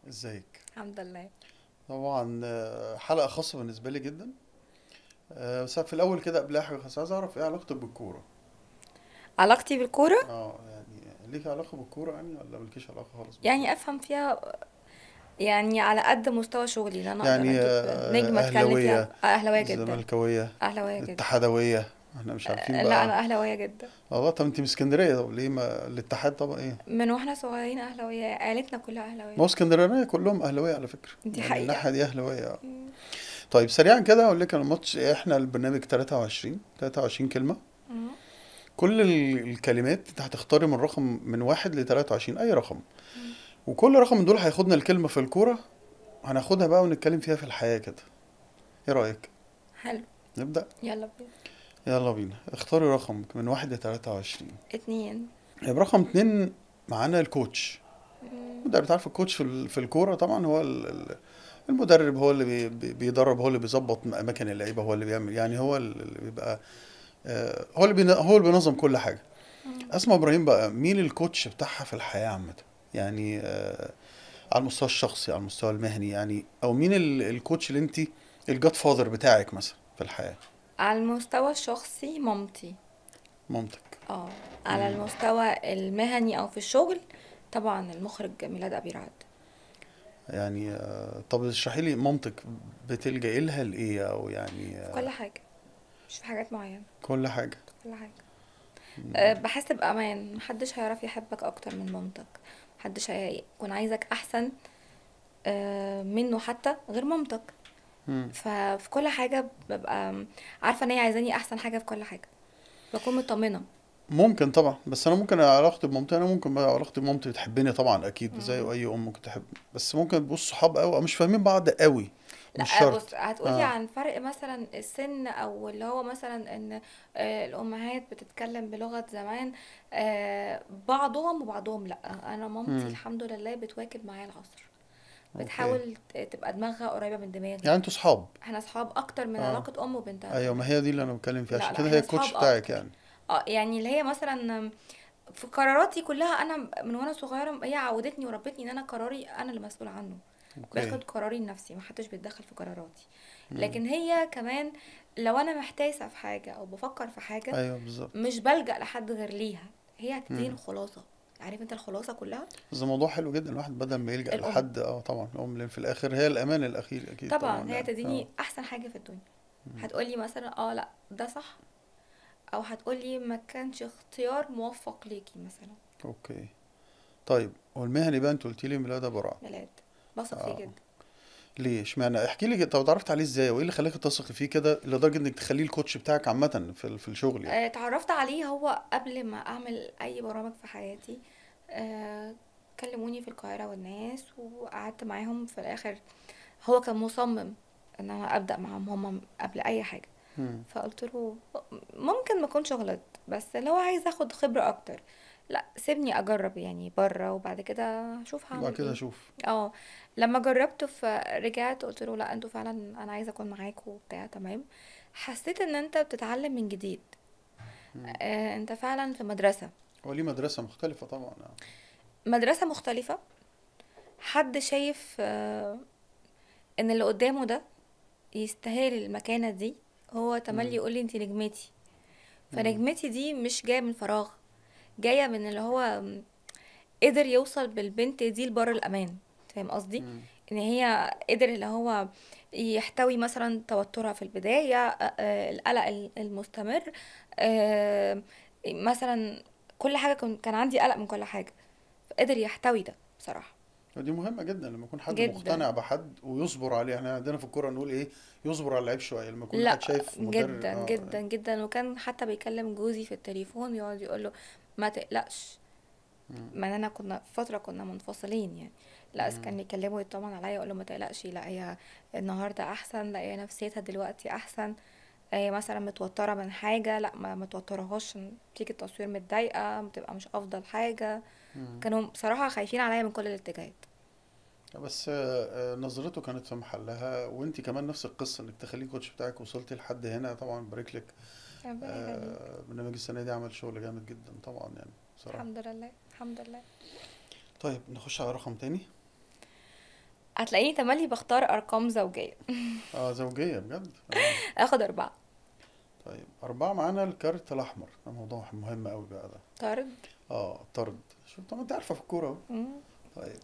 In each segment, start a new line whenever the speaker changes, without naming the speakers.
ازيك
الحمد لله
طبعا آه، حلقة خاصة بالنسبة لي جدا آه، بس في الأول كده قبل أي حاجة خاصة عايز أعرف إيه علاقتك بالكورة
علاقتي بالكورة
اه يعني ليك علاقة بالكورة يعني ولا مالكيش علاقة خالص
يعني
بالكورة
افهم فيها يعني على قد مستوى شغلي ان انا اقدر
يعني
اجيب
آه،
نجم اتكلم فيها
أهلاوية
آه، اهلاويه جدا
زملكاوية
اهلاويه جدا
اتحادوية احنا مش عارفين
آه، لا
بقى
انا اهلاويه جدا
اه طب انت من اسكندرية طب ليه ما الاتحاد طبعا ايه
من واحنا صغيرين اهلاويه عيلتنا كلها
ما هو
اهلاويه
اسكندرانية كلهم أهلاوية على فكرة
دي
يعني
حقيقه
الناحية دي أهلاوية آه.
مم.
طيب سريعا كده أقول لك الماتش احنا البرنامج 23 23 كلمة
مم.
كل ال- الكلمات انت هتختاري من رقم من واحد ل 23 اي رقم
مم.
وكل رقم من دول هياخدنا الكلمة في الكورة هناخدها بقى ونتكلم فيها في الحياة كده ايه رأيك
حلو
نبدأ
يلا بينا
يلا بينا اختاري رقم من واحد ل 23
اتنين
يبقى رقم اتنين معانا الكوتش
مم.
وده انت عارف الكوتش في ال- في الكورة طبعا هو ال- ال- المدرب هو اللي بي- بي- بيدرب هو اللي بيظبط اماكن اللعيبة هو اللي بيعمل يعني هو اللي بيبقى آه، هو اللي بين- هو اللي بينظم كل حاجة
مم.
اسمع ابراهيم بقى مين الكوتش بتاعها في الحياة عامة يعني آه على المستوى الشخصي على المستوى المهني يعني او مين ال- الكوتش اللي انت الجاد فاذر بتاعك مثلا في الحياة
على المستوى الشخصي مامتي
مامتك
اه على
مم.
المستوى المهني او في الشغل طبعا المخرج ميلاد ابي رعد
يعني آه طب اشرحي لي مامتك بتلجئي لها لايه او يعني
في
آه
كل حاجه مش في حاجات معينه
كل حاجة
في كل حاجه
مم.
أه، بحس بأمان محدش هيعرف يحبك أكتر من مامتك محدش هيكون عايزك أحسن أه، منه حتى غير مامتك
مم.
ففي كل حاجة ببقى عارفة ان هي عايزاني أحسن حاجة في كل حاجة بكون مطمنة
ممكن طبعا بس انا ممكن علاقتي بمامتي انا ممكن بقى علاقتي بمامتي بتحبني طبعا اكيد زي
مم.
اي ام ممكن تحب بس ممكن تبص صحاب قوي او مش فاهمين بعض قوي مش
لا
شرط
بص هتقولي
اه
عن فرق مثلا السن او اللي هو مثلا ان آه، الامهات بتتكلم بلغة زمان آه، بعضهم وبعضهم لا انا مامتي
مم.
الحمد لله بتواكب معايا العصر
اوكي
بتحاول ت- تبقى دماغها قريبة من دماغي
يعني انتوا صحاب
احنا اصحاب اكتر من
اه
علاقة ام وبنتها
ايوه
كمان
ما هي دي اللي انا بتكلم فيها
لا
عشان
لا
كده هي
احنا
الكوتش
اصحاب
بتاعك
اكتر
يعني
اه يعني اللي هي مثلا في قراراتي كلها انا من وانا صغيرة هي عودتني وربتني ان انا قراري انا اللي مسؤولة عنه
اوكي
باخد قراري لنفسي محدش بيتدخل في قراراتي
مم.
لكن هي كمان لو انا محتاسة في حاجة او بفكر في حاجة
ايوه بالظبط
مش بلجأ لحد غير ليها هي هتديني
مم.
الخلاصة عارف انت الخلاصة كلها
بس ده موضوع حلو جدا الواحد بدل ما يلجأ
الام
لحد اه طبعا الام لان في الاخر هي الامان الاخير اكيد طبعا
طبعا هي
يعني
تديني
اه
احسن حاجة في الدنيا
مم.
هتقولي مثلا اه لا ده صح او هتقولي ما كانش اختيار موفق ليكي مثلا
اوكي طيب والمهني بقى انت قلت لي ميلاد ابو رعد
ميلاد بثق فيه
اه
جدا
ليه اشمعنى احكي لي طب اتعرفت عليه ازاي وايه اللي خلاك تثقي فيه كده لدرجه انك تخليه الكوتش بتاعك عامه في ال- في الشغل يعني
آه، اتعرفت عليه هو قبل ما اعمل اي برامج في حياتي آه، كلموني في القاهرة والناس وقعدت معاهم في الاخر هو كان مصمم ان انا ابدا معاهم هما قبل اي حاجة
مم.
فقلت له ممكن ما اكونش غلط بس لو عايز اخد خبرة اكتر لا سيبني اجرب يعني بره وبعد كده اشوف
بعد
هعمل
كده
ايه
اشوف
اه لما جربت فرجعت قلت له لا انتوا فعلا انا عايزه اكون معاكوا وبتاع تمام حسيت ان انت بتتعلم من جديد
مم.
آه انت فعلا في مدرسه
هو ليه مدرسه مختلفه طبعا اه
مدرسه مختلفه حد شايف آه ان اللي قدامه ده يستاهل المكانه دي هو تملي
مم.
يقول لي انت نجمتي
مم.
فنجمتي دي مش جايه من فراغ جايه من اللي هو قدر يوصل بالبنت دي لبر الامان فاهم قصدي
مم.
ان هي قدر اللي هو يحتوي مثلا توترها في البداية آه، آه، القلق ال- المستمر آه، مثلا كل حاجة كن- كان عندي قلق من كل حاجة قدر يحتوي ده بصراحة
ودي مهمه جدا لما يكون حد
جدا
مقتنع بحد ويصبر عليه احنا عندنا في الكوره نقول ايه يصبر على اللعيب شويه لما يكون حد
لا
شايف مدرب
جدا
اه
جدا جدا وكان حتى بيكلم جوزي في التليفون يقعد يقول له ما تقلقش
مم.
ما انا كنا فتره كنا منفصلين يعني لا بس كان
مم.
يكلمه يطمن عليا يقول له ما تقلقش لا هي النهارده احسن لا هي نفسيتها دلوقتي احسن هي مثلا متوتره من حاجه لا ما متوترهاش عشان تيجي التصوير متضايقه بتبقى مش افضل حاجه
مم.
كانوا بصراحه خايفين عليا من كل الاتجاهات
بس آه، آه، نظرته كانت في محلها وانت كمان نفس القصه انك تخليه كوتش بتاعك وصلتي لحد هنا طبعا بارك لك
ربنا يخليك
آه، برنامج السنه دي عمل شغل جامد جدا طبعا يعني بصراحه
الحمد لله الحمد لله
طيب نخش على رقم تاني
هتلاقيني تملي بختار ارقام زوجيه
اه زوجية بجد آه.
اخد اربعه
طيب أربعة معانا الكارت الأحمر ده موضوع مهم أوي بقى ده
طرد
اه طرد شوف طب أنت عارفة في الكورة أهو
مم.
طيب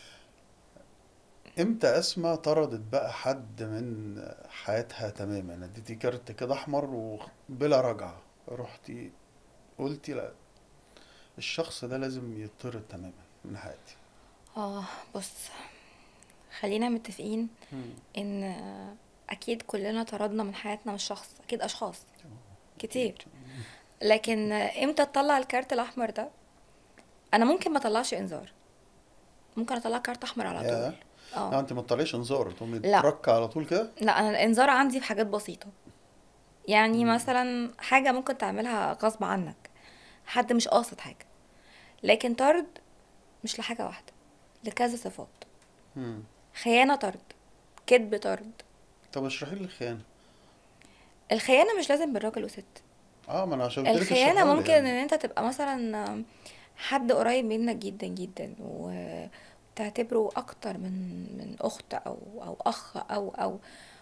امتى اسماء طردت بقى حد من حياتها تماما اديتي كارت كده احمر وبلا رجعة رحتي قلتي لا الشخص ده لازم يطرد تماما من حياتي
اه بص خلينا متفقين
مم.
ان آه، اكيد كلنا طردنا من حياتنا مش شخص اكيد اشخاص كتير لكن آه، امتى تطلع الكارت الاحمر ده انا ممكن ما اطلعش انذار ممكن اطلع كارت احمر على
يا
طول
لا
اه
انت ما تطلعيش انذار تقومي
لا.
تركع على طول كده
لا انا الانذار عندي في حاجات بسيطه يعني
مم.
مثلا حاجه ممكن تعملها غصب عنك حد مش قاصد حاجه لكن طرد مش لحاجه واحده لكذا صفات
مم.
خيانه طرد كذب طرد
طب اشرحي لي الخيانة
الخيانه مش لازم بالراجل وست
اه ما انا عشان قلت لك
الخيانة
اشرحها لي
ممكن ان
يعني
انت تبقى مثلا حد قريب منك جدا جدا وتعتبره اكتر من من اخت او او اخ او او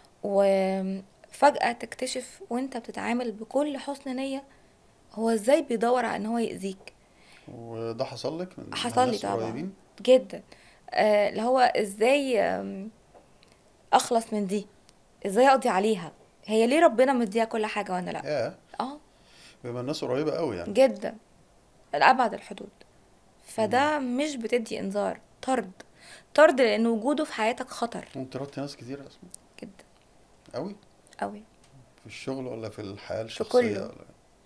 وفجأة تكتشف وانت بتتعامل بكل حسن نية هو ازاي بيدور على ان هو يأذيك
وده حصل لك من
حصل لي
ناس
طبعا
قريبين
جدا آه، اللي هو ازاي آم، اخلص من دي ازاي اقضي عليها هي ليه ربنا مديها كل حاجة وانا لا
يا
اه
بيبقى الناس قريبة قوي يعني
جدا لأبعد الحدود
مم.
فده مش بتدي انذار طرد طرد لان وجوده في حياتك خطر
وانت طردتي ناس كتير يا اسماء
جدا
قوي
قوي
في الشغل ولا في الحياة
في
الشخصية
كله
ولا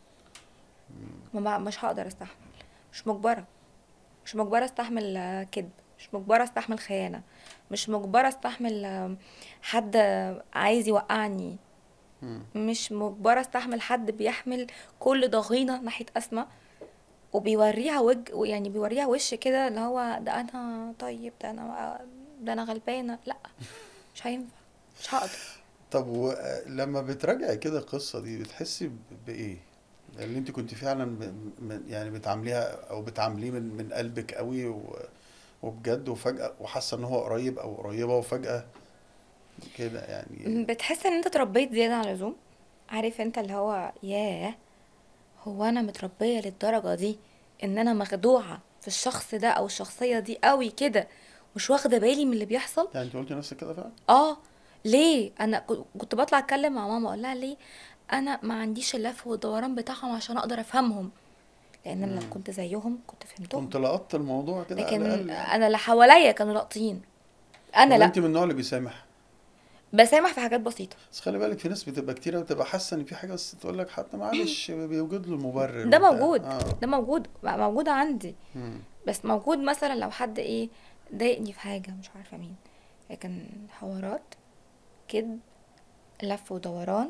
ما بع- مش هقدر استحمل مش مجبرة مش مجبرة استحمل آه، كذب مش مجبرة استحمل خيانة مش مجبرة استحمل آه، حد عايز يوقعني
مم.
مش مجبرة استحمل حد بيحمل كل ضغينة ناحية أسماء وبيوريها وج يعني بيوريها وش كده اللي هو ده أنا طيب ده أنا ده أنا غلبانة لأ مش هينفع مش هقدر
طب و- لما بتراجعي كده القصة دي بتحسي ب- بإيه؟ اللي انت كنت فعلا ب- من- يعني بتعامليها او بتعامليه من من قلبك قوي و- وبجد وفجأة وحاسة ان هو قريب او قريبة وفجأة كده يعني
بتحس ان انت اتربيت زيادة عن اللزوم عارف انت اللي هو ياه هو انا متربية للدرجة دي ان انا مخدوعة في الشخص ده او الشخصية دي قوي كده مش واخدة بالي من اللي بيحصل
يعني انت قلتي نفسك كده فعلا؟
اه ليه انا كو- كنت بطلع اتكلم مع ماما اقول لها ليه انا ما عنديش اللف والدوران بتاعهم عشان اقدر افهمهم لان انا لو
مم.
كنت زيهم كنت فهمتهم
كنت لقطت الموضوع كده على
لكن
الأقل يعني
انا اللي حواليا كانوا لاقطين انا
ولا
لا
انت من النوع اللي بيسامح؟
بسامح في حاجات بسيطة
بس خلي بالك في ناس بتبقى كتيرة بتبقى حاسة ان في حاجة بس تقول لك حتى معلش بيوجد له مبرر
ده
وبتاع
موجود
اه
ده موجود بقى موجود عندي
مم.
بس موجود مثلا لو حد ايه ضايقني في حاجة مش عارفة مين لكن حوارات كذب لف ودوران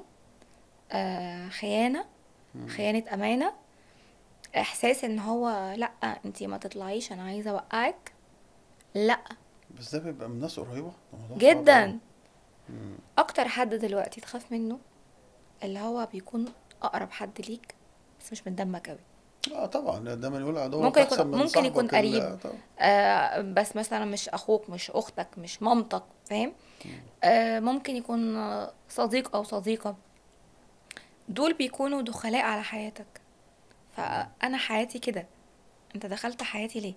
آه خيانة
مم.
خيانة أمانة إحساس إن هو لأ أنتي ما تطلعيش أنا عايزة أوقعك لأ
بس ده بيبقى من ناس قريبة ده موضوع صعب قوي
جدا
مم.
أكتر حد دلوقتي تخاف منه اللي هو بيكون أقرب حد ليك بس مش من دمك أوي
اه طبعا ده من يقول عدوك
ممكن
احسن
يكون
من
ممكن يكون
صاحبك
قريب
ال- طبعا
آه بس مثلا مش اخوك مش اختك مش مامتك فاهم آه ممكن يكون آه، صديق او صديقة دول بيكونوا دخلاء على حياتك فانا حياتي كده انت دخلت حياتي ليه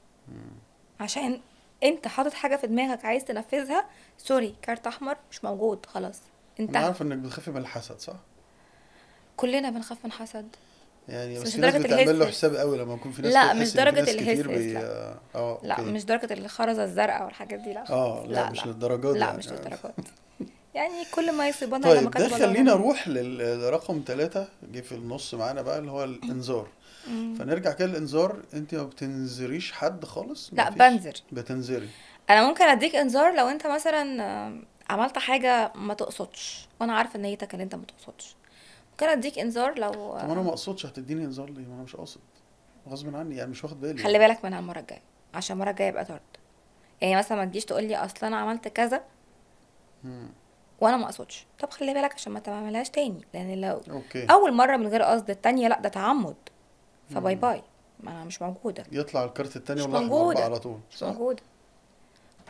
عشان انت حاطط حاجة في دماغك عايز تنفذها سوري كارت احمر مش موجود خلاص
انا
انتهى
عارف انك بتخافي من الحسد صح؟
كلنا بنخاف من حسد
يعني
بس
بس
مش
في ناس
درجة
بتعمل له
الهسهس
حساب قوي لما يكون في ناس
لا
كده
مش
تحس ان في
درجة
ناس كتير
الهسهس
بي
لا
اه
لا
اوكي
مش درجة الخرزة الزرقاء والحاجات دي لا
اه
خالص
لا
لا
مش
لا
للدرجات دي
لا
يعني
مش
آه.
للدرجات يعني كل ما يصيبنا إلا ما
طيب ده
كتب الله
خلينا
لنا
نروح للرقم ثلاثة جه في النص معانا بقى اللي هو الانذار
مم.
فنرجع كده للانذار انت ما بتنذريش حد خالص
لا
مفيش
بنذر
بتنذري
انا ممكن اديك انذار لو انت مثلا آه، عملت حاجة ما تقصدش وانا عارفة نيتك ان انت ما تقصدش ممكن اديك انذار لو
طب انا ما اقصدش هتديني انذار ليه ما انا مش قاصد غصب عني يعني مش واخد بالي
خلي
يعني
بالك منها المرة الجاية عشان المرة الجاية يبقى طرد يعني مثلا ما تجيش تقول لي اصل انا عملت كذا
مم.
وانا ما اقصدش طب خلي بالك عشان ما تعملهاش تاني لان لو
اوكي
اول مرة من غير قصد التانية لا ده تعمد فباي
مم.
باي ما انا مش موجودة
يطلع الكارت التاني
مش
والاحمر بقى
موجودة
على طول
مش
صح
موجودة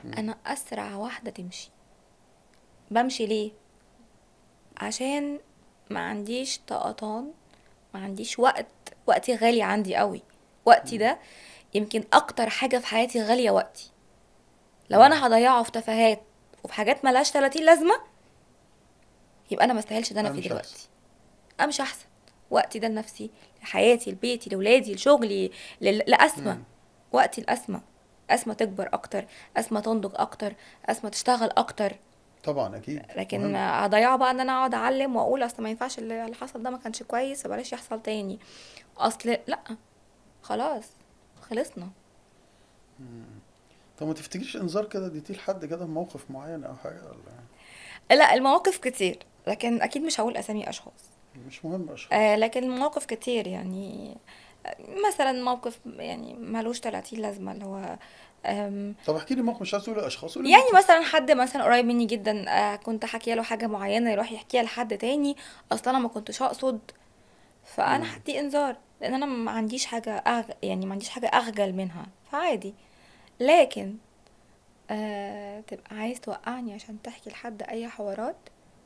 انا اسرع واحده تمشي بمشي ليه عشان ما عنديش طقطان ما عنديش وقت وقتي غالي عندي قوي وقتي ده يمكن اكتر حاجه في حياتي غاليه وقتي لو انا هضيعه في تفاهات وفي حاجات ملهاش 30 لازمه يبقى انا ما استاهلش ده انا فيه
أمشي
دلوقتي
أحسن.
امشي احسن وقتي ده لنفسي لحياتي لبيتي لاولادي لشغلي لل- لاسمى
مم.
وقتي الاسمى اسمى تكبر اكتر اسمى تنضج اكتر اسمى تشتغل اكتر
طبعا اكيد
لكن
مهم.
هضيعه بقى ان انا اقعد اعلم واقول اصل ما ينفعش اللي اللي حصل ده ما كانش كويس فبلاش يحصل تاني اصل لا خلاص خلصنا
طب ما تفتكريش انذار كده اديتيه لحد كده في موقف معين او حاجه ولا
لا المواقف كتير لكن اكيد مش هقول اسامي اشخاص
مش مهم اشخاص
آه لكن المواقف كتير يعني آه، مثلا موقف يعني ملوش 30 لازمه اللي هو آم،
طب احكي لي موقف مش عايز تقولي اشخاص قولي
يعني
موقف.
مثلا حد مثلا قريب مني جدا آه كنت حكي له حاجه معينه يروح يحكيها لحد تاني اصلا انا ما كنتش اقصد فانا
مم.
هدي انذار لان انا ما عنديش حاجه أغ... يعني ما عنديش حاجه اخجل منها فعادي لكن آه تبقى عايز توقعني عشان تحكي لحد اي حوارات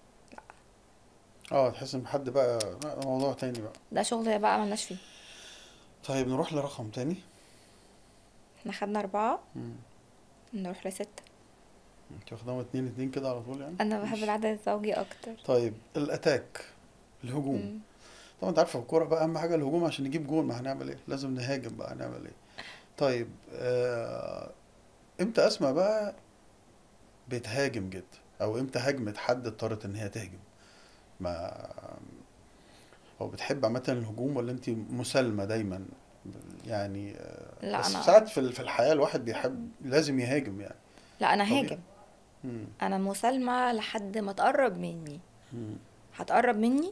اه تحس ان حد بقى لا ده موضوع تاني بقى
ده شغل بقى ملناش فيه
طيب نروح لرقم تاني
احنا خدنا اربعه
مم.
نروح لستة
انت واخداهم اتنين اتنين كده على طول يعني
انا بحب
ماشي.
العدد الزوجي اكتر
طيب الاتاك الهجوم
مم.
طبعا انت عارفه في الكوره بقى اهم حاجه الهجوم عشان نجيب جول ما هنعمل ايه لازم نهاجم بقى هنعمل ايه طيب آه امتى اسمع بقى بتهاجم جدا او امتى هاجمت حد اضطرت ان هي تهجم ما هو بتحب عامه الهجوم ولا انت مسالمه دايما يعني آه،
لا
بس
انا
ساعات في ال- في الحياه الواحد بيحب لازم يهاجم يعني
لا انا
طبيعي.
هاجم
مم.
انا مسالمه لحد ما تقرب مني
مم.
هتقرب مني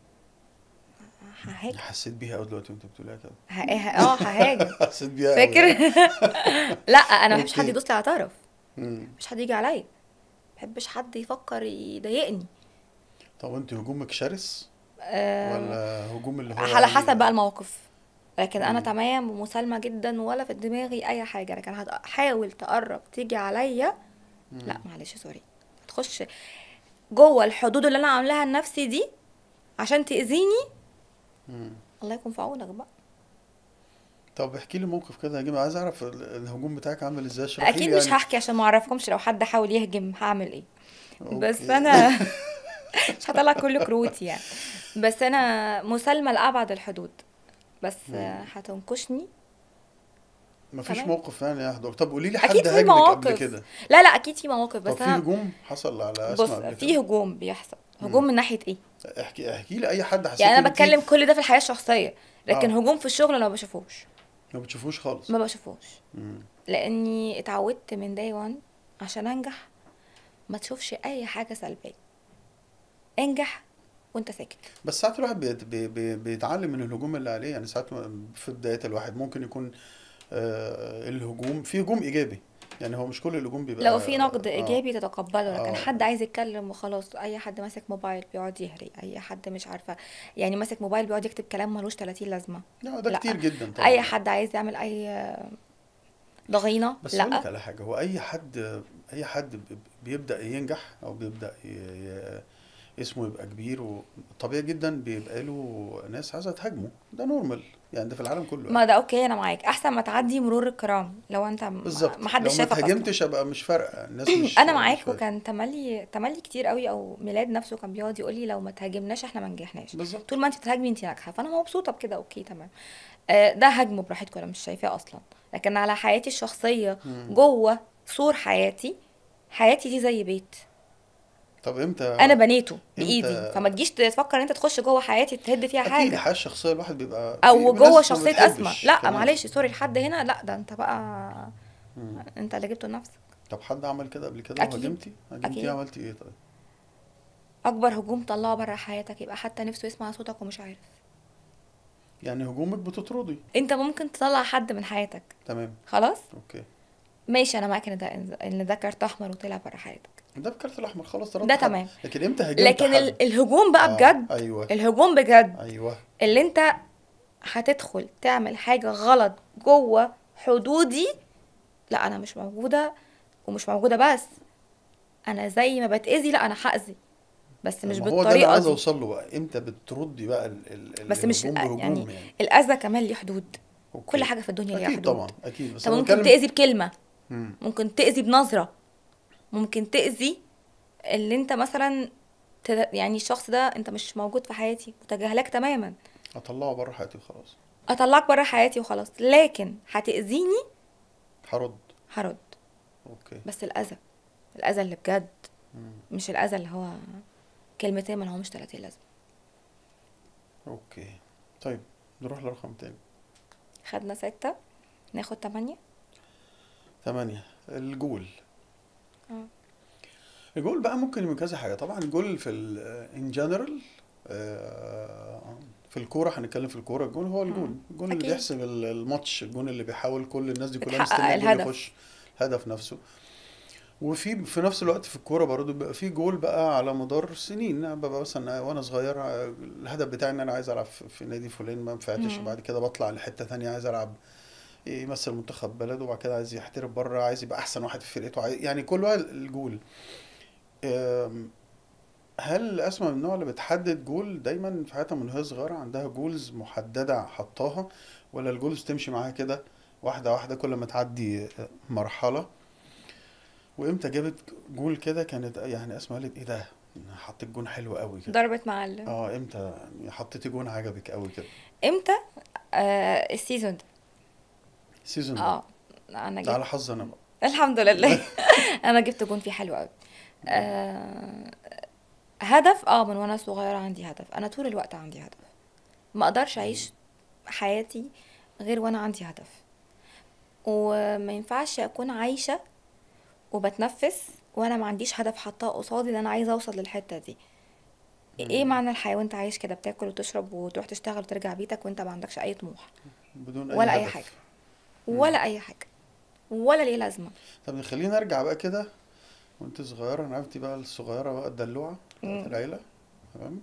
ههاجم
حسيت بيها قوي دلوقتي وانت بتقوليها كده
ه- ه- اه ههاجم
حسيت بيها قوي
فاكر لا انا ما بحبش حد
أوكي.
يدوس لي على طرف
مم.
مش حد يجي عليا ما بحبش حد يفكر يضايقني
طب انت هجومك شرس
أه
ولا هجوم اللي هو
على
يعني-
حسب بقى الموقف لكن انا
مم.
تمام ومسالمه جدا ولا في دماغي اي حاجه لكن هتحاول تقرب تيجي عليا
مم.
لا معلش سوري تخش جوه الحدود اللي انا عاملاها لنفسي دي عشان تاذيني
مم.
الله يكون في عونك بقى
طب احكي لي موقف كده يا جماعه عايز اعرف ال- الهجوم بتاعك عامل ازاي اشرحي
اكيد
لي
مش
يعني.
هحكي عشان ما اعرفكمش لو حد حاول يهجم هعمل ايه بس
أوكي.
انا مش هطلع كل كروتي يعني بس انا مسالمه لابعد الحدود بس
مم.
هتنكشني
مفيش
تمام.
موقف يعني يا حضرتك طب قولي لي حد
اكيد في
هاجمك قبل
مواقف
كده
لا لا اكيد في مواقف
طب
بس
في
انا
هجوم حصل على
بص
اسماء قبل
في
كده
هجوم بيحصل
مم.
هجوم من ناحيه ايه
احكي احكي لي اي حد حسيت
يعني
ان
انا
انت
بتكلم كل ده في الحياه الشخصيه لكن
آه.
هجوم في الشغل انا ما بشوفوش
ما بتشوفوش خالص
ما بشوفوش
مم.
لاني اتعودت من داي وان عشان انجح ما تشوفش اي حاجه سلبيه انجح وانت ساكت
بس ساعات الواحد بيت- بي بي بيتعلم من الهجوم اللي عليه يعني ساعات في بداية الواحد ممكن يكون آه الهجوم في هجوم ايجابي يعني هو مش كل الهجوم بيبقى
لو في نقد
آه
ايجابي تتقبله لكن
آه.
حد عايز يتكلم وخلاص اي حد ماسك موبايل بيقعد يهري اي حد مش عارفه يعني ماسك موبايل بيقعد يكتب كلام ملوش 30 لازمه
لا ده
لا.
كتير جدا طبعا
اي حد عايز يعمل اي ضغينه
بس اقول لك
لا
على حاجة هو اي حد اي حد ب- بيبدأ ينجح او بيبدأ ي... ي... اسمه يبقى كبير وطبيعي جدا بيبقى له ناس عايزة تهاجمه ده نورمال يعني ده في العالم كله
ما ده اوكي انا معاك احسن ما تعدي مرور الكرام لو انت م-
بالظبط
ما حدش
لو ما
شافك اصلا
اتهاجمتش ابقى مش فارقة الناس مش
انا
مش
معاك
فارقة
وكان تملي تملي كتير قوي او ميلاد نفسه كان بيقعد يقول لي لو ما تهاجمناش احنا ما نجحناش
بالظبط
طول ما انت بتهاجمي انت ناجحه فانا مبسوطه بكده اوكي تمام آه، ده هاجمه براحتكم انا مش شايفاه اصلا لكن على حياتي الشخصيه
مم.
جوه سور حياتي حياتي دي زي بيت
طب امتى
انا بنيته بايدي
امتى
فما تجيش تفكر ان انت تخش جوه حياتي تهد فيها
اكيد
حاجه
الحياه الشخصيه الواحد بيبقى
او
في
جوه
ناس ما
شخصيه اسمى
بتحبش
لا
كمان
معلش سوري لحد هنا لا ده انت بقى
مم.
انت اللي جبته لنفسك
طب حد عمل كده قبل كده
اكيد
وهاجمتي هاجمتي
اكيد
عملتي ايه طيب
اكبر هجوم طلعه بره حياتك يبقى حتى نفسه يسمع صوتك ومش عارف
يعني هجومك بتطردي
انت ممكن تطلع حد من حياتك
تمام
خلاص
اوكي
ماشي انا معاك ان ده ان ده كارت احمر وطلع بره حياتك
ده بكارت الاحمر خلاص طردت
ده
حد
تمام
لكن امتى هاجمت
لكن
حد
ال- الهجوم بقى
اه
بجد
ايوه
الهجوم بجد
ايوه
اللي انت هتدخل تعمل حاجة غلط جوه حدودي لا انا مش موجودة ومش موجوده بس انا زي ما بتاذي لا انا هاذي بس مش
ما هو ده اللي
بالطريقه
عايز
دي
اوصل له بقى امتى بتردي بقى ال ال
بس مش
الهجوم بهجوم
يعني
يعني
الاذى كمان ليه حدود كل
اوكي
حاجه في الدنيا ليها
اكيد
حدود
طبعا اكيد بس
انت
انا
ممكن
بتكلم
تاذي بكلمه
مم.
ممكن تاذي بنظره ممكن تاذي اللي انت مثلا تد- يعني الشخص ده انت مش موجود في حياتي متجاهلك تماما
اطلعه بره حياتي وخلاص
اطلعك بره حياتي وخلاص لكن هتاذيني
هرد
هرد
اوكي
بس الاذى الاذى اللي بجد
مم.
مش الاذى اللي هو كلمتين ما لهمش 30 لازمه
اوكي طيب نروح لرقم تاني
خدنا ستة ناخد تمانية
ثمانية الجول
اه
الجول بقى ممكن من كذا حاجة طبعا الجول في ان جنرال في الكورة هنتكلم في الكورة الجول هو الجول
مم.
الجول اللي
أكيد.
بيحسم ال- الماتش الجول اللي بيحاول كل الناس دي كلها
بتحقق
مستنية الجول
الهدف.
يخش الهدف نفسه وفي في نفس الوقت في الكوره برضه بيبقى في جول بقى على مدار سنين أنا ببقى مثلا وانا صغير آه، الهدف بتاعي ان انا عايز العب في في نادي فلان ما نفعتش
مم.
بعد كده بطلع لحته ثانيه عايز العب يمثل منتخب بلده وبعد كده عايز يحترف بره عايز يبقى احسن واحد في فرقته عايز يعني كل واحد الجول آم، هل اسمع من النوع اللي بتحدد جول دايما في حياتها من وهي صغيره عندها جولز محدده حطاها ولا الجولز تمشي معاها كده واحده واحده كل ما تعدي مرحله وامتى جابت جول كده كانت يعني اسمع قالت ايه ده أنا حطيت جون حلو قوي كده
ضربت مع ال...
اه امتى يعني حطيتي جون عجبك قوي كده
امتى آه السيزون ده
السيزون ده
اه انا
ده على
جبت
حظ انا بقى
الحمد لله انا جبت جون فيه حلو قوي آه هدف اه من وانا صغيره عندي هدف انا طول الوقت عندي هدف ما اقدرش اعيش حياتي غير وانا عندي هدف وما ينفعش اكون عايشه وبتنفس وانا ما عنديش هدف حاطاه قصادي ان انا عايزه اوصل للحته دي ايه
مم.
معنى الحياه وانت عايش كده بتاكل وتشرب وتروح تشتغل وترجع بيتك وانت ما عندكش اي طموح
بدون اي
ولا اي
هدف
حاجه
مم.
ولا اي حاجه ولا ليه لازمه
طب خلينا نرجع بقى كده وانت صغيره انا عرفتي بقى الصغيره بقى الدلوعه بتاعت
مم.
العيله تمام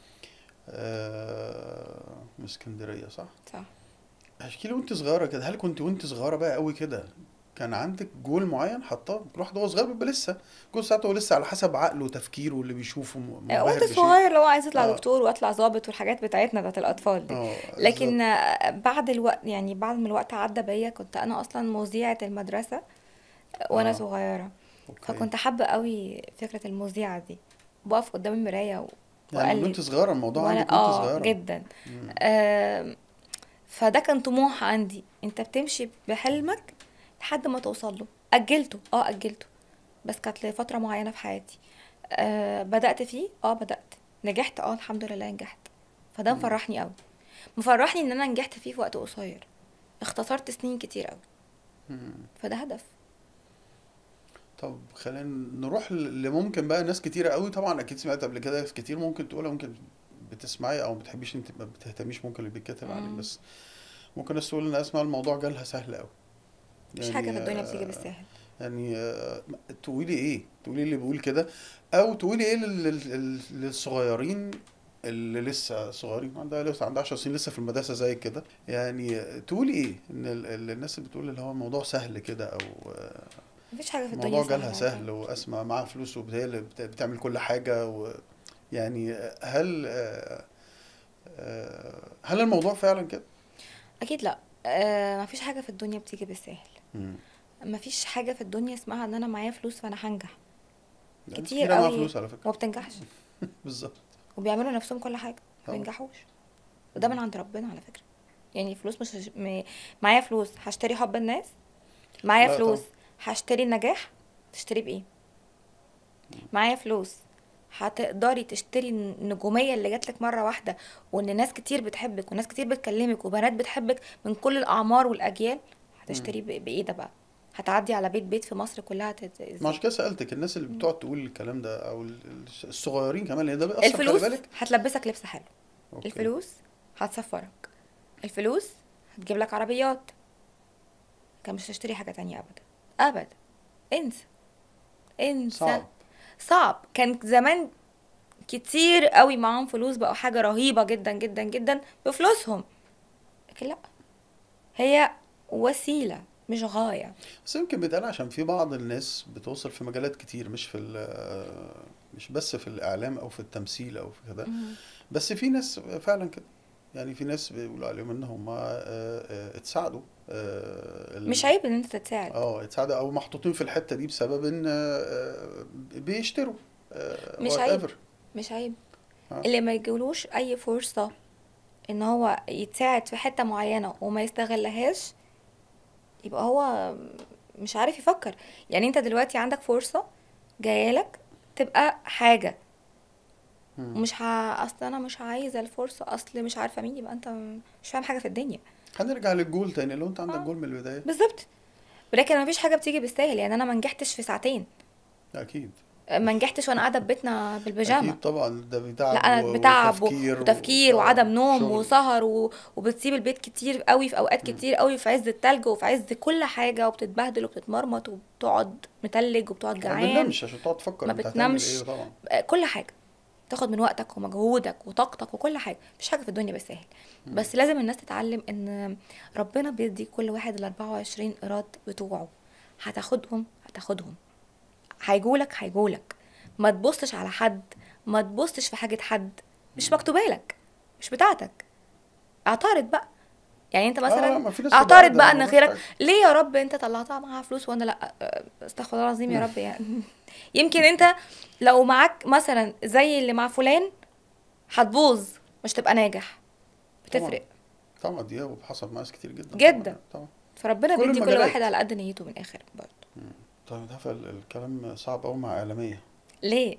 آه من اسكندريه صح
صح
احكي لي وانت صغيره كده هل كنت وانت صغيره بقى قوي كده كان عندك جول معين حطاه كل واحد وهو صغير بيبقى لسه جول ساعته هو لسه على حسب عقله وتفكيره واللي بيشوفه م- منبهر
وانت
بشيء
صغير لو عايز اطلع
اه
دكتور واطلع ضابط والحاجات بتاعتنا بتاعت الاطفال دي
اه
لكن
بالظبط
آه، بعد الوقت يعني بعد ما الوقت عدى بيا كنت انا اصلا مذيعة المدرسة وانا
اه
صغيرة
اوكي
فكنت حابة قوي فكرة المذيعة دي بقف قدام المراية و-
يعني من وانت
واقلد
صغيره الموضوع
وانا
عندك وانت
اه
صغيره
جدا
مم.
آم، فده كان طموح عندي انت بتمشي بحلمك لحد ما توصل له اجلته اه اجلته بس كانت لفترة معينة في حياتي آه بدأت فيه اه بدأت نجحت اه الحمد لله نجحت فده
مم.
مفرحني قوي مفرحني ان انا نجحت فيه في وقت قصير اختصرت سنين كتير قوي
مم.
فده هدف
طب خلينا نروح اللي ممكن بقى ناس كتيرة قوي طبعا اكيد سمعت قبل كده ناس كتير ممكن تقولها ممكن بتسمعي او ما بتحبيش انت ما بتهتميش ممكن اللي بيتكتب عليك
مم.
بس ممكن ناس تقول ان اسمع الموضوع جالها سهل قوي
مفيش حاجة
يعني
في الدنيا بتيجي
آه،
بالسهل
يعني آه، تقولي ايه تقولي اللي بيقول كده او تقولي ايه لل- لل- للصغيرين اللي لسه صغيرين عندها لسه عندها 10 سنين لسه في المدرسه زي كده يعني آه، تقولي ايه ان ال- ال- الناس اللي بتقول اللي هو الموضوع سهل كده او آه،
مفيش حاجة في الدنيا
الموضوع جالها
سهلة
سهل واسمع معاها فلوس وهي اللي بت- بتعمل كل حاجه و يعني آه، هل آه، آه، هل الموضوع فعلا كده؟
اكيد لا آه مفيش حاجة في الدنيا بتيجي بالسهل
مم.
مفيش حاجة في الدنيا اسمها ان انا معايا فلوس فانا هنجح
يعني ناس
كتير
كتير معاها
قوي
فلوس على فكره
وما بتنجحش
بالظبط
وبيعملوا نفسهم كل حاجة ما
طبعا
بينجحوش وده من عند ربنا على فكرة يعني فلوس مش هش- م... معايا فلوس هشتري حب الناس معايا
لا
فلوس
طبعا
هشتري النجاح تشتري بايه معايا فلوس هتقدري تشتري النجومية اللي جاتلك مرة واحدة وان ناس كتير بتحبك وناس كتير بتكلمك وبنات بتحبك من كل الاعمار والاجيال
مم.
هتشتري ب- بايه ده بقى هتعدي على بيت بيت في مصر كلها تت...
ما
ازاي
عشان كده سألتك الناس اللي بتقعد تقول الكلام ده او ال- ال- الصغيرين كمان لان ده بيأثر خلي
الفلوس
بالك
هتلبسك لبس حلو
اوكي
الفلوس هتسفرك الفلوس هتجيب لك عربيات كان مش هتشتري حاجة تانية أبدا أبدا انسى انسى
صعب
صعب كان زمان كتير قوي معاهم فلوس بقوا حاجة رهيبة جدا جدا جدا بفلوسهم لكن لا هي وسيلة مش غاية
بس يمكن بيتقال عشان في بعض الناس بتوصل في مجالات كتير مش في ال- مش بس في الإعلام أو في التمثيل أو في كده
مم.
بس في ناس فعلا كده يعني في ناس بيقولوا عليهم ان هم آه، آه، اتساعدوا آه، ال-
مش عيب ان انت تتساعد
اه اتساعدوا او محطوطين في الحتة دي بسبب ان آه، آه، بيشتروا آه،
مش عيب.
whatever.
مش عيب
آه.
اللي ما يجيلوش اي فرصة ان هو يتساعد في حتة معينة وما يستغلهاش يبقى هو مش عارف يفكر يعني انت دلوقتي عندك فرصة جايلك تبقى حاجة
مم.
ومش ه... اصل انا مش عايزة الفرصة اصل مش عارفة مين يبقى انت مش فاهم حاجة في الدنيا
هنرجع للجول تاني لو انت عندك
آه.
جول من البداية
بالظبط ولكن مفيش حاجة بتيجي بالسهل يعني انا ما نجحتش في ساعتين
اكيد
ما نجحتش وانا قاعدة في بيتنا بالبيجامة
اكيد طبعا ده بتعب
لا انا
و-
بتعب و-
وتفكير
وتفكير
و-
وعدم نوم
شغل.
وسهر و... وبتسيب البيت كتير قوي في اوقات كتير قوي في عز التلج وفي عز كل حاجه وبتتبهدل وبتتمرمط وبتقعد متلج وبتقعد
ما
جعان
بتنامش عشان تقعد تفكر
ما
انت هتعمل
بتنامش.
ايه طبعا
آه، كل حاجه تاخد من وقتك ومجهودك وطاقتك وكل حاجه مفيش حاجه في الدنيا بالسهل بس لازم الناس تتعلم ان ربنا بيدي كل واحد ال 24 ايراد بتوعه هتاخدهم هتاخدهم هيجولك هيجولك ما تبصش على حد ما تبصش في حاجه حد مش مكتوبه لك مش بتاعتك اعترض بقى يعني انت
لا،
مثلا
ما في ناس
اعترض
بتبقى
بقى
قاعدة
ان
ملهاش
غيرك
حاجة.
ليه يا رب انت طلعتها معاها فلوس وانا لا أه، استغفر الله العظيم يا رب يعني يمكن انت لو معاك مثلا زي اللي مع فلان هتبوظ مش تبقى ناجح بتفرق
طبعا دي وحصل مع ناس كتير جدا
جدا.
طبعا طبعا
فربنا
كل
بيدي كل
المجالات.
واحد على قد نيته من الاخر برضه
طيب ده فال- الكلام صعب قوي مع اعلاميه
ليه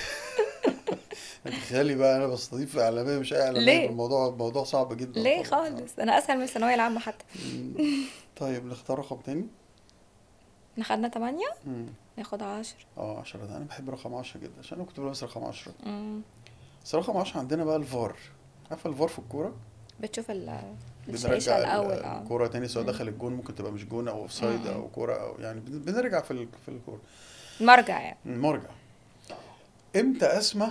تخيلي بقى انا بستضيف اعلاميه مش اي اعلاميه
ليه؟
الموضوع الموضوع صعب جدا
ليه
طبعا.
خالص انا اسهل من الثانويه العامه حتى
مم. طيب نختار رقم تاني
احنا خدنا 8
مم.
ناخد 10
اه 10 ده انا بحب رقم 10 جدا عشان انا كنت بلبس رقم 10 بس رقم 10 عندنا بقى الفار عارفه الفار في الكوره
بتشوف ال
بنرجع
الشاشه
ال-
الاول اه
الكوره تاني سواء دخل الجون ممكن تبقى مش جون او اوف سايد
مم.
او كوره او يعني بن- بنرجع في ال- في الكوره
مرجع يعني
مرجع امتى اسمى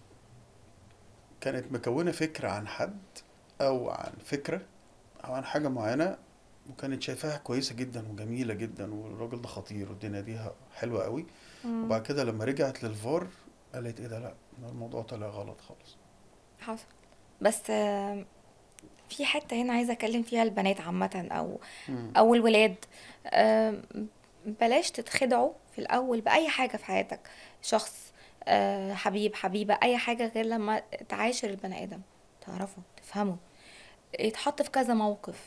كانت مكونه فكره عن حد او عن فكره او عن حاجه معينه وكانت شايفاها كويسه جدا وجميله جدا والراجل ده خطير والدنيا دي حلوه قوي
مم.
وبعد كده لما رجعت للفار قالت ايه ده لا ده الموضوع طلع غلط خالص
حصل بس آم، في حته هنا عايزه اتكلم فيها البنات عامه او
مم.
او الولاد آم، بلاش تتخدعوا في الاول باي حاجه في حياتك شخص آه، حبيب حبيبه اي حاجه غير لما تعاشر البني ادم تعرفه تفهمه يتحط في كذا موقف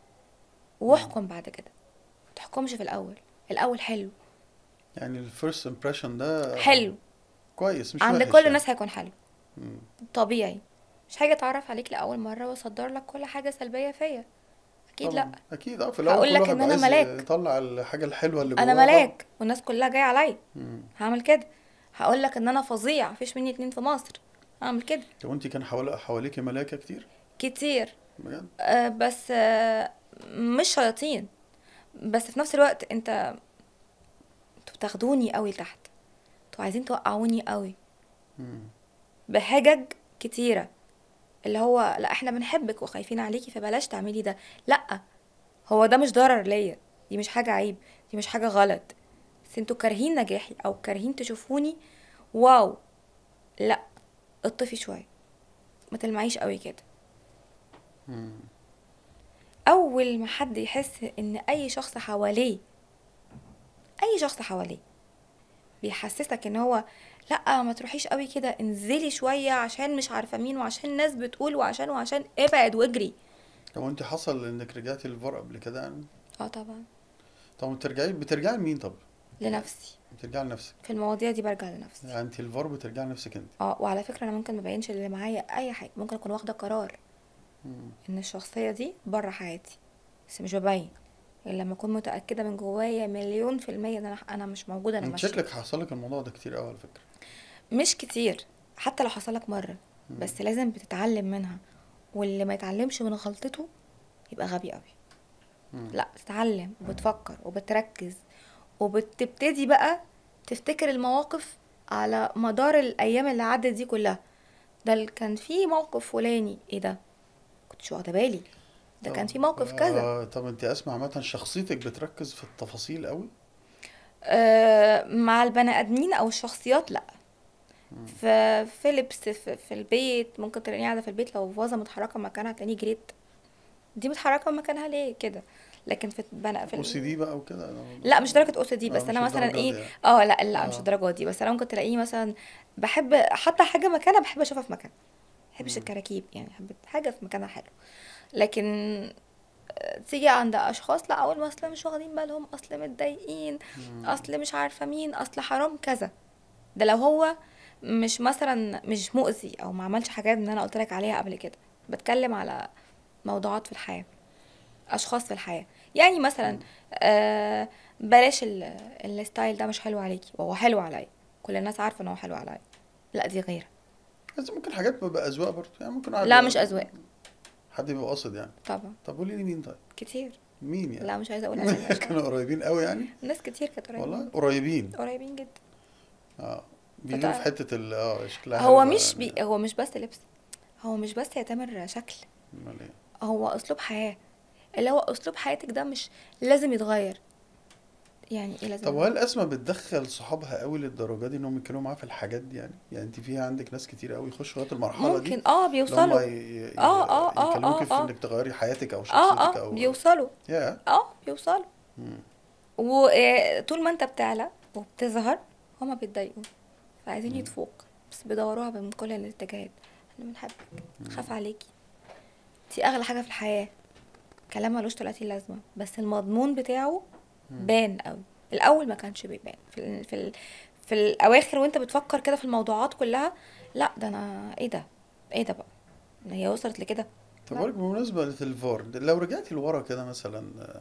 واحكم بعد كده ما تحكمش في الاول الاول حلو
يعني الفيرست امبريشن ده
حلو
كويس مش
عند
وحش
كل
يعني.
الناس هيكون حلو
مم.
طبيعي مش حاجه اتعرف عليك لاول مره واصدر لك كل حاجه سلبيه فيا اكيد
طبعا
لا
اكيد اه في الاول
هقول
كل
لك
واحد
إن أنا
عايز
ملاك.
يطلع الحاجه الحلوه اللي
انا
جواه طبعا.
ملاك والناس كلها جايه عليا
مم.
هعمل كده هقول لك ان انا فظيع مفيش مني اتنين في مصر هعمل كده
طب وانت كان حوالي حواليكي ملايكه كتير
كتير
بجد
أه بس أه مش شياطين بس في نفس الوقت انت انتوا بتاخدوني قوي لتحت انتوا عايزين توقعوني قوي
مم.
بحجج كتيرة اللي هو لا احنا بنحبك وخايفين عليكي فبلاش تعملي ده لا هو ده مش ضرر ليا دي مش حاجة عيب دي مش حاجة غلط بس انتوا كارهين نجاحي او كارهين تشوفوني واو لا اطفي شوية ما تلمعيش قوي كده
مم.
اول ما حد يحس ان اي شخص حواليه اي شخص حواليه بيحسسك ان هو لا ما تروحيش قوي كده انزلي شويه عشان مش عارفه مين وعشان الناس بتقول وعشان وعشان ابعد واجري
طب وانت حصل انك رجعتي للفار قبل كده يعني
اه طبعا
طب بترجعي بترجعي لمين طب
لنفسي
بترجعي لنفسك
في المواضيع دي برجع لنفسي
يعني انت الفار بترجعي لنفسك انت
اه وعلى فكره انا ممكن ما بينش اللي معايا اي حاجه ممكن اكون واخده قرار
مم.
ان الشخصيه دي بره حياتي بس مش ببين الا لما اكون متاكده من جوايا مليون في الميه ان انا انا مش موجوده انا
انت
ماشيه
شكلك حصل لك الموضوع ده كتير قوي على فكره
مش كتير حتى لو حصلك مرة بس لازم بتتعلم منها واللي ما يتعلمش من غلطته يبقى غبي قوي
مم.
لا بتتعلم وبتفكر وبتركز وبتبتدي بقى تفتكر المواقف على مدار الايام اللي عدت دي كلها ده ال- كان في موقف فلاني ايه ده كنتش واخده بالي ده كان
طب
في موقف كذا
آه طب انت اسمع عامة شخصيتك بتركز في التفاصيل قوي
آه، مع البني ادمين او الشخصيات لا في في لبس في, في البيت ممكن تلاقيني قاعده في البيت لو فازه متحركه مكانها تلاقيني جريت دي متحركه مكانها ليه كده لكن في البني في
او سي
ال...
دي بقى وكده
لا مش درجه او سي دي
اه
بس
مش
انا مثلا
الدرجات
ايه
دي يعني
اه لا لا مش
اه
الدرجات دي بس انا ممكن تلاقيني مثلا بحب حتى حاجه مكانها بحب اشوفها في مكان ما بحبش
مم.
الكراكيب يعني بحب حاجه في مكانها حلو لكن تيجي عند اشخاص لا اقول اصل مش واخدين بالهم اصل متضايقين
مم.
اصل مش عارفه مين اصل حرام كذا ده لو هو مش مثلا مش مؤذي او ما عملش حاجات اللي انا قلت لك عليها قبل كده بتكلم على موضوعات في الحياه اشخاص في الحياه يعني مثلا
مم.
آه بلاش ال- الستايل ده مش حلو عليكي وهو حلو عليا كل الناس عارفه ان هو حلو عليا لا دي غيره
بس ممكن حاجات بتبقى اذواق برضه يعني ممكن واحد
لا مش اذواق
حد يبقى قاصد يعني
طبعا
طب قولي لي مين طيب
كتير
مين يعني
لا مش عايزه اقول اسامي عشان
كانوا قريبين قوي يعني
ناس كتير كانت
والله
قريبين
قريبين
قريبين جدا
اه بيجوا في
فتع-
حتة ال اه شكلها
هو
حلو
مش
يعني
بي هو مش بس لبس هو مش بس يا تامر شكل
امال ايه
هو اسلوب حياه اللي هو اسلوب حياتك ده مش لازم يتغير يعني ايه لازم
طب
يتغير
وهل اسماء بتدخل صحابها قوي للدرجه دي انهم يتكلموا معاها في الحاجات دي يعني يعني انت فيها عندك ناس كتير قوي يخشوا لغايه المرحله دي
ممكن اه
اللي هم
بيوصلوا
ي- ي-
اه اه اه
يكلموكي
اه
في
اه
انك تغيري حياتك او
اه
شخصيتك
اه
او
بيوصلوا
يا
اه بيوصلوا
مم.
وطول ما انت بتعلى وبتظهر هما بيتضايقوا فعايزين
مم.
يطفوك بس بيدوروها من كل الاتجاهات احنا بنحبك نخاف عليكي دي اغلى حاجه في الحياه كلام ملوش 30 لازمه بس المضمون بتاعه
مم.
بان قوي الاول ما كانش بيبان في ال في ال في الاواخر وانت بتفكر كده في الموضوعات كلها لا ده انا ايه ده ايه ده بقى إن هي وصلت لكده
طب
لا
بالك بمناسبه للفار لو رجعتي لورا كده مثلا آه،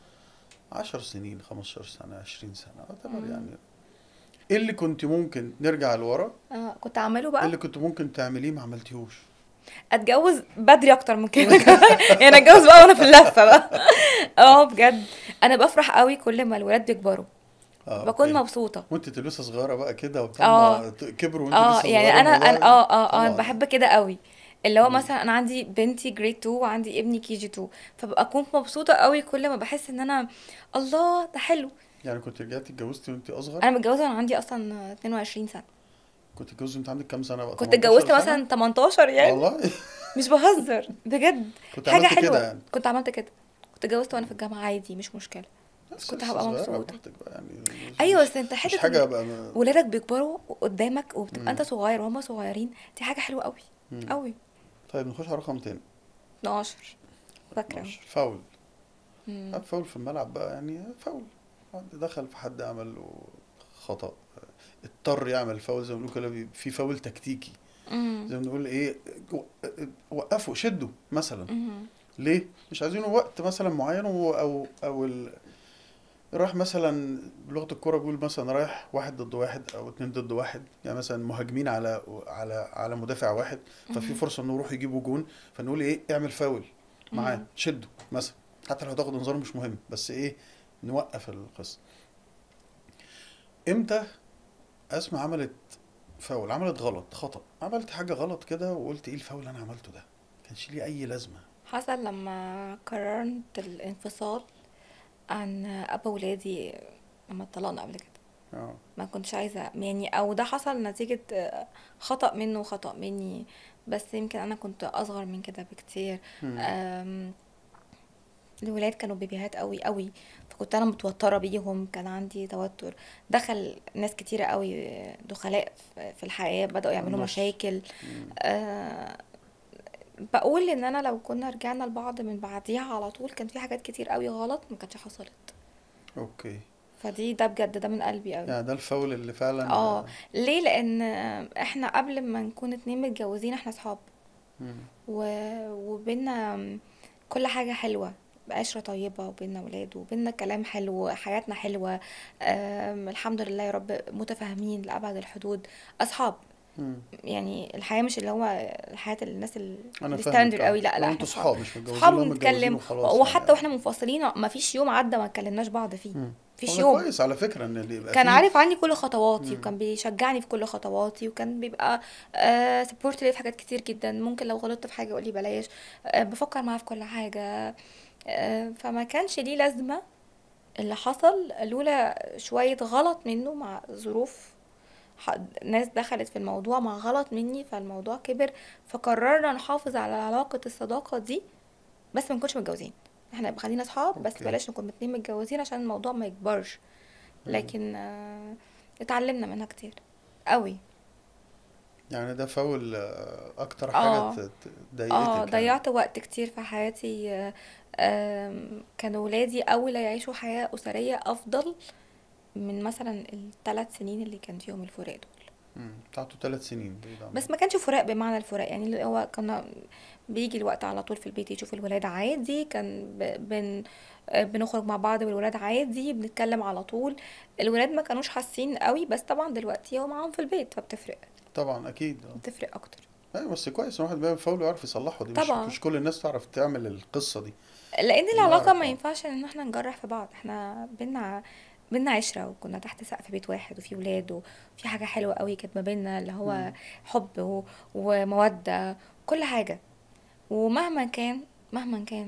عشر سنين 15 سنه 20 سنه اعتبر
مم.
يعني ايه اللي كنت ممكن نرجع لورا
آه كنت اعمله
ايه
بقى
اللي كنت ممكن تعمليه ما عملتيهوش
اتجوز بدري اكتر من كده يعني اتجوز بقى وانا في اللفه بقى اه بجد انا بفرح قوي كل ما الولاد بيكبروا
اه
بكون
اوكي
مبسوطه
وانت تبقي لسه صغيره بقى كده
اه
وبتاع كبروا وانت
اه
لسه
يعني
صغيره
انا انا
الموضوع
اه اه اه انا
طبعا
بحب كده قوي اللي هو
مم.
مثلا انا عندي بنتي جريد 2 وعندي ابني كي جي 2 فببقى اكون مبسوطه قوي كل ما بحس ان انا الله ده حلو
يعني كنت رجعتي اتجوزتي وانت اصغر
انا متجوزه وانا عندي اصلا 22 سنه
كنت اتجوزتي وانت عندك كام سنه بقى
كنت
18
اتجوزت
سنه
مثلا 18 يعني
والله
مش بهزر بجد
كنت
حاجه
عملت كده
حلوه
يعني
كنت عملت كده كنت اتجوزت وانا في الجامعه عادي مش مشكله بس
بس
كنت
لسه
هبقى
صغيره
مبسوطه
براحتك بقى يعني
ايوه
مش
بس انت
مش
حته
حاجه
ان
بقى م...
ولادك بيكبروا قدامك وبتبقى انت
مم.
صغير وهم صغيرين دي حاجه حلوه قوي
مم.
قوي
طيب نخش على رقم تاني
12 فاكره
12 فاول
مم.
عارف فاول في الملعب بقى يعني فاول حد دخل في حد عمل له خطأ اضطر يعمل فاول زي ما بنقول كده بي- في فاول تكتيكي
مم.
زي ما بنقول ايه و- وقفوا شدوا مثلا
مم.
ليه مش عايزينه وقت مثلا معين و- او او ال... راح مثلا بلغة الكورة بيقول مثلا رايح واحد ضد واحد او اتنين ضد واحد يعني مثلا مهاجمين على على على مدافع واحد ففي
مم.
فرصة انه يروح يجيبوا جون فنقول ايه اعمل فاول معاه
مم.
شده مثلا حتى لو هتاخد انذار مش مهم بس ايه نوقف القصة امتى اسمع عملت فاول عملت غلط خطأ عملت حاجة غلط كده وقلت ايه الفاول اللي انا عملته ده كانش ليه اي لازمة
حصل لما قررت الانفصال عن ابا ولادي لما اتطلقنا قبل كده
اه
ما كنتش عايزه يعني او ده حصل نتيجه آه، خطأ منه وخطأ مني بس يمكن انا كنت اصغر من كده بكتير
مم.
أم، الولاد كانوا بيبيهات قوي قوي فكنت انا متوتره بيهم كان عندي توتر دخل ناس كتيره قوي دخلاء في في الحياه بداوا يعملوا
النص.
مشاكل
مم.
أه بقول ان انا لو كنا رجعنا لبعض من بعديها على طول كان في حاجات كتير قوي غلط ما كانتش حصلت
اوكي
فدي ده بجد ده من قلبي قوي
يعني ده الفاول اللي فعلا
اه ليه لان احنا قبل ما نكون اتنين متجوزين احنا صحاب
مم.
و... وبينا كل حاجة حلوة بعشرة طيبة وبينا ولاد وبينا كلام حلو حياتنا حلوة أم، الحمد لله يا رب متفاهمين لأبعد الحدود أصحاب
مم.
يعني الحياة مش اللي هو الحياة الناس ال-
انا فاهمك
الستاندر
اه
قوي لا لا
لو
احنا
انتوا
صحاب
صحاب مش متجوزين
صحاب
لو متجوزين
بنتكلم
وخلاص يعني
وحتى
اه
واحنا منفصلين ما فيش يوم عدى ما اتكلمناش بعض فيه
مم.
مفيش
هو
يوم
كويس على فكرة ان اللي يبقى
كان
فيه
عارف عني كل خطواتي
مم.
وكان بيشجعني في كل خطواتي وكان بيبقى آه سبورت لي في حاجات كتير جدا ممكن لو غلطت في حاجه يقول لي بلاش آه بفكر معاه في كل حاجه آه فما كانش ليه لازمه اللي حصل لولا شويه غلط منه مع ظروف ح- ناس دخلت في الموضوع مع غلط مني فالموضوع كبر فقررنا نحافظ على علاقه الصداقه دي بس ما نكونش متجوزين احنا يبقى خلينا اصحاب بس
اوكي
بلاش نكون اتنين متجوزين عشان الموضوع ما يكبرش
مم.
لكن آه، اتعلمنا منها كتير قوي
يعني ده فاول آه، اكتر حاجة
اه
ت- ت-
اه
ضايقتك يعني
ضيعت وقت كتير في حياتي آه، آم، كانوا ولادي اولى يعيشوا حياة اسرية افضل من مثلا الثلاث سنين اللي كان فيهم الفراق دول
مم. بتاعته ثلاث سنين بعيد عن
بس
بعض
ما كانش فراق بمعنى الفراق يعني اللي هو كنا بيجي الوقت على طول في البيت يشوف الولاد عادي كان ب- بن آه، بنخرج مع بعض والولاد عادي بنتكلم على طول الولاد ما كانوش حاسين قوي بس طبعا دلوقتي هو معاهم في البيت فبتفرق
طبعا اكيد اه
بتفرق اكتر
ايوه بس كويس الواحد بيعمل فاول ويعرف يصلحه دي مش
طبعا
مش كل الناس تعرف تعمل القصة دي
لان العلاقه
نعرف
ما
اه
ينفعش ان احنا نجرح في بعض احنا بينا بينا عشره وكنا تحت سقف بيت واحد وفي ولاد وفي حاجه حلوه قوي كانت ما بينا اللي هو
مم.
حب و- وموده كل حاجه ومهما كان مهما كان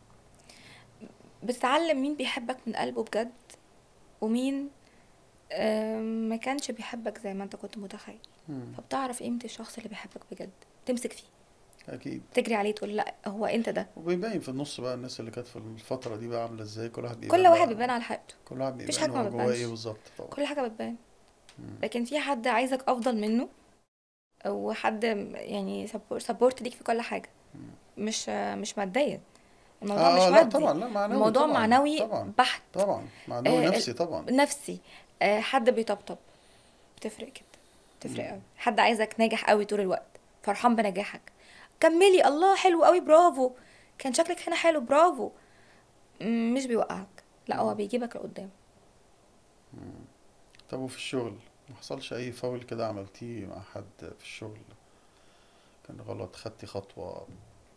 بتتعلم مين بيحبك من قلبه بجد ومين آم، ما كانش بيحبك زي ما انت كنت متخيل
مم.
فبتعرف قيمة الشخص اللي بيحبك بجد تمسك فيه
اكيد
تجري عليه تقول لا هو انت ده
وبيبين في النص بقى الناس اللي كانت في الفترة دي بقى عاملة ازاي كل واحد
كل
بيبان
واحد
بقى
بيبان على حقيقته
كل واحد
مفيش
بيبان
حاجة ما
هو جواه ايه
بتبانش
بالظبط طبعا
كل حاجة بتبان
مم.
لكن في حد عايزك افضل منه وحد يعني سبورت ليك في كل حاجة
مم.
مش مش ماديا الموضوع مش
اه اه لا
مادي
طبعا لا معنوي
الموضوع
طبعا
معنوي
طبعا
بحت
طبعا معنوي
آه
نفسي طبعا
ال- نفسي آه حد بيطبطب تفرق كده تفرق
مم.
قوي حد عايزك ناجح قوي طول الوقت فرحان بنجاحك كملي الله حلو قوي برافو كان شكلك هنا حلو برافو م- مش بيوقعك لا هو
مم.
بيجيبك لقدام
مم. طب وفي الشغل ما حصلش اي فاول كده عملتيه مع حد في الشغل كان غلط خدتي خطوة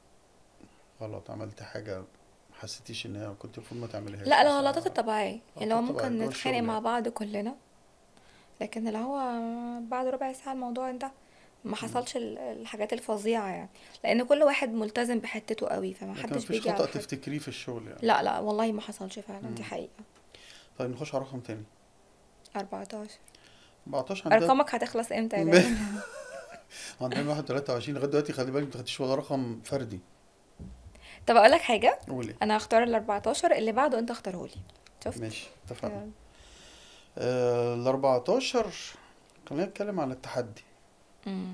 غلط عملتي حاجة ما حسيتيش ان هي كنت المفروض ما تعمليهاش
لا
مثلا
الغلطات الطبيعية
اه
اللي هو
كنت بقى
ممكن
جوه
نتخانق
الشغل
مع
يعني
بعض كلنا لكن اللي هو بعد ربع ساعة الموضوع انتهى ما
مم.
حصلش ال- الحاجات الفظيعة يعني لأن كل واحد ملتزم بحتته قوي فما
لكن
حدش
مفيش
بيجي
خطأ
على حد
تفتكريه في الشغل يعني
لا لا والله ما حصلش فعلا دي
مم.
حقيقة
طيب نخش على رقم تاني
14
14 عندها
أرقامك هتخلص امتى يا
م-
دايما
عندنا واحد 23 لغاية دلوقتي خلي بالك ما خدتيش ولا رقم فردي
طب أقول لك حاجة
قولي
أنا هختار ال 14 اللي بعده أنت اختاره لي شفت
ماشي اتفقنا
يلا.
آه ال 14 خلينا نتكلم عن التحدي
مم.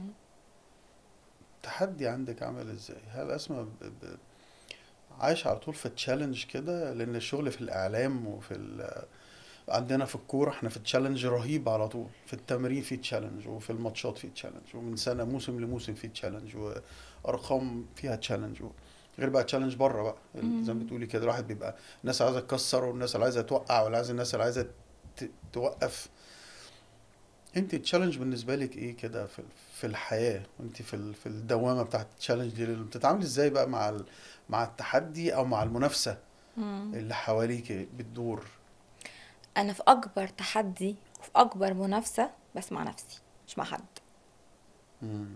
التحدي عندك عامل ازاي هل اسمع ب... ب... عايش على طول في تشالنج كده لان الشغل في الاعلام وفي ال... عندنا في الكوره احنا في تشالنج رهيب على طول في التمرين في تشالنج وفي الماتشات في تشالنج ومن سنه موسم لموسم في تشالنج وارقام فيها تشالنج غير بقى تشالنج بره بقى ال- زي ما
مم.
بتقولي كده الواحد بيبقى الناس عايزه تكسر والناس اللي عايزه توقع واللي عايزه الناس اللي عايزه ت... توقف انت التشالنج بالنسبه لك ايه كده في في الحياه وانت في ال- في الدوامه بتاعت التشالنج دي اللي بتتعاملي ازاي بقى مع ال... مع التحدي او مع المنافسه
مم.
اللي حواليك بتدور
أنا في أكبر تحدي وفي أكبر منافسة بس مع نفسي مش مع حد
مم.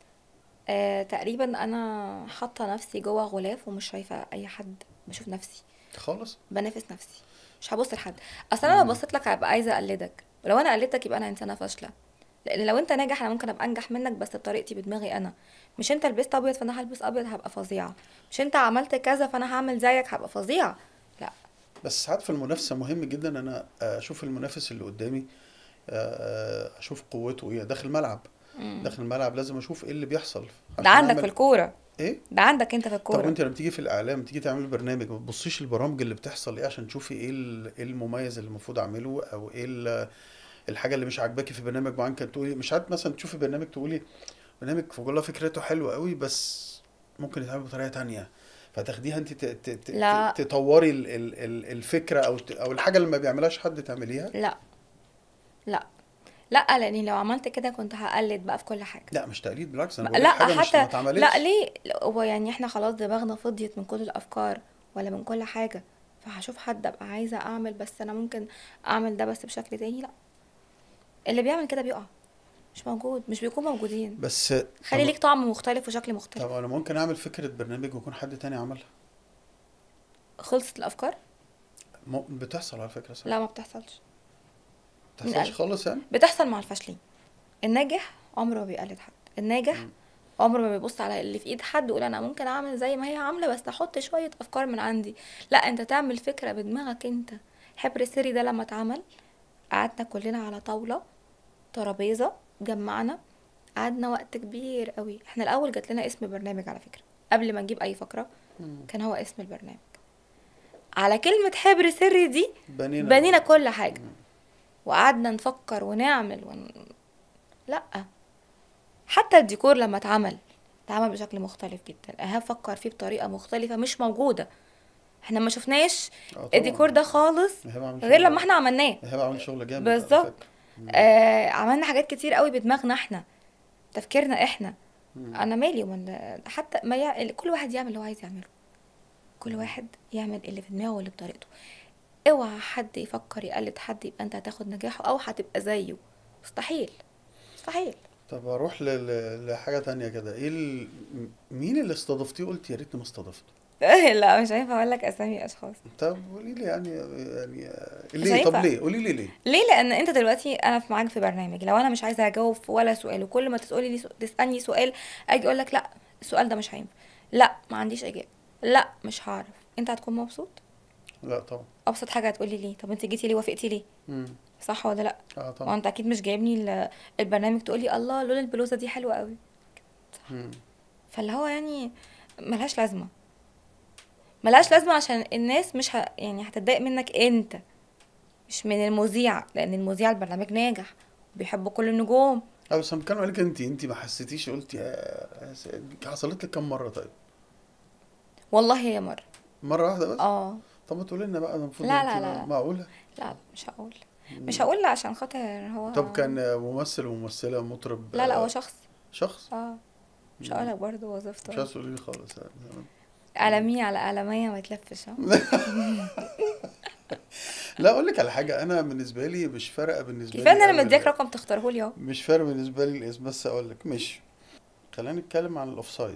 آه تقريبا أنا حاطة نفسي جوه غلاف ومش شايفة أي حد بشوف نفسي
خالص
بنافس نفسي مش هبص لحد اصل انا لو
مم.
بصيت لك هبقى عايزه اقلدك ولو انا قلدتك يبقى انا انسانه فاشله لان لو انت ناجح انا ممكن ابقى انجح منك بس بطريقتي بدماغي انا مش انت لبست ابيض فانا هلبس ابيض هبقى فظيعه مش انت عملت كذا فانا هعمل زيك هبقى فظيعه لا
بس ساعات في المنافسه مهم جدا ان انا اشوف المنافس اللي قدامي آه، اشوف قوته ايه داخل الملعب
مم.
داخل الملعب لازم اشوف ايه اللي بيحصل
ده
عشان
عندك في
اعمل
الكوره
ايه
ده عندك انت في
طب
الكوره
وانت لما تيجي في الاعلام تيجي تعمل برنامج ما تبصيش البرامج اللي بتحصل ايه عشان تشوفي ايه ال- ايه المميز اللي المفروض اعمله او ايه ال- الحاجه اللي مش عاجباكي في برنامج معين كانت تقولي مش عارف مثلا تشوفي برنامج تقولي برنامج والله فكرته حلوه قوي بس ممكن يتعمل بطريقه تانية فتاخديها انت ت- ت- ت-
لا
ت- تطوري ال- ال- ال- الفكره او ت- او الحاجه اللي ما بيعملهاش حد تعمليها
لا لا لا لاني لو عملت كده كنت هقلد بقى في كل حاجه
لا مش تقليد بالعكس انا
م-
بقول لك
لا
حاجه مش ما
حتى لا
اتعملتش
ليه لا، هو يعني احنا خلاص دماغنا فضيت من كل الافكار ولا من كل حاجه فهشوف حد ابقى عايزه اعمل بس انا ممكن اعمل ده بس بشكل تاني لا اللي بيعمل كده بيقع مش موجود مش بيكون موجودين
بس
خلي
طب
ليك طعم مختلف وشكل مختلف
طب انا ممكن اعمل فكره برنامج ويكون حد تاني عملها
خلصت الافكار
م... بتحصل على فكره صح
لا ما بتحصلش
ما
من
بتحصلش
قلب.
خالص يعني
بتحصل مع الفاشلين الناجح عمره ما بيقلد حد الناجح
مم.
عمره ما بيبص على اللي في ايد حد ويقول انا ممكن اعمل زي ما هي عامله بس احط شويه افكار من عندي لا انت تعمل فكره بدماغك انت حبر السري ده لما اتعمل قعدنا كلنا على طاوله ترابيزه جمعنا قعدنا وقت كبير قوي احنا الاول جات لنا اسم برنامج على فكره قبل ما نجيب اي فقره
مم.
كان هو اسم البرنامج على كلمه حبر سري دي
بنينا
بنينا كل حاجه وقعدنا نفكر ونعمل ون... لا حتى الديكور لما اتعمل اتعمل بشكل مختلف جدا ايهاب فكر فيه بطريقه مختلفه مش موجوده احنا ما شفناش
آه طبعاً.
الديكور ده خالص
إيهاب عامل
غير
شغل-
لما احنا عملناه
إيهاب عامل شغل جامد على
بالظبط.
فكرة. مم.
آه عملنا حاجات كتير قوي بدماغنا احنا تفكيرنا احنا
مم.
انا مالي ومن حتى ما يع... كل واحد يعمل اللي هو عايز يعمله كل واحد يعمل اللي في دماغه واللي بطريقته اوعى حد يفكر يقلد حد يبقى انت هتاخد نجاحه او هتبقى زيه مستحيل مستحيل
طب اروح ل... ل... لحاجه تانية كده ايه ال... م- مين اللي استضفتيه قلت يا ريتني ما استضفته
لا مش هينفع اقول لك اسامي اشخاص
طب قولي لي يعني يعني آه،
مش
ليه طب
هينفع.
ليه قولي لي ليه
ليه لان انت دلوقتي انا في معاك في برنامج لو انا مش عايزه اجاوب في ولا سؤال وكل ما تسالي لي تسالني سؤال اجي اقول لك لا السؤال ده مش هينفع لا ما عنديش اجابه لا مش هعرف انت هتكون مبسوط
لا طبعا
ابسط حاجه هتقولي ليه طب انت جيتي ليه وافقتي ليه
مم.
صح ولا لا
اه
ما
طبعا
انت اكيد مش جايبني ال- البرنامج تقولي الله لون البلوزه دي حلوه قوي
مم.
فاللي هو يعني ملهاش لازمه ملهاش لازمه عشان الناس مش ه... يعني هتتضايق منك انت مش من المذيع لان المذيع البرنامج ناجح بيحب كل النجوم
اه بس انا بتكلم عليك انت انت ما حسيتيش قلت يا يا س- حصلت لك كم مره طيب
والله هي مره
مره واحده بس
اه
طب ما تقولي لنا بقى ده المفروض
لا،
انت
لا،
بقى-
لا، لا.
معقوله
لا لا مش هقول مش هقول لا عشان خاطر هو
طب كان ممثل وممثله مطرب
لا لا هو
آه،
شخص
شخص
اه مش هقولك برضه
مش
وظيفته
عايز تقولي لي خالص يعني
قلمية على قلمية ما يتلفش ها
لا اقول لك على حاجه انا بالنسبه لي مش فارقه بالنسبه
كفايه ان
لي
انا
أوي
مديك
ال-
رقم تختاره لي اهو
مش فارق بالنسبه لي الاسم بس اقول لك مش خلينا نتكلم عن الاوفسايد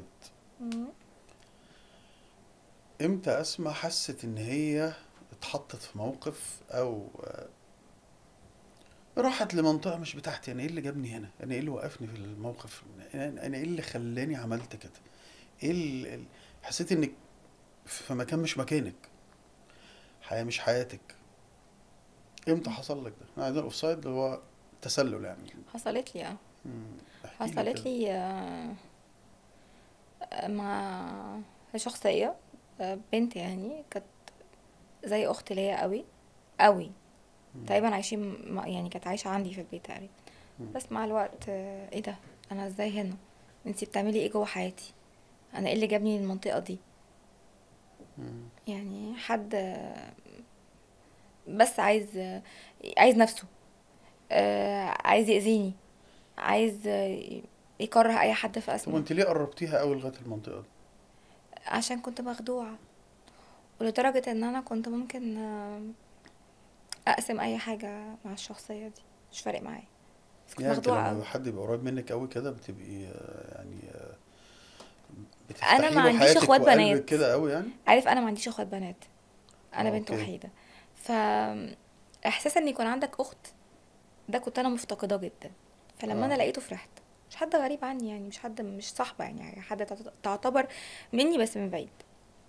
امتى اسمع حست ان هي اتحطت في موقف او آه، راحت لمنطقه مش بتاعتي انا ايه اللي جابني هنا انا ايه اللي وقفني في الموقف انا أنا ايه اللي خلاني عملت كده ايه ال- ال- حسيت انك في مكان مش مكانك حياه مش حياتك امتى حصل لك ده احنا عايزين الاوفسايد اللي هو تسلل يعني
حصلت لي اه
مم. احكي لي
حصلت
كده.
لي آه، آه، مع شخصية آه، بنت يعني كانت زي اخت ليا قوي قوي
مم.
تقريبا عايشين مع- يعني كانت عايشة عندي في البيت تقريبا
مم.
بس مع الوقت آه، ايه ده انا ازاي هنا انتي بتعملي ايه جوه حياتي انا ايه اللي جابني للمنطقة دي
مم.
يعني حد آه، بس عايز آه، عايز نفسه آه، عايز يأذيني عايز آه، يكره اي حد في
طب
اسمه
وانت ليه قربتيها قوي لغايه المنطقه دي
عشان كنت مخدوعة ولدرجة ان انا كنت ممكن آه، اقسم اي حاجة مع الشخصية دي مش فارق معايا بس كنت
يعني انت
مخدوعة
لما
قوي
حد يبقى قريب منك قوي كده بتبقي آه، يعني آه،
أنا
بتفتحي
ما
له
عنديش
حياتك
إخوات
وقلبك
بنات.
كده قوي يعني
عارف انا ما عنديش اخوات بنات انا
آه،
بنت
أوكي.
وحيدة ف احساس ان يكون عندك اخت ده كنت انا مفتقداه جدا فلما انا
آه.
لقيته فرحت مش حد غريب عني يعني مش حد مش صاحبة يعني حد تعت- تعتبر مني بس من بعيد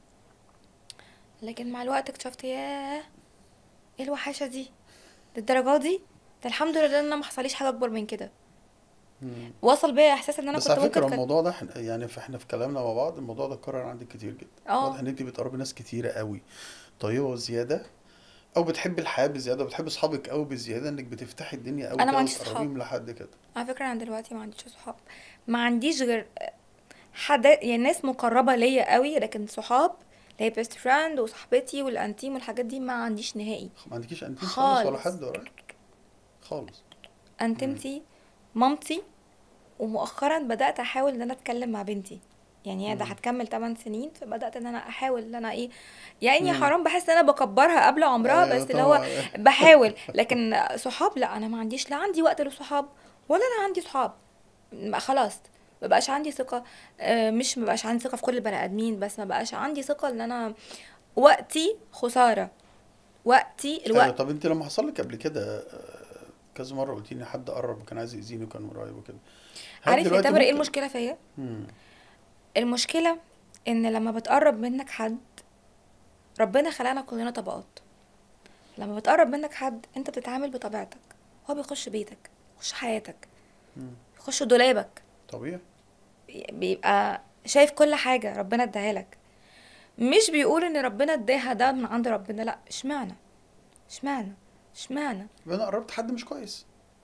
لكن مع الوقت اكتشفت ياه ايه الوحاشة دي للدرجة دي ده الحمد لله ان انا ما حصليش حاجة اكبر من كده
مم.
وصل بيا احساس ان انا
بس
كنت
على فكره
ممكن كت...
الموضوع ده إحنا- يعني فاحنا في كلامنا مع بعض الموضوع ده اتكرر عندك كتير جدا
اه.
واضح ان انت بتقربي ناس كتيره قوي طيبه وزياده او بتحبي الحياه بزياده بتحبي اصحابك قوي بزياده انك بتفتحي الدنيا قوي
أنا ما
كده
عنديش
وتقربيهم لحد كده
على فكرة انا دلوقتي ما عنديش صحاب ما عنديش غير حد يعني ناس مقربة ليا قوي لكن صحاب اللي هي بيست فريند وصاحبتي والانتيم والحاجات دي ما عنديش نهائي
ما عندكيش انتيم خالص ولا
خالص
حد قريب خالص
انتمتي مامتي ومؤخرا بدأت احاول ان انا اتكلم مع بنتي يعني هي ده
مم.
هتكمل 8 سنين فبدات ان انا احاول ان انا ايه يعني
مم.
حرام بحس ان انا بكبرها قبل عمرها
ايوه
بس اللي هو
طبعا
بحاول لكن صحاب لا انا ما عنديش لا عندي وقت للصحاب ولا انا عندي صحاب ما- خلاص ما بقاش عندي ثقة آه، مش ما بقاش عندي ثقة في كل البني ادمين بس ما بقاش عندي ثقة ان انا وقتي خسارة وقتي
ايوه
الوقت
طب انت لما حصل لك قبل كده آه، كذا مره قلت لي حد قرب وكان عايز يأذيني وكان من قريب وكده هل
عارف يا
دلوقتي
تامر ايه
ممكن
المشكلة فيا
مم.
المشكلة ان لما بتقرب منك حد ربنا خلقنا كلنا طبقات لما بتقرب منك حد انت بتتعامل بطبيعتك هو بيخش بيتك يخش حياتك
مم.
يخش دولابك
طبيعي
بيبقى شايف كل حاجة ربنا اداها لك مش بيقول ان ربنا اداها ده من عند ربنا لا اشمعنى اشمعنى اشمعنى
يبقى انا قربت حد مش كويس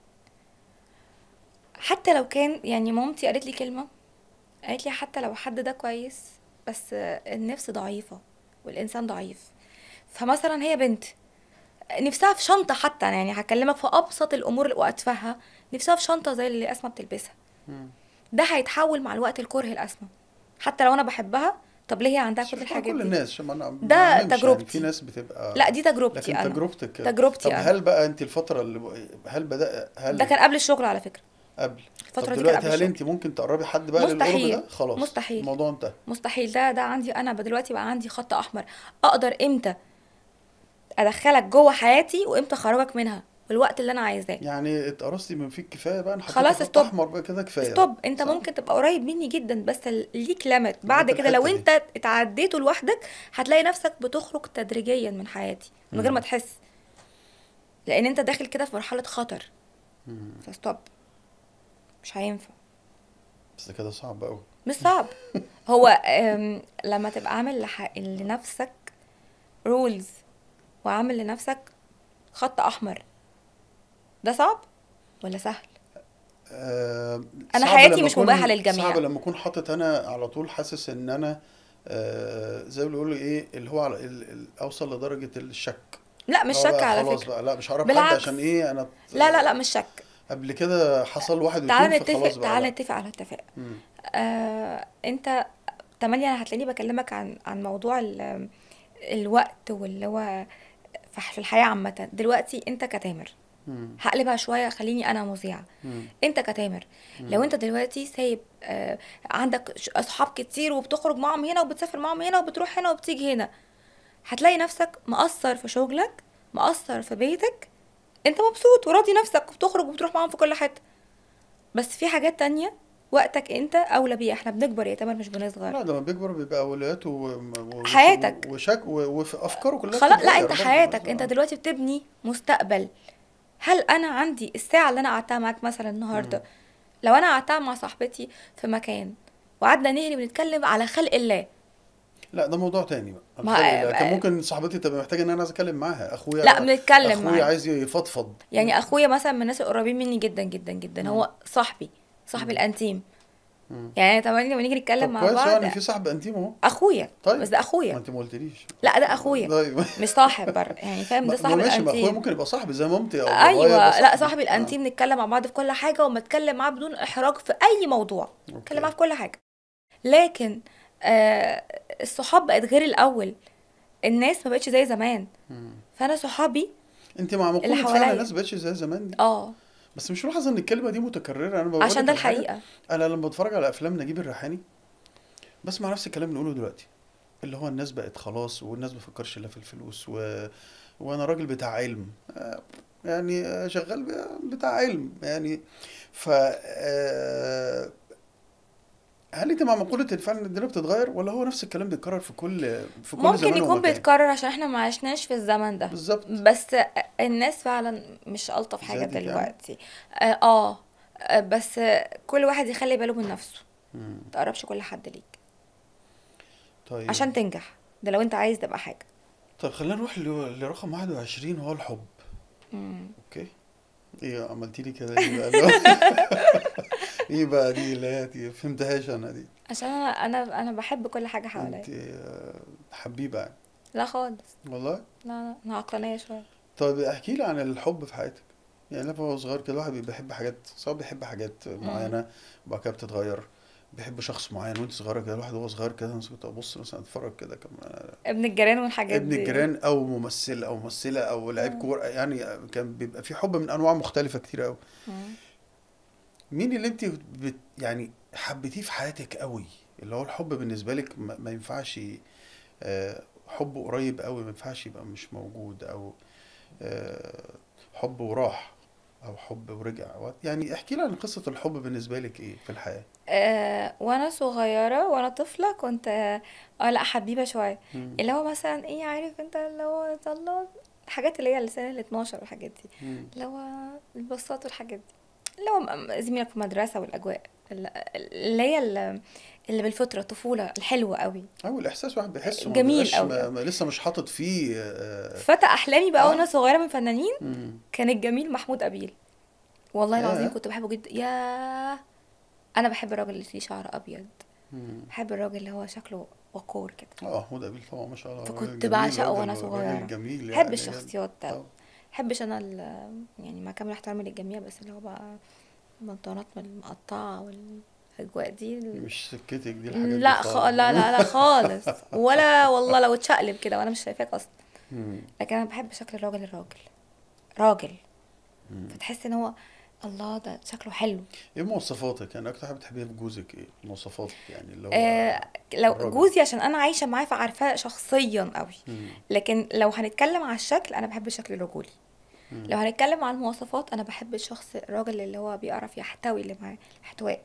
حتى لو كان يعني مامتي قالت لي كلمة قالت لي حتى لو حد ده كويس بس النفس ضعيفة والإنسان ضعيف فمثلا هي بنت نفسها في شنطة حتى يعني هكلمك في أبسط الأمور وأتفهها نفسها في شنطة زي اللي أسماء بتلبسها
مم.
ده هيتحول مع الوقت الكره لأسماء حتى لو أنا بحبها طب ليه هي عندها
بس
كل
مش مع
الحاجات
كل
دي
الناس عشان ما انا ما
ده
نعممش يعني
تجربتي.
في ناس بتبقى
لا دي تجربتي
لكن
أنا
تجربتك كده.
تجربتي
طب
أنا
هل بقى انت الفتره اللي هل بدأ هل
ده كان قبل الشغل على فكرة
قبل
الفترة
طب
دي كان
دلوقتي
قبل
هل
الشغل
انت ممكن تقربي حد بقى للقرب
مستحيل
ده خلاص
مستحيل
الموضوع انتهى
مستحيل ده ده عندي انا دلوقتي بقى عندي خط احمر اقدر امتى ادخلك جوه حياتي وامتى اخرجك منها والوقت اللي انا عايزاه
يعني اتقرصتي من فيك كفايه بقى انا حطيت
خلاص
خط
ستوب
احمر بقى كده كفايه
ستوب انت
صح؟
ممكن تبقى قريب مني جدا بس ال- ليك ليميت
لغايه
بعد كده لو
الحته دي
انت اتعديته لوحدك هتلاقي نفسك بتخرج تدريجيا من حياتي من غير ما
مم.
تحس لان انت داخل كده في مرحله خطر
مم.
فستوب مش هينفع
بس ده كده صعب قوي
مش صعب هو أم، لما تبقى عامل لح- لنفسك رولز وعامل لنفسك خط احمر ده صعب ولا سهل
آه
انا
صعب
حياتي
لما
مش مباحه
اكون
للجميع
صعب لما اكون حاطط انا على طول حاسس ان انا آه زي ما بيقولوا ايه اللي هو على ال- ال- اوصل لدرجه الشك
لا مش
اللي هو
شك
بقى
على
خلاص
فكره
بقى لا مش هقرب حد
بالعكس
عشان ايه انا
لا لا لا مش شك
قبل كده حصل واحد
تعال
واتنين فخلاص
نتفق
بقى
تعال
لا
نتفق على اتفاق
مم.
آه انت تملي انا هتلاقيني بكلمك عن عن موضوع ال- الوقت واللي هو في في الحياه عامه دلوقتي انت كتامر
مم.
هقلبها شويه خليني انا مذيعه
مم.
انت كتامر لو
مم.
انت دلوقتي سايب آه، عندك ش- اصحاب كتير وبتخرج معاهم هنا وبتسافر معاهم هنا وبتروح هنا وبتيجي هنا هتلاقي نفسك مقصر في شغلك مقصر في بيتك انت مبسوط وراضي نفسك وبتخرج وبتروح معاهم في كل حته بس في حاجات تانية وقتك انت اولى بيها احنا بنكبر يا تامر مش بنصغر
لا لما بيكبر بيبقى اولوياته و- و- و-
حياتك.
وشك و- وافكاره كلها
خلاص لا
بتتغير
انت
برضه
حياتك انت
آه.
دلوقتي بتبني مستقبل هل انا عندي الساعه اللي انا قعدتها معاك مثلا النهارده
مم.
لو انا قعدتها مع صاحبتي في مكان وقعدنا نهري بنتكلم على خلق الله
لا ده موضوع تاني بقى
ما-
الخلق ده. كان
ما-
ممكن صاحبتي تبقى محتاجه ان انا عايز اتكلم معاها اخويا
لا بنتكلم
اخويا
معاه
عايز يفضفض
يعني اخويا مثلا من الناس القريبين مني جدا جدا جدا
مم.
هو صاحبي صاحبي
مم.
الانتيم
مم.
يعني تمام لما نيجي نتكلم
طب
مع
كويس
بعض
يعني في صاحب انتيم اهو
اخويا
طيب
بس ده
ما
اخويا
انت ما قلتليش
لا ده اخويا
طيب
مش صاحب بره يعني فاهم ده
ما ما
صاحب
ماشي ما اخويا
الانتيم
ممكن يبقى صاحبي زي مامتي او بابايا
ايوه
يبقى
لا
صاحبي
صاحبي
اه
الانتيم نتكلم مع بعض في كل حاجه وما اتكلم معاه بدون احراج في اي موضوع اتكلم معاه
اوكي
في كل حاجه لكن آه الصحاب بقت غير الاول الناس ما بقتش زي زمان
مم.
فانا صحابي
انت مع
اللي
مقولة فعلا
حواليا
الناس بقتش زي زمان دي
اه
بس مش ملاحظ ان الكلمه دي متكرره انا بقول
عشان
لك
ده
على حاجه
الحقيقه
انا لما بتفرج على افلام نجيب الريحاني بسمع نفس الكلام اللي بنقوله دلوقتي اللي هو الناس بقت خلاص والناس ما بتفكرش الا في الفلوس و... وانا راجل بتاع علم آه، يعني آه، شغال ب- بتاع علم يعني ف آه، هل انت مع مقولة إن فعلا الدنيا بتتغير ولا هو نفس الكلام بيتكرر في كل في كل
ممكن
زمان
يكون
ومكان
بيتكرر عشان احنا ما عشناش في الزمن ده
بالظبط
بس الناس فعلا مش ألطف حاجة
زادت يعني
دلوقتي اه آه، آه، بس كل واحد يخلي باله من نفسه
مم.
ما تقربش كل حد ليك
طيب
عشان تنجح ده لو انت عايز تبقى حاجة
طب خلينا نروح ل- لرقم 21 وهو الحب
مم.
اوكي ايه عملتي لي كده ايه بقى اللي هو- ايه بقى دي اللي هي دي فهمتهاش انا دي
عشان انا انا انا بحب كل حاجة
انت
حواليا
آه، حبيبه يعني
لا خالص
والله
لا لا انا عقلانية شوية
طيب احكي لي عن الحب في حياتك يعني لما هو صغير كده الواحد بيحب حاجات سواء بيحب حاجات
مم.
معينه وبعد كده بتتغير بيحب شخص معين وانت صغيره كده الواحد وهو صغير كده مثلا كنت ابص مثلا اتفرج كده كم
ابن الجيران والحاجات
ابن
دي
الجيران او ممثل او ممثله او لعيب
مم.
كوره يعني كان بيبقى في حب من انواع مختلفه كتير قوي
مم.
مين اللي انت بت يعني حبيتيه في حياتك قوي اللي هو الحب بالنسبه لك ما, ما ينفعش آه، حب قريب قوي ما ينفعش يبقى مش موجود او آه، حب وراح او حب ورجع يعني احكي لي عن قصه الحب بالنسبه لك ايه في الحياه
آه وانا صغيره وانا طفله كنت اه آه، لا حبيبه شويه
مم.
اللي هو مثلا ايه عارف انت اللي هو الله الحاجات اللي هي لسنه ال 12 والحاجات دي
مم.
اللي هو البساط والحاجات دي اللي هو م- زميلك في المدرسه والاجواء ال- اللي هي ال- اللي بالفطره الطفوله الحلوه قوي
او الاحساس واحد بيحسه ما
جميل
بيبقاش
قوي
ما ما لسه مش حاطط فيه آه،
فتى احلامي بقى
اه
وانا صغيره من فنانين
مم.
كان الجميل محمود ابيل والله العظيم
ياه
كنت بحبه جدا يا انا بحب الراجل اللي فيه شعر ابيض
مم.
بحب الراجل اللي هو شكله وقور كده
اه محمود ابيل طبعا ما شاء الله راجل
فكنت
جميل
بعشقه
راجل
وانا
راجل
صغيره
جميل
بحب
يعني
الشخصيات ده
اه
بحبش انا ال- يعني مع كامل احترامي للجميع بس اللي هو بقى البنطلونات من المقطعه والاجواء دي ال-
مش سكتك دي الحاجات دي
لا خ...
خالص
لا لا لا خالص ولا والله لو اتشقلب كده وانا مش شايفاك اصلا
مم.
لكن انا بحب شكل الراجل الراجل راجل
مم.
فتحس ان هو الله ده شكله حلو
ايه مواصفاتك يعني اكتر حاجه بتحبيها في جوزك ايه مواصفاتك يعني اللي هو
آه لو
الراجل
جوزي عشان انا عايشه معاه فعارفاه شخصيا قوي
مم.
لكن لو هنتكلم على الشكل انا بحب الشكل الرجولي لو
مم.
هنتكلم على المواصفات انا بحب الشخص الراجل اللي هو بيعرف يحتوي اللي معاه الاحتواء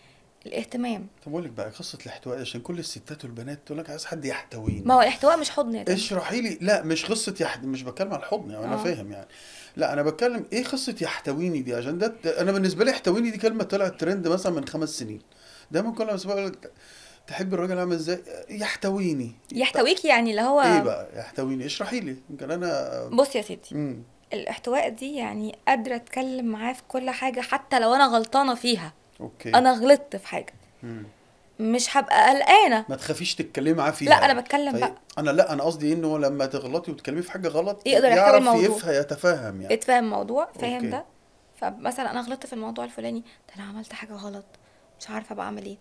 الاهتمام
طب اقول لك بقى قصه الاحتواء دي، عشان كل الستات والبنات تقول لك عايز حد يحتويني
ما هو الاحتواء مش حضن يا تامر
اشرحي لي لا مش قصه يحت... مش بتكلم على الحضن يعني انا
اه
فاهم يعني لا انا بتكلم ايه قصه يحتويني دي عشان ده انا بالنسبه لي يحتويني دي كلمه طلعت ترند مثلا من خمس سنين دايما كل ما اسمع يقول لك تحب الراجل عامل ازاي يحتويني طب
يحتويك يعني اللي
ايه
هو
بقى يحتويني اشرحي لي يمكن انا
بص يا سيدي
امم
الاحتواء دي يعني قادرة اتكلم معاه في كل حاجة حتى لو انا غلطانة فيها
اوكي
انا غلطت في حاجة
مم.
مش هبقى قلقانة
ما تخافيش تتكلمي معاه
لا
فيها
انا بتكلم
في...
بقى
انا لا انا قصدي انه لما تغلطي وتتكلمي في حاجه غلط
يقدر يحتوي
يعرف
الموضوع
يفهم يتفهم يعني
اتفاهم الموضوع فاهم
اوكي
ده فمثلا انا غلطت في الموضوع الفلاني ده انا عملت حاجة غلط مش عارفة بقى اعمل ايه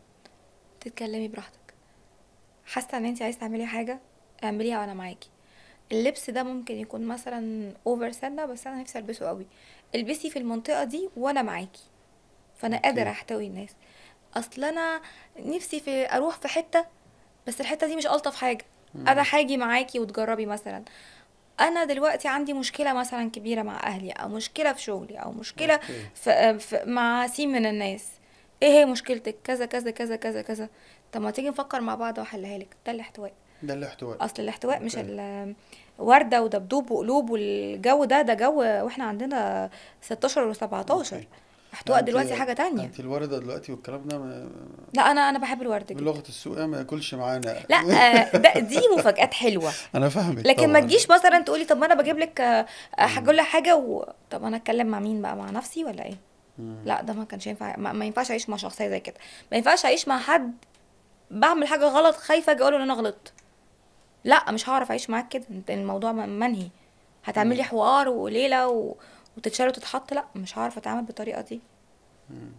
تتكلمي براحتك حاسة ان انت عايزة تعملي حاجة اعمليها وانا معاكي اللبس ده ممكن يكون مثلا اوفر سنة بس انا نفسي البسه قوي البسي في المنطقة دي وانا معاكي فانا قادرة
اوكي
احتوي الناس اصل انا نفسي في اروح في حتة بس الحتة دي مش الطف حاجة انا
مم.
هاجي معاكي وتجربي مثلا انا دلوقتي عندي مشكلة مثلا كبيرة مع اهلي او مشكلة في شغلي او مشكلة
اوكي
في, في مع سين من الناس ايه هي مشكلتك كذا كذا كذا كذا كذا طب ما تيجي نفكر مع بعض واحلها لك ده الاحتواء
ده الاحتواء
اصل الاحتواء مش
اوكي
ال- وردة ودبدوب وقلوب والجو ده ده جو واحنا عندنا 16 و17
اوكي لا
احتواء
انت
دلوقتي حاجة تانية
انت الوردة دلوقتي والكلام ده ما...
لا انا انا بحب الورد جدا
بلغة السوق ما ياكلش معانا
لا آه، ده دي مفاجآت حلوة
انا فاهمك
لكن ما
طبعا
تجيش مثلا تقولي طب ما انا بجيب لك آه، آه،
مم.
هقول لك حاجة و... طب انا اتكلم مع مين بقى مع نفسي ولا ايه
مم.
لا ده ما كانش ينفع ما, ما ينفعش اعيش مع شخصية زي كده ما ينفعش اعيش مع حد بعمل حاجة غلط خايفة اجي اقوله ان انا غلطت لا مش هعرف اعيش معاك كده انت الموضوع م- منهي هتعملي
مم.
حوار وليلة و... وتتشال وتتحط لا مش هعرف اتعامل بالطريقة دي
مم.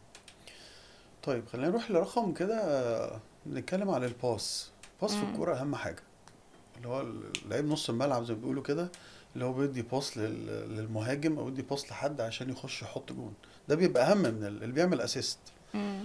طيب خلينا نروح لرقم كده نتكلم على الباس باس في
مم.
الكورة أهم حاجة اللي هو لعيب نص الملعب زي ما بيقولوا كده اللي هو بيدي باس لل- للمهاجم أو يدي باس لحد عشان يخش يحط جون ده بيبقى أهم من ال- اللي بيعمل أسيست
مم.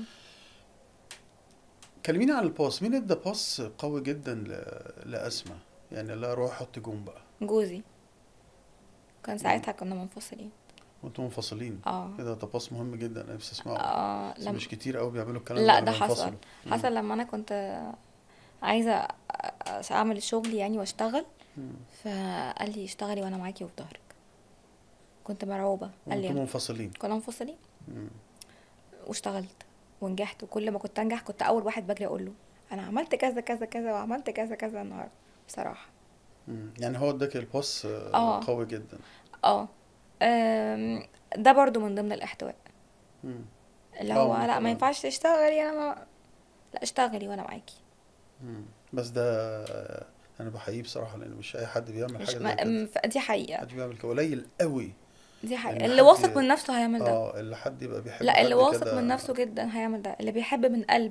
كلميني عن الباس مين ادى باس قوي جدا ل- لأسماء يعني لا روح حط جون بقى
جوزي كان
مم.
ساعتها كنا منفصلين
وانتم منفصلين
اه
كده ده باس مهم جدا انا نفسي اسمعه
اه
بس
لم...
مش كتير قوي بيعملوا الكلام ده
لا
لما
ده حصل
ينفصلوا مم.
حصل لما انا كنت عايزة أ- اعمل الشغل يعني واشتغل
مم.
فقال لي اشتغلي وانا معاكي وفي ظهرك كنت مرعوبة قال لي
وانتم منفصلين
كنا منفصلين
مم.
واشتغلت ونجحت وكل ما كنت انجح كنت اول واحد بجري اقول له انا عملت كذا كذا كذا وعملت كذا كذا النهارده بصراحة
مم. يعني هو اداك الباس آه،
اه
قوي جدا
اه أم، ده برضو من ضمن الاحتواء
مم.
اللي
اه
هو
ما
لا ما
طبعا
ينفعش تشتغلي انا ما لا اشتغلي وانا معاكي
مم. بس ده آه، انا بحييه بصراحه لان مش اي حد بيعمل
مش
حاجه زي
ما
كده
م- ف- دي حقيقة
حد بيعمل كده قليل قوي
دي حقيقة
ان
اللي
حد
واثق من نفسه هيعمل ده
اه اللي حد يبقى بيحب
لا اللي
حد
واثق
كده
من نفسه جدا هيعمل ده اللي بيحب من قلبه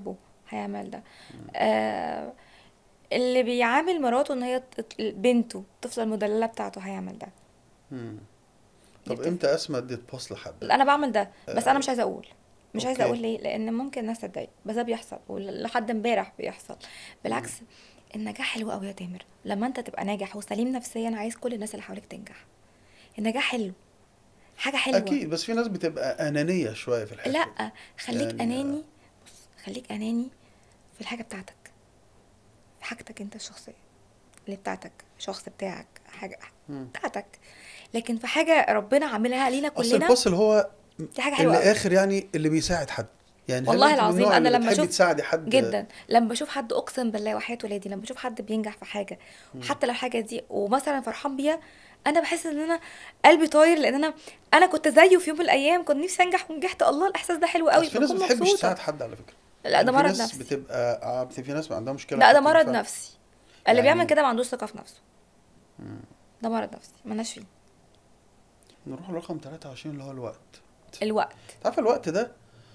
هيعمل ده آه اللي بيعامل مراته ان هي ت- بنته الطفله المدلله بتاعته هيعمل ده
مم.
دي
طب
بتفرق
امتى اسمى اديت باص لحد
انا بعمل ده بس انا
آه،
مش عايزه اقول مش عايزه اقول
اوكي
ليه لان ممكن الناس تتضايق بس ده بيحصل ولحد امبارح بيحصل
مم.
بالعكس النجاح حلو قوي يا تامر لما انت تبقى ناجح وسليم نفسيا عايز كل الناس اللي حواليك تنجح النجاح حلو حاجه حلوه
اكيد بس في ناس بتبقى انانيه شويه في الحته دي
لا خليك
يعني
اناني بص خليك اناني في الحاجه بتاعتك في حاجتك انت الشخصيه اللي بتاعتك شخص بتاعك حاجه
مم.
بتاعتك لكن في حاجه ربنا عاملها لينا
اصل
كلنا
الباص اللي هو
دي حاجه حلوه
اللي
قوي
اخر يعني اللي بيساعد حد يعني هل
والله
انت من
العظيم
النوع
انا
اللي
لما
بتحبي
اشوف
تساعدي حد
جدا لما بشوف حد اقسم بالله وحياة ولادي لما بشوف حد بينجح في حاجه
مم.
وحتى لو الحاجه دي ومثلا فرحان بيها انا بحس ان انا قلبي طاير لان انا انا كنت زيه في يوم من الايام كنت نفسي انجح ونجحت الله الاحساس ده حلو قوي
بس في ناس
بكون
ما بتحبش تساعد
مبسوطه
حد على فكره
لا
يعني
ده
في
مرض
ناس
نفسي
بتبقى اه بت- في ناس عندها مشكله
لا
في
ده
حته
مرض
الفهم
نفسي اللي بيعمل
يعني
كده ما عندوش ثقه في نفسه
مم.
ده مرض نفسي مالناش فيه
نروح لرقم 23 اللي هو الوقت
الوقت
تعرف الوقت ده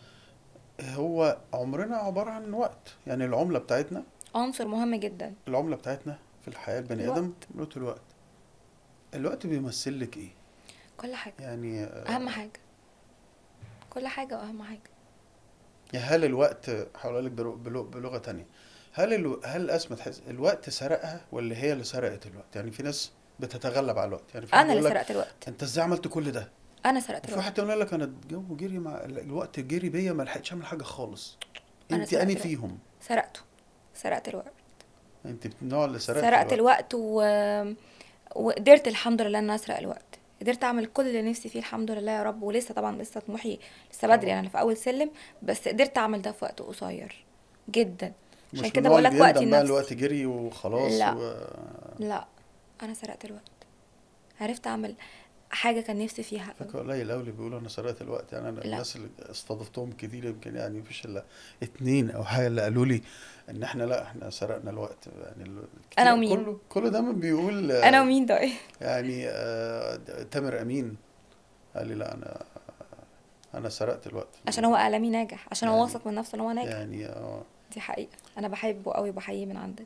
هو عمرنا عباره عن وقت يعني العمله بتاعتنا
عنصر مهم جدا
العمله بتاعتنا في الحياه البني ادم
الوقت
قلت الوقت الوقت بيمثل لك ايه
كل حاجه
يعني
اهم
آه،
حاجه كل حاجه واهم حاجه
يعني هل الوقت هقول لك بلو- بلو- بلغه تانية هل الو... هل اسمه تحس الوقت سرقها ولا هي اللي سرقت الوقت يعني في ناس بتتغلب على الوقت يعني في حد
انا اللي
يقول لك
سرقت الوقت
انت ازاي عملت كل ده
انا سرقت
وفي
الوقت
واحد يقول لك انا الجو جري مع الوقت جري بيا ما لحقتش اعمل حاجه خالص
انا
انت
سرقت
اني
الوقت
فيهم
سرقته سرقت الوقت
انت من النوع اللي سرقت
سرقت
الوقت
الوقت و... وقدرت الحمد لله ان أنا اسرق الوقت قدرت اعمل كل اللي نفسي فيه الحمد لله يا رب ولسه طبعا لسه طموحي لسه بدري
طبعا
يعني انا في اول سلم بس قدرت اعمل ده في وقت قصير جدا عشان
مش من
كده
النوع
بقول
اللي
لك وقتي
بيندم بقى
لنفسي
الوقت جري وخلاص
لا
و...
لا انا سرقت الوقت عرفت اعمل حاجه كان نفسي فيها قوي
فاكر قليل قوي اللي بيقولوا انا سرقت الوقت يعني انا
لا
الناس اللي استضفتهم كتير يمكن يعني مفيش الا اتنين او حاجه اللي قالوا لي ان احنا لا احنا سرقنا الوقت يعني ال-
انا
كتير
ومين
كله كله دايما بيقول
انا
آه،
ومين ده
يعني آه، تامر امين قال لي لا انا انا سرقت الوقت
عشان هو اعلامي ناجح عشان هو
يعني
واثق من نفسه ان هو ناجح
يعني اه
دي حقيقه انا بحبه قوي وبحييه من عندك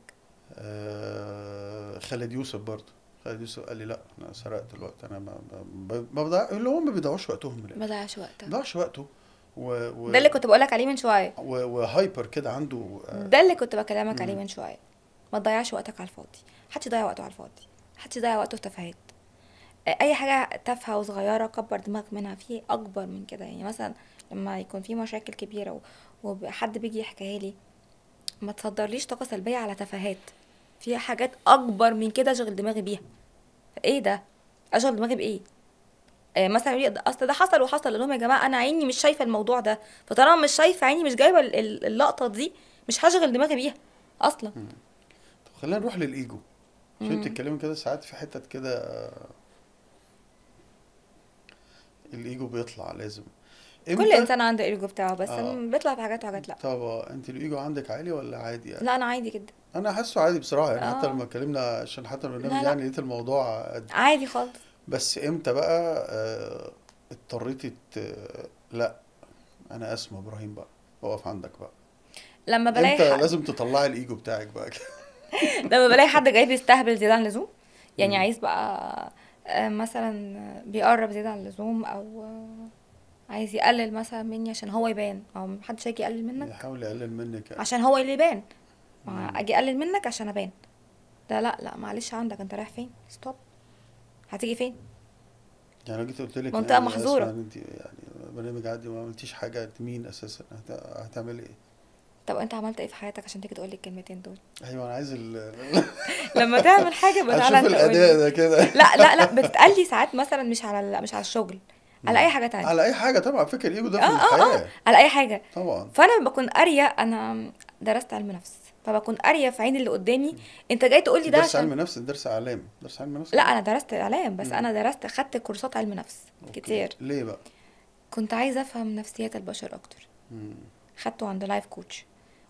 آه، خالد يوسف برضه خالد يوسف قال لي لا انا سرقت الوقت انا ما ما ما بضيع اللي هم ما بيضيعوش وقتهم
ما
ما
ضيعش وقتها
بيضيعش وقته و... و...
ده اللي كنت بقولك عليه من شويه
و... وهايبر كده عنده آه،
ده اللي كنت بكلمك عليه
مم.
من شويه ما تضيعش وقتك على الفاضي محدش يضيع وقته على الفاضي محدش يضيع وقته في تفاهات اي حاجه تافهه وصغيره كبر دماغك منها في اكبر من كده يعني مثلا لما يكون في مشاكل كبيره و- وحد بيجي يحكيها لي ما تصدرليش طاقه سلبيه على تفاهات في حاجات اكبر من كده اشغل دماغي بيها ايه ده اشغل دماغي بايه آه، مثلا يقول لي ده- اصل ده حصل وحصل اقول لهم يا جماعه انا عيني مش شايفه الموضوع ده فطالما مش شايفه عيني مش جايبه ال- ال- اللقطه دي مش هشغل دماغي بيها اصلا
مم. طب خلينا نروح للايجو عشان
مم.
بتتكلمي كده ساعات في حتت كده آه، الايجو بيطلع لازم
كل
امتى
انسان عنده الايجو بتاعه بس
اه
بيطلع في حاجات وحاجات لا
طب آه، انت الايجو عندك عالي ولا عادي يعني
لا انا عادي جدا
انا حاسه عادي بصراحه يعني حتى لما
اه
اتكلمنا عشان حتى البرنامج
لا لا
يعني لقيت الموضوع قد
عادي خالص
بس امتى بقى آه، اضطريتي ت... لا انا اسمى ابراهيم بقى اقف عندك بقى
لما بلاقي
امتى
حد
لازم تطلعي الايجو بتاعك بقى كده
لما بلاقي حد جاي بيستهبل زياده عن اللزوم يعني
مم.
عايز بقى آه، مثلا بيقرب زياده عن اللزوم او آه، عايز يقلل مثلا مني عشان هو يبان او محدش هيجي يقلل منك
يحاول يقلل منك يعني.
عشان هو اللي يبان ما
مم.
اجي اقلل منك عشان ابان ده لا لا معلش عندك انت رايح فين ستوب هتيجي فين
يعني انا جيت قلت لك
منطقه
يعني
محظوره
اسمع انت يعني برنامج عادي ما عملتيش حاجه انت مين اساسا هت... هتعمل ايه
طب انت عملت ايه في حياتك عشان تيجي تقول لي الكلمتين دول
ايوه انا عايز ال...
لما تعمل حاجه بقى تعالى
هشوف
انت قول
الاداء
لي
ده كده
لا لا لا بتتقال لي ساعات مثلا مش على ال- مش على الشغل على اي
مم.
حاجه تانية
على اي حاجه طبعا فكر الايجو ده
اه
في
اه اه
الحياه
على اي حاجه
طبعا
فانا بكون قاريه انا درست علم نفس فبكون قاريه في عين اللي قدامي انت جاي تقول لي
انت
ده
درس علم
عشان
نفس درس اعلام درس علم نفس
لا انا درست اعلام بس
مم.
انا درست خدت كورسات علم نفس
اوكي
كتير
ليه بقى
كنت عايزه افهم نفسيات البشر اكتر
مم.
خدته عند لايف كوتش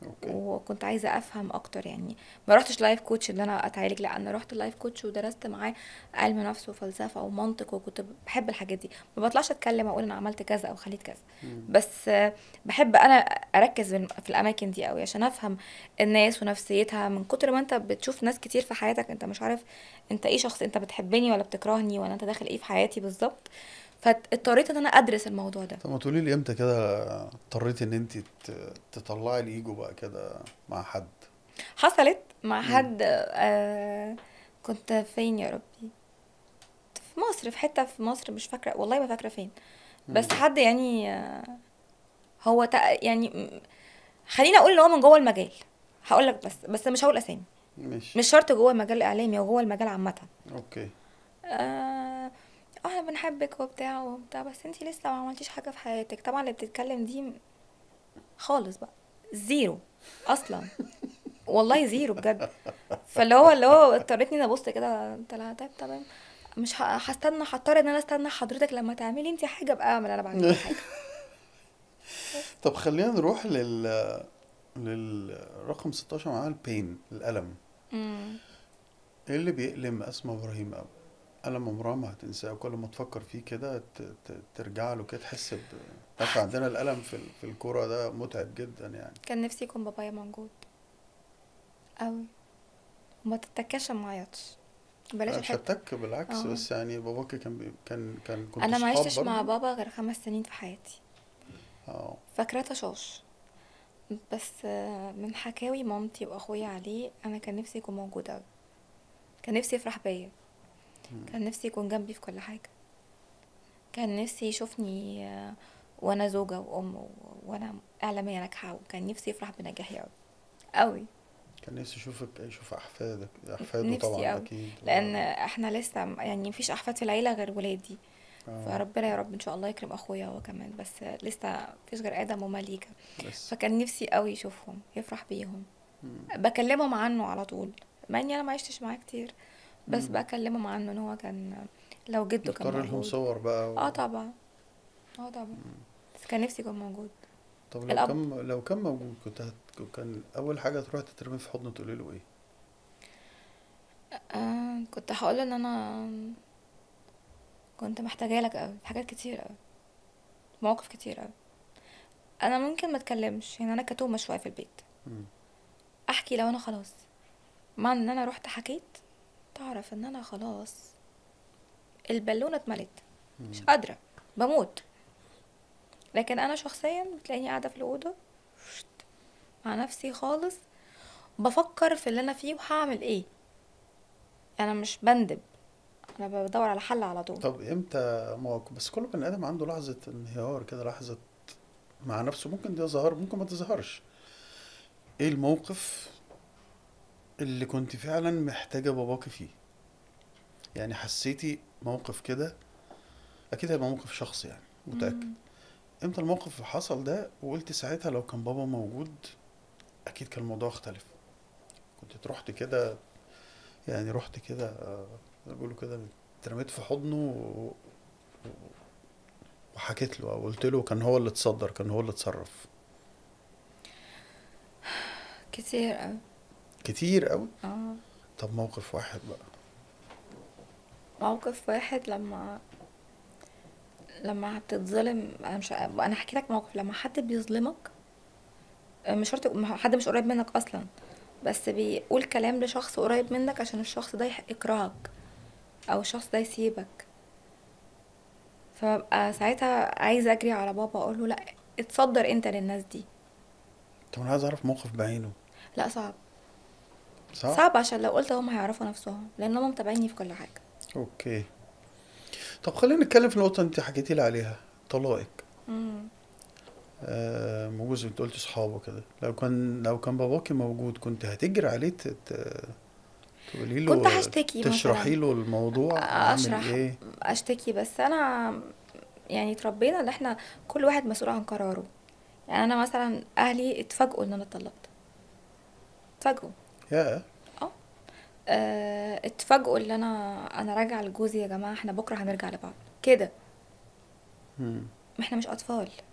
اوكي
وكنت عايزه افهم اكتر يعني ما رحتش لايف كوتش ان انا اتعالج لا انا رحت لايف كوتش ودرست معاه علم نفس وفلسفه ومنطق وكنت بحب الحاجات دي ما بطلعش اتكلم اقول انا عملت كذا او خليت كذا
مم.
بس آه، بحب انا اركز في في الاماكن دي قوي عشان افهم الناس ونفسيتها من كتر ما انت بتشوف ناس كتير في حياتك انت مش عارف انت ايه شخص انت بتحبني ولا بتكرهني ولا انت داخل ايه في حياتي بالظبط فاضطريت ان انا ادرس الموضوع ده
طب ما تقولي لي امتى كده اضطريتي ان انت ت- تطلعي الايجو بقى كده مع حد
حصلت مع
مم.
حد آه كنت فين يا ربي في مصر في حتة في مصر مش فاكرة والله ما فاكرة فين بس
مم.
حد يعني آه هو تق- يعني م- خليني اقول ان هو من جوه المجال هقول لك بس بس مش هقول اسامي
ماشي
مش شرط جوه المجال الاعلامي او جوه المجال عامة
اوكي
آه احنا بنحبك وبتاع وبتاع بس انتي لسه ما عملتيش حاجة في حياتك طبعا اللي بتتكلم دي خالص بقى زيرو اصلا والله زيرو بجد فاللي هو اللي هو اضطريتني اني ابص كده قلت لها طيب تمام مش ه- هستنى هضطر ان انا استنى حضرتك لما تعملي انت حاجه ابقى اعمل انا بعد كده حاجه
طب خلينا نروح لل للرقم 16 معاه البين الألم
امم
ايه اللي بيألم أسماء إبراهيم أوي ألم عمرها ما هتنساه وكل ما تفكر فيه كده ت- ت- ترجع له كده تحس ب عارف عندنا الألم في ال- في الكورة ده متعب جدا يعني
كان نفسي يكون بابايا موجود قوي وما تتكاش ما عيطش بلاش
لا، مش
الحته
هتك بالعكس
اه
بس يعني باباك كان بي... كان كان كنت
انا ما
صحاب
عشتش مع
برضه
بابا غير خمس سنين في حياتي
اه
فاكراه طشاش بس آه، من حكاوي مامتي واخويا عليه انا كان نفسي يكون موجود قوي كان نفسي يفرح بيا
مم.
كان نفسي يكون جنبي في كل حاجة كان نفسي يشوفني آه، وانا زوجة وام و- وانا اعلامية ناجحة وكان نفسي يفرح بنجاحي قوي قوي
كان نفسي يشوفك يشوف أحفادك أحفاده
نفسي
طبعا
قوي
أكيد
لان
اه
احنا لسه يعني مفيش احفاد في العيلة غير ولادي
اه
فربنا يا رب ان شاء الله يكرم اخويا هو كمان بس لسه مفيش غير ادم ومليكة
بس
فكان نفسي قوي يشوفهم يفرح بيهم
مم.
بكلمهم عنه على طول مع اني انا ما عشتش معاه كتير بس
مم.
بكلمهم عنه ان هو كان لو جده كان
نختار لهم
موجود
صور بقى
اه
و...
طبعا اه طبعا بس كان نفسي يكون موجود
طب لو
الاب
كان لو كان موجود كنت هت... كان أول حاجة تروح تترمي في حضنه تقولي له إيه؟
آه كنت هقول ان انا كنت محتاجه لك قوي في حاجات كتير قوي مواقف كتير قوي انا ممكن ما اتكلمش يعني انا كتومه شويه في البيت
مم.
احكي لو انا خلاص مع ان انا رحت حكيت تعرف ان انا خلاص البالونه اتملت مش
مم.
قادره بموت لكن انا شخصيا بتلاقيني قاعده في الاوضه مع نفسي خالص بفكر في اللي انا فيه وهعمل ايه انا مش بندب انا بدور على حل على طول
طب امتى مواقف بس كل بني ادم عنده لحظة انهيار كده لحظة مع نفسه ممكن تظهر ممكن ما تظهرش ايه الموقف اللي كنت فعلا محتاجة باباكي فيه يعني حسيتي موقف كده اكيد هيبقى موقف شخصي يعني متأكد
مم.
امتى الموقف اللي حصل ده وقلت ساعتها لو كان بابا موجود اكيد كان الموضوع اختلف كنت رحت كده يعني رحت كده آه، زي ما بيقولوا كده اترميت في حضنه و- وحكيت له او قلت له كان هو اللي اتصدر كان هو اللي اتصرف
كتير قوي
كتير قوي
اه
طب موقف واحد بقى
موقف واحد لما لما بتتظلم انا مش انا هحكي لك موقف لما حد بيظلمك مش شرط يكون- حد مش قريب منك اصلا بس بيقول كلام لشخص قريب منك عشان الشخص ده يح- يكرهك او الشخص ده يسيبك فببقى ساعتها عايزه اجري على بابا اقول له لا اتصدر انت للناس دي
طب انا عايز اعرف موقف بعينه
لا صعب
صح
صعب عشان لو قلت هم هيعرفوا نفسهم لان هم متابعيني في كل حاجه
اوكي طب خلينا نتكلم في النقطة انت حكيتي لي عليها طلاقك
مم.
آه موجود انت قلت صحابه كده لو كان لو كان باباكي موجود كنت هتجري عليه ت- ت- تقولي
كنت
له
هشتكي
تشرحي
مثلا
له الموضوع عامل
اشرح
ايه
اشتكي بس انا يعني اتربينا ان احنا كل واحد مسؤول عن قراره يعني انا مثلا اهلي اتفاجئوا ان انا اتطلقت اتفاجئوا
يا
اه آه، اتفاجئوا ان انا انا راجعه لجوزي يا جماعه احنا بكره هنرجع لبعض كده
مم.
ما احنا مش اطفال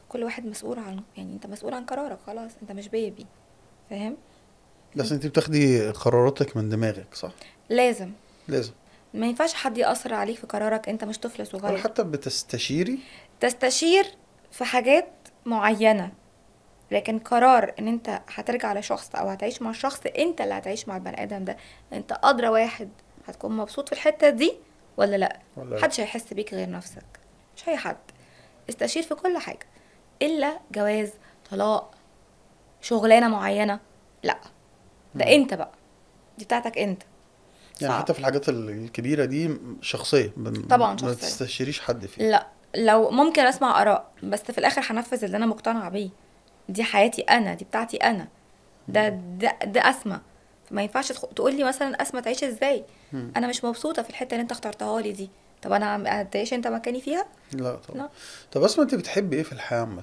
كل واحد مسؤول عن يعني انت مسؤول عن قرارك خلاص انت مش بيبي فاهم
بس انت بتاخدي قراراتك من دماغك صح
لازم
لازم
ما ينفعش حد يأثر عليك في قرارك انت مش طفل
ولا
صغير
حتى بتستشيري
تستشير في حاجات معينة لكن قرار ان انت هترجع لشخص او هتعيش مع شخص انت اللي هتعيش مع البني ادم ده انت ادرى واحد هتكون مبسوط في الحتة دي ولا لا
ولا
محدش هيحس بيك غير نفسك مش اي حد استشير في كل حاجة الا جواز طلاق شغلانة معينة لا ده
مم.
انت بقى دي بتاعتك انت
يعني
صعب.
حتى في الحاجات ال- الكبيرة دي شخصية بن-
طبعاً
ما
شخصية.
تستشيريش حد فيها
لا لو ممكن اسمع اراء بس في الاخر هنفذ اللي انا مقتنعه بيه دي حياتي انا دي بتاعتي انا ده ده, ده اسمى فما ينفعش تقول لي مثلا اسمى تعيش ازاي
مم.
انا مش مبسوطه في الحته اللي انت اخترتها لي دي طب انا عم- هتعيش انت مكاني فيها
لا طبعا
لا.
طب اسمع انت بتحبي ايه في الحياة عامة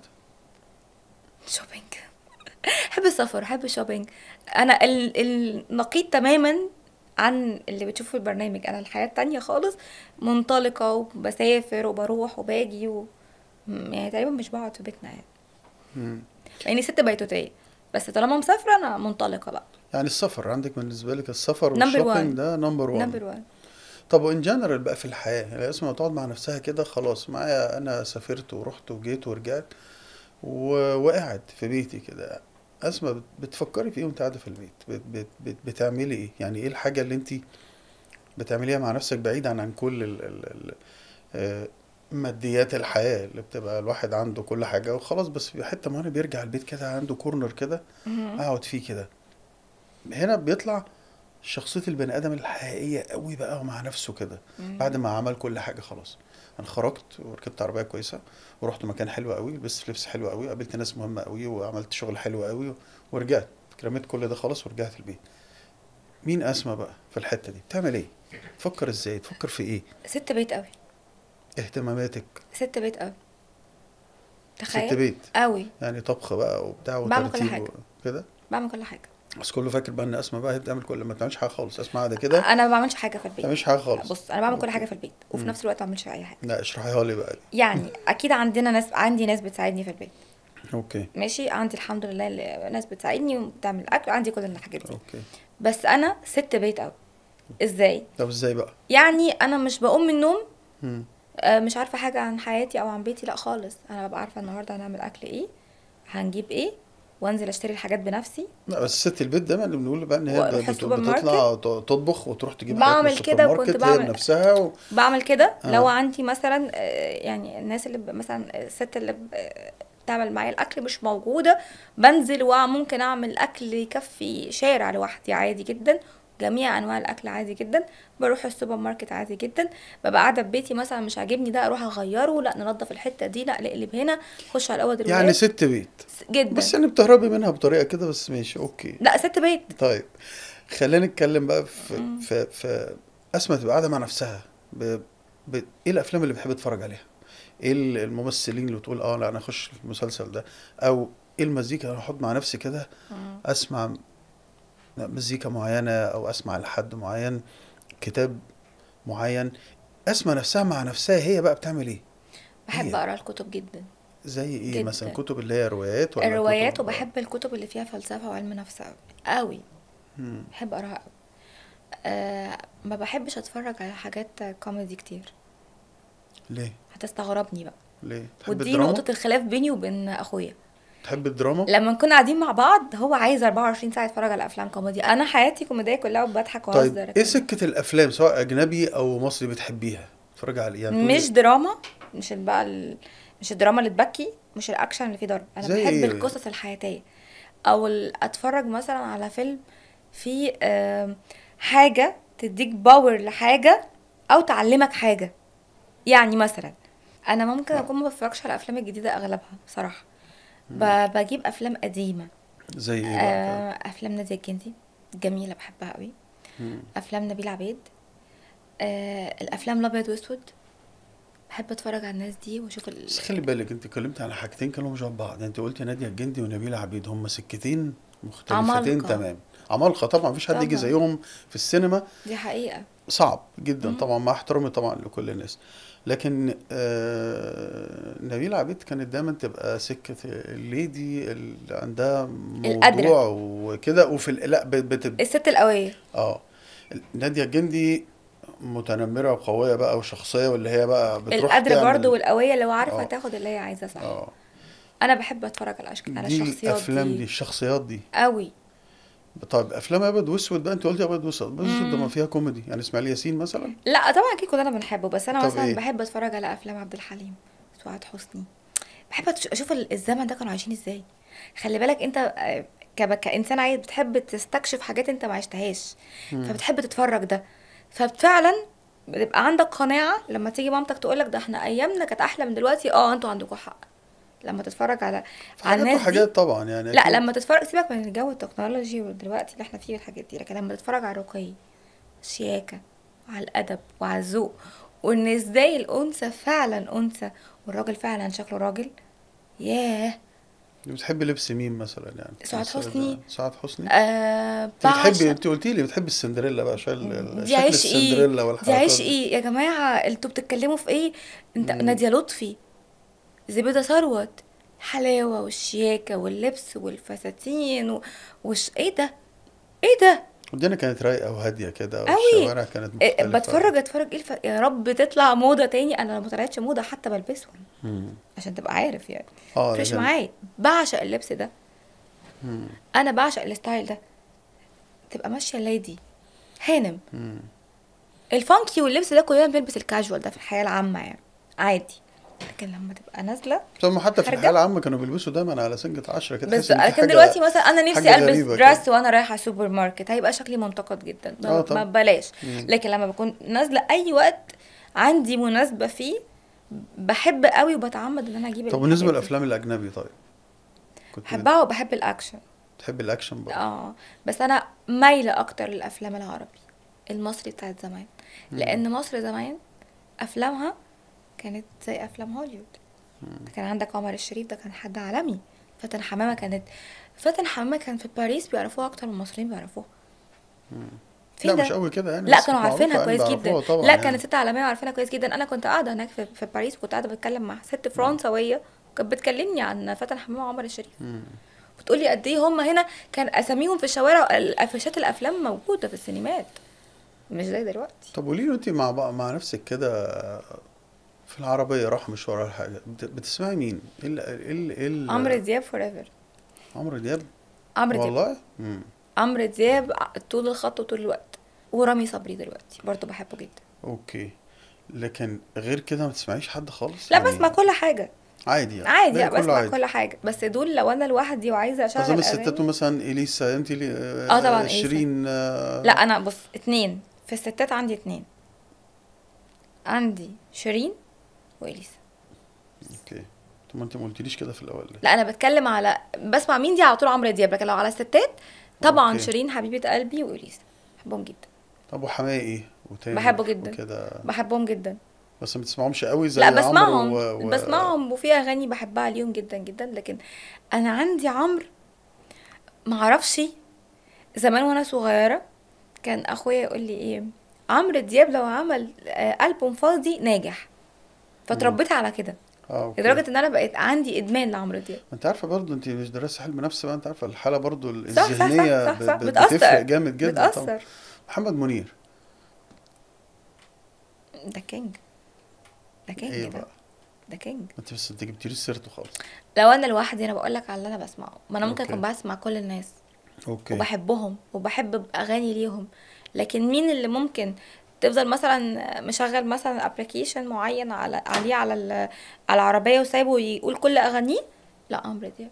شوبينج بحب السفر بحب الشوبينج انا ال- النقيض تماما عن اللي بتشوفه في البرنامج انا الحياه التانية خالص منطلقه وبسافر وبروح وباجي و... م- يعني تقريبا مش بقعد في بيتنا يعني
مم.
لاني ست بيتوتيه بس طالما مسافره انا منطلقه بقى
يعني السفر عندك بالنسبة لك السفر
Number
والشوبينج
one.
ده نمبر 1
نمبر 1
طب وان جنرال بقى في الحياة يعني اسمع تقعد مع نفسها كده خلاص معايا انا سافرت ورحت وجيت ورجعت و... وقاعد في بيتي كده اسمع بت- بتفكري في ايه وانت قاعدة في البيت بت... بت... بت... بتعملي ايه يعني ايه الحاجة اللي انت بتعمليها مع نفسك بعيدا عن كل ال... ال... ال... آه، ماديات الحياة اللي بتبقى الواحد عنده كل حاجة وخلاص بس في حتة معينة بيرجع البيت كده عنده كورنر كده اقعد فيه كده هنا بيطلع شخصية البني آدم الحقيقية قوي بقى مع نفسه كده بعد ما عمل كل حاجة خلاص أنا خرجت وركبت عربية كويسة ورحت مكان حلو قوي لبست لبس حلو قوي قابلت ناس مهمة قوي وعملت شغل حلو قوي ورجعت رميت كل ده خلاص ورجعت البيت مين أسمى بقى في الحتة دي بتعمل إيه تفكر إزاي تفكر في إيه
ست بيت قوي
اهتماماتك
ست بيت قوي
ست
تخيل
بيت
قوي
يعني طبخ بقى وبتاع
بعمل كل
وترتيب
حاجة.
كده
بعمل كل حاجه
بس كله فاكر بقى ان اسماء بقى هي بتعمل كل ما بتعملش حاجه خالص اسماء قاعده كده ما
انا ما بعملش حاجه في البيت
بتعملش حاجه خالص
بص انا بعمل كل
أوكي.
حاجه في البيت وفي
مم.
نفس الوقت ما بعملش اي حاجه
لا اشرحيها لي بقى دي
يعني اكيد عندنا ناس عندي ناس بتساعدني في البيت
اوكي
ماشي عندي الحمد لله ال- ناس بتساعدني وبتعمل اكل عندي كل الحاجات دي
اوكي
بس انا ست بيت قوي ازاي
طب ازاي بقى
يعني انا مش بقوم من النوم
مم.
آه، مش عارفه حاجه عن حياتي او عن بيتي لا خالص انا ببقى عارفه النهارده هنعمل اكل ايه هنجيب ايه وانزل اشتري الحاجات بنفسي
لا بس ست البيت دايما اللي بنقول بقى ان هي
وأروح
بت-
السوبر
بتطلع ت- تطبخ وتروح تجيب حاجات من
بعمل
السوبر
كده وكنت
ماركت هي
بعمل-
بنفسها و...
بعمل كده
آه.
لو عندي مثلا آه، يعني الناس اللي ب- مثلا الست اللي ب- آه، بتعمل معايا الاكل مش موجوده بنزل وممكن اعمل اكل يكفي شارع لوحدي عادي جدا جميع انواع الاكل عادي جدا بروح السوبر ماركت عادي جدا ببقى قاعده في بيتي مثلا مش عاجبني ده اروح اغيره لا ننضف الحته دي لا نقلب هنا خش على الاوض
يعني
الولاد
ست بيت
جدا
بس يعني بتهربي منها بطريقه كده بس ماشي اوكي
لا ست بيت
طيب خلينا نتكلم بقى في في في اسماء تبقى قاعده مع نفسها ب... ب... ايه الافلام اللي بتحب تتفرج عليها ايه ال- الممثلين اللي بتقول اه لا انا اخش في المسلسل ده او ايه المزيكا انا احط مع نفسي كده اسمع مزيكا معينه او اسمع لحد معين كتاب معين اسمع نفسها مع نفسها هي بقى بتعمل ايه
بحب
هي.
اقرا الكتب جدا
زي ايه
جداً.
مثلا كتب اللي هي روايات ولا
الروايات
كتب-
وبحب الكتب اللي فيها فلسفه وعلم نفس قوي قوي
مم.
بحب اقراها قوي أه ما بحبش اتفرج على حاجات كوميدي كتير
ليه
هتستغربني بقى
ليه تحب
ودي
الدراما
نقطة الخلاف بيني وبين اخويا
تحب الدراما
لما نكون قاعدين مع بعض هو عايز 24 ساعة يتفرج على افلام كوميدي انا حياتي كوميدية كلها وبضحك
طيب
واهزر
ايه
كده.
سكة الافلام سواء اجنبي او مصري بتحبيها تتفرجي على يعني تقولي
مش دراما مش بقى ال... مش الدراما اللي تبكي مش الاكشن اللي فيه ضرب انا
زي
بحب
إيه؟
القصص الحياتية او ال- اتفرج مثلا على فيلم فيه آم، حاجة تديك باور لحاجة او تعلمك حاجة يعني مثلا انا ممكن
آه.
اكون ما بتفرجش على الافلام الجديدة اغلبها بصراحة ب- بجيب افلام قديمة
زي ايه بقى
آه، افلام نادية الجندي جميلة بحبها قوي
مم.
افلام نبيل عبيد آه الافلام الابيض واسود بحب اتفرج على الناس دي واشوف ال...
بس خلي بالك انت اتكلمت على حاجتين كانوا مش شبه بعض انت قلت نادية الجندي ونبيل عبيد هم سكتين مختلفتين
عمالقة.
تمام عمالقة طبعا مفيش حد يجي
طبعا.
زيهم في السينما
دي حقيقة
صعب جدا
مم.
طبعا مع احترامي طبعا لكل الناس لكن آه نبيل عبيد كانت دايما تبقى سكة الليدي اللي عندها
القادرة.
موضوع وكده وفي ال- لا بت- بت-
الست القوية
اه نادية الجندي متنمرة وقوية بقى وشخصية واللي هي بقى بتروح
القادرة
تعمل
برضو والقوية اللي هو عارفة
اه.
تاخد اللي هي عايزاه صح
اه
انا بحب اتفرج على الأشك... على
دي
الشخصيات
الافلام دي
دي
الشخصيات دي
قوي
طيب افلام ابيض واسود بقى انت قلتي ابيض واسود ابيض واسود ده ما
مم.
فيها كوميدي يعني اسماعيل ياسين مثلا
لا طبعا اكيد كلنا بنحبه بس انا
طب
مثلا
ايه
بحب اتفرج على افلام عبد الحليم سعاد حسني بحب أتش- اشوف ال- الزمن ده كانوا عايشين ازاي خلي بالك انت آه، كب- كانسان عايز بتحب تستكشف حاجات انت ما عشتهاش
مم.
فبتحب تتفرج ده ففعلا بتبقى عندك قناعة لما تيجي مامتك تقولك ده احنا ايامنا كانت احلى من دلوقتي اه انتوا عندكم حق لما تتفرج على
في
على
حاجات
الناس دي
وحاجات طبعا يعني
لا
اكيد
لما تتفرج سيبك من الجو التكنولوجي ودلوقتي اللي احنا فيه والحاجات دي لكن لما تتفرج على الرقي الشياكة وعلى الأدب وعلى الذوق وإن إزاي الأنثى فعلا أنثى والراجل فعلا شكله راجل ياه
بتحبي لبس مين مثلا يعني
سعاد
مثلا
حسني
سعاد حسني
آه
انت بتحبي
بعشق
انت قلتي لي بتحبي السندريلا بقى شكل
دي
شكل
عيش ايه
السندريلا
دي
والحركات
عيش
دي
ايه يا جماعة انتوا بتتكلموا في ايه انت
مم.
نادية لطفي زبيدة ثروت الحلاوة والشياكة واللبس والفساتين و... وش ايه ده ايه ده
والدنيا كانت رايقه وهاديه كده
قوي
والشوارع كانت
إيه،
مختلفه
بتفرج اتفرج ايه الف... يا رب تطلع موضة تاني انا ما طلعتش موضة حتى بلبسهم
مم.
عشان تبقى عارف يعني
اه
مفرقش
لكن
معايا بعشق اللبس ده
مم.
انا بعشق الستايل ده تبقى ماشية ليدي هانم
مم.
الفانكي واللبس ده كلنا بنلبس الكاجوال ده في الحياة العامة يعني عادي لكن لما تبقى نازلة
ثم حتى في
خارجة
الحياه العامه كانوا بيلبسوا دايما على سنجة عشرة كده
بس
تحس ان في
لكن
حاجه
دلوقتي مثلا انا نفسي
حاجه
البس
غريبه كده
دريس وانا رايحه سوبر ماركت هيبقى شكلي منتقد جدا
اه
ما
طبعا
ما بلاش
مم.
لكن لما بكون نازله اي وقت عندي مناسبه فيه بحب قوي وبتعمد ان انا اجيب
طب بالنسبه
الحاجات دي
للافلام الاجنبي طيب كنت
بحبها وبحب الاكشن
بتحبي الاكشن برضه
اه بس انا مايله اكتر للافلام العربي المصري بتاعت زمان
مم.
لان مصر زمان افلامها كانت زي افلام هوليوود
مم.
كان عندك عمر الشريف ده كان حد عالمي فاتن حمامه كانت فاتن حمامه كان في باريس بيعرفوها اكتر من المصريين بيعرفوها
مم.
في
لا
ده
مش قوي كده يعني
لا
بس
كانوا
كانت
عارفينها
معروفه يعني
كويس جدا
بيعرفوها طبعا
لا
يعني
كانت ست عالميه وعارفينها كويس جدا انا كنت قاعده هناك في, في باريس وكنت قاعده بتكلم مع ست فرنسويه كانت بتكلمني عن فاتن حمامه وعمر الشريف
مم.
بتقولي قد ايه هم هنا كان اساميهم في الشوارع الافيشات الافلام موجوده في السينمات مش زي دلوقتي
طب قولي له انت مع بقى مع نفسك كده في العربيه راح مشوار ولا حاجه بت- بتسمعي مين؟ ايه ال ايه ال ايه ال
عمرو دياب فور ايفر
عمرو دياب
عمرو دياب
والله؟ مم.
عمرو دياب طول الخط وطول الوقت ورامي صبري دلوقتي برضه بحبه جدا
اوكي لكن غير كده ما تسمعيش حد خالص
لا
يعني
بسمع كل حاجه
عادي يعني
عادي
باقي
لا
كله
بسمع
عادي
كل حاجه بس دول لو انا لوحدي وعايزه اشغل
معظم الستات
اغاني
مثلا اليسا انت لي
اه طبعا إليسا.
شيرين آه،
لا انا بص اتنين في الستات عندي اتنين عندي شيرين واليسا
اوكي طب ما انت ما قلتليش كده في الاول ليه؟
لا انا بتكلم على بسمع مين دي على طول عمرو دياب لكن لو على الستات طبعا
اوكي.
شيرين حبيبه قلبي واليسا بحبهم جدا
طب وحماقي وتامر
بحبه جدا.
وكده
بحبهم جدا
بس ما بتسمعهمش قوي زي
لا
عمرو
بسمعهم
و... و...
بسمعهم وفي اغاني بحبها ليهم جدا جدا لكن انا عندي عمرو معرفش زمان وانا صغيره كان اخويا يقول لي ايه عمرو دياب لو عمل آه، البوم فاضي ناجح فتربيت على كده
اه اوكي
لدرجه ان انا بقيت عندي ادمان لعمرو دياب
ما انت عارفه برضه انت مش دراسه علم نفس بقى انت عارفه الحاله برضه
صح صح
الذهنيه
صح صح, صح.
ب- ب-
بتأثر
بتفرق جامد جدا طبعا
بتأثر
محمد منير
ده كينج ده كينج
ايه
ده
بقى
ده كينج
انت بس انت جبتيليش سيرته خالص
لو انا لوحدي انا بقول لك على اللي انا بسمعه ما انا ممكن
اوكي.
اكون بسمع كل الناس
اوكي
وبحبهم وبحب اغاني ليهم لكن مين اللي ممكن تفضل مثلا مشغل مثلا ابلكيشن معين على عليه على ال- على العربيه وسايبه يقول كل اغانيه لا عمرو دياب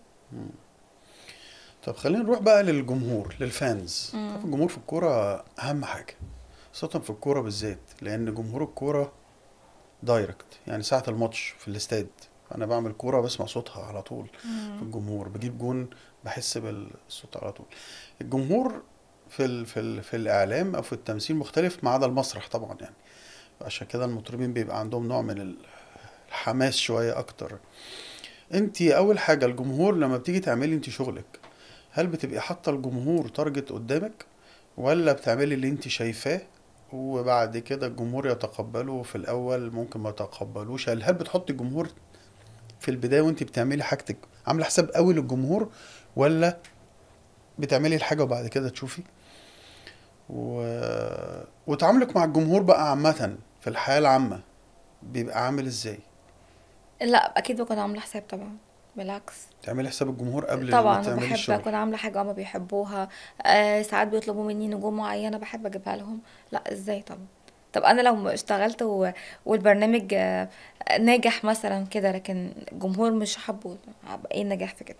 طب خلينا نروح بقى للجمهور للفانز
مم.
طب الجمهور في الكوره اهم حاجه خاصه في الكوره بالذات لان جمهور الكوره دايركت يعني ساعه الماتش في الاستاد انا بعمل كوره بسمع صوتها على طول في الجمهور بجيب جون بحس بالصوت على طول الجمهور في ال في ال في الاعلام او في التمثيل مختلف ما عدا المسرح طبعا يعني عشان كده المطربين بيبقى عندهم نوع من ال- الحماس شويه اكتر انت اول حاجه الجمهور لما بتيجي تعملي انت شغلك هل بتبقي حاطه الجمهور تارجت قدامك ولا بتعملي اللي انت شايفاه وبعد كده الجمهور يتقبله في الاول ممكن ما يتقبلوش هل هل بتحط الجمهور في البدايه وانت بتعملي حاجتك عامله حساب قوي للجمهور ولا بتعملي الحاجه وبعد كده تشوفي و... وتعاملك مع الجمهور بقى عامه في الحياه العامه بيبقى عامل ازاي
لا اكيد بكون عامله حساب طبعا بالعكس
تعملي حساب الجمهور قبل ما
طبعا
تعملي
وبحب
الشغل
اكون عامله حاجه هما بيحبوها آه ساعات بيطلبوا مني نجوم معينه بحب اجيبها لهم لا ازاي طبعا طب انا لو اشتغلت و... والبرنامج آه، ناجح مثلا كده لكن الجمهور مش حابه هبقى ايه النجاح في كده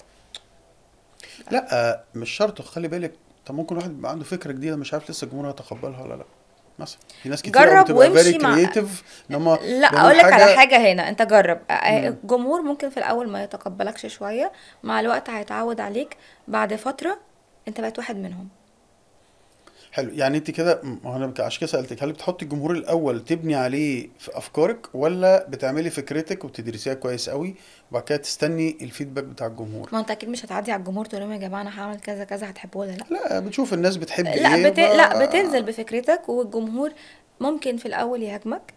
لا مش شرط خلي بالك طب ممكن واحد يبقى عنده فكره جديده مش عارف لسه الجمهور هيتقبلها ولا لا مثلا في ناس كتير قوي
جرب
بتبقى فيري
وامشي مع
كرييتيف ان هم
لا اقول لك على حاجه هنا انت جرب آه،
مم.
الجمهور ممكن في الاول ما يتقبلكش شويه مع الوقت هيتعود عليك بعد فتره انت بقيت واحد منهم
حلو يعني انت كده ما هو انا عشان كده سالتك هل بتحطي الجمهور الاول تبني عليه في افكارك ولا بتعملي فكرتك وبتدرسيها كويس قوي وبعد كده تستني الفيدباك بتاع الجمهور
ما انت اكيد مش هتعدي على الجمهور تقول لهم يا جماعه انا هعمل كذا كذا هتحبوه ولا لا
لا بتشوف الناس بتحب
لا
ايه
بت... لا
ف-
بتنزل بفكرتك والجمهور ممكن في الاول يهاجمك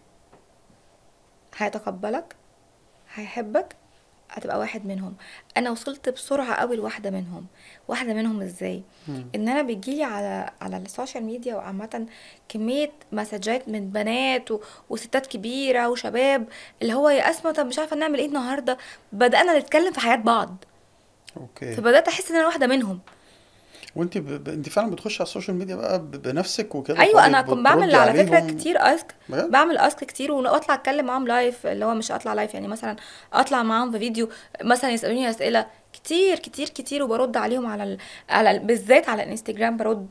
هيتقبلك هيحبك هتبقى واحد منهم انا وصلت بسرعه قوي لواحده منهم واحده منهم ازاي
مم.
ان انا بيجيلي على على السوشيال ميديا وعامه كميه مسجات من بنات و... وستات كبيره وشباب اللي هو يا اسماء طب مش عارفه نعمل ايه النهارده بدانا نتكلم في حياه بعض
اوكي
فبدات احس ان انا واحده منهم
وانت ب... ب... انت فعلا بتخش على السوشيال ميديا بقى ب... بنفسك وكده
ايوه انا
بتقعدي
كنت بعمل
بتردي
على فكره
عليهم
كتير اسك
بجد؟
بعمل اسك كتير واطلع اتكلم معاهم لايف اللي هو مش اطلع لايف يعني مثلا اطلع معاهم في فيديو مثلا يسالوني اسئله كتير كتير كتير وبرد عليهم على ال... على ال... بالذات على الانستجرام برد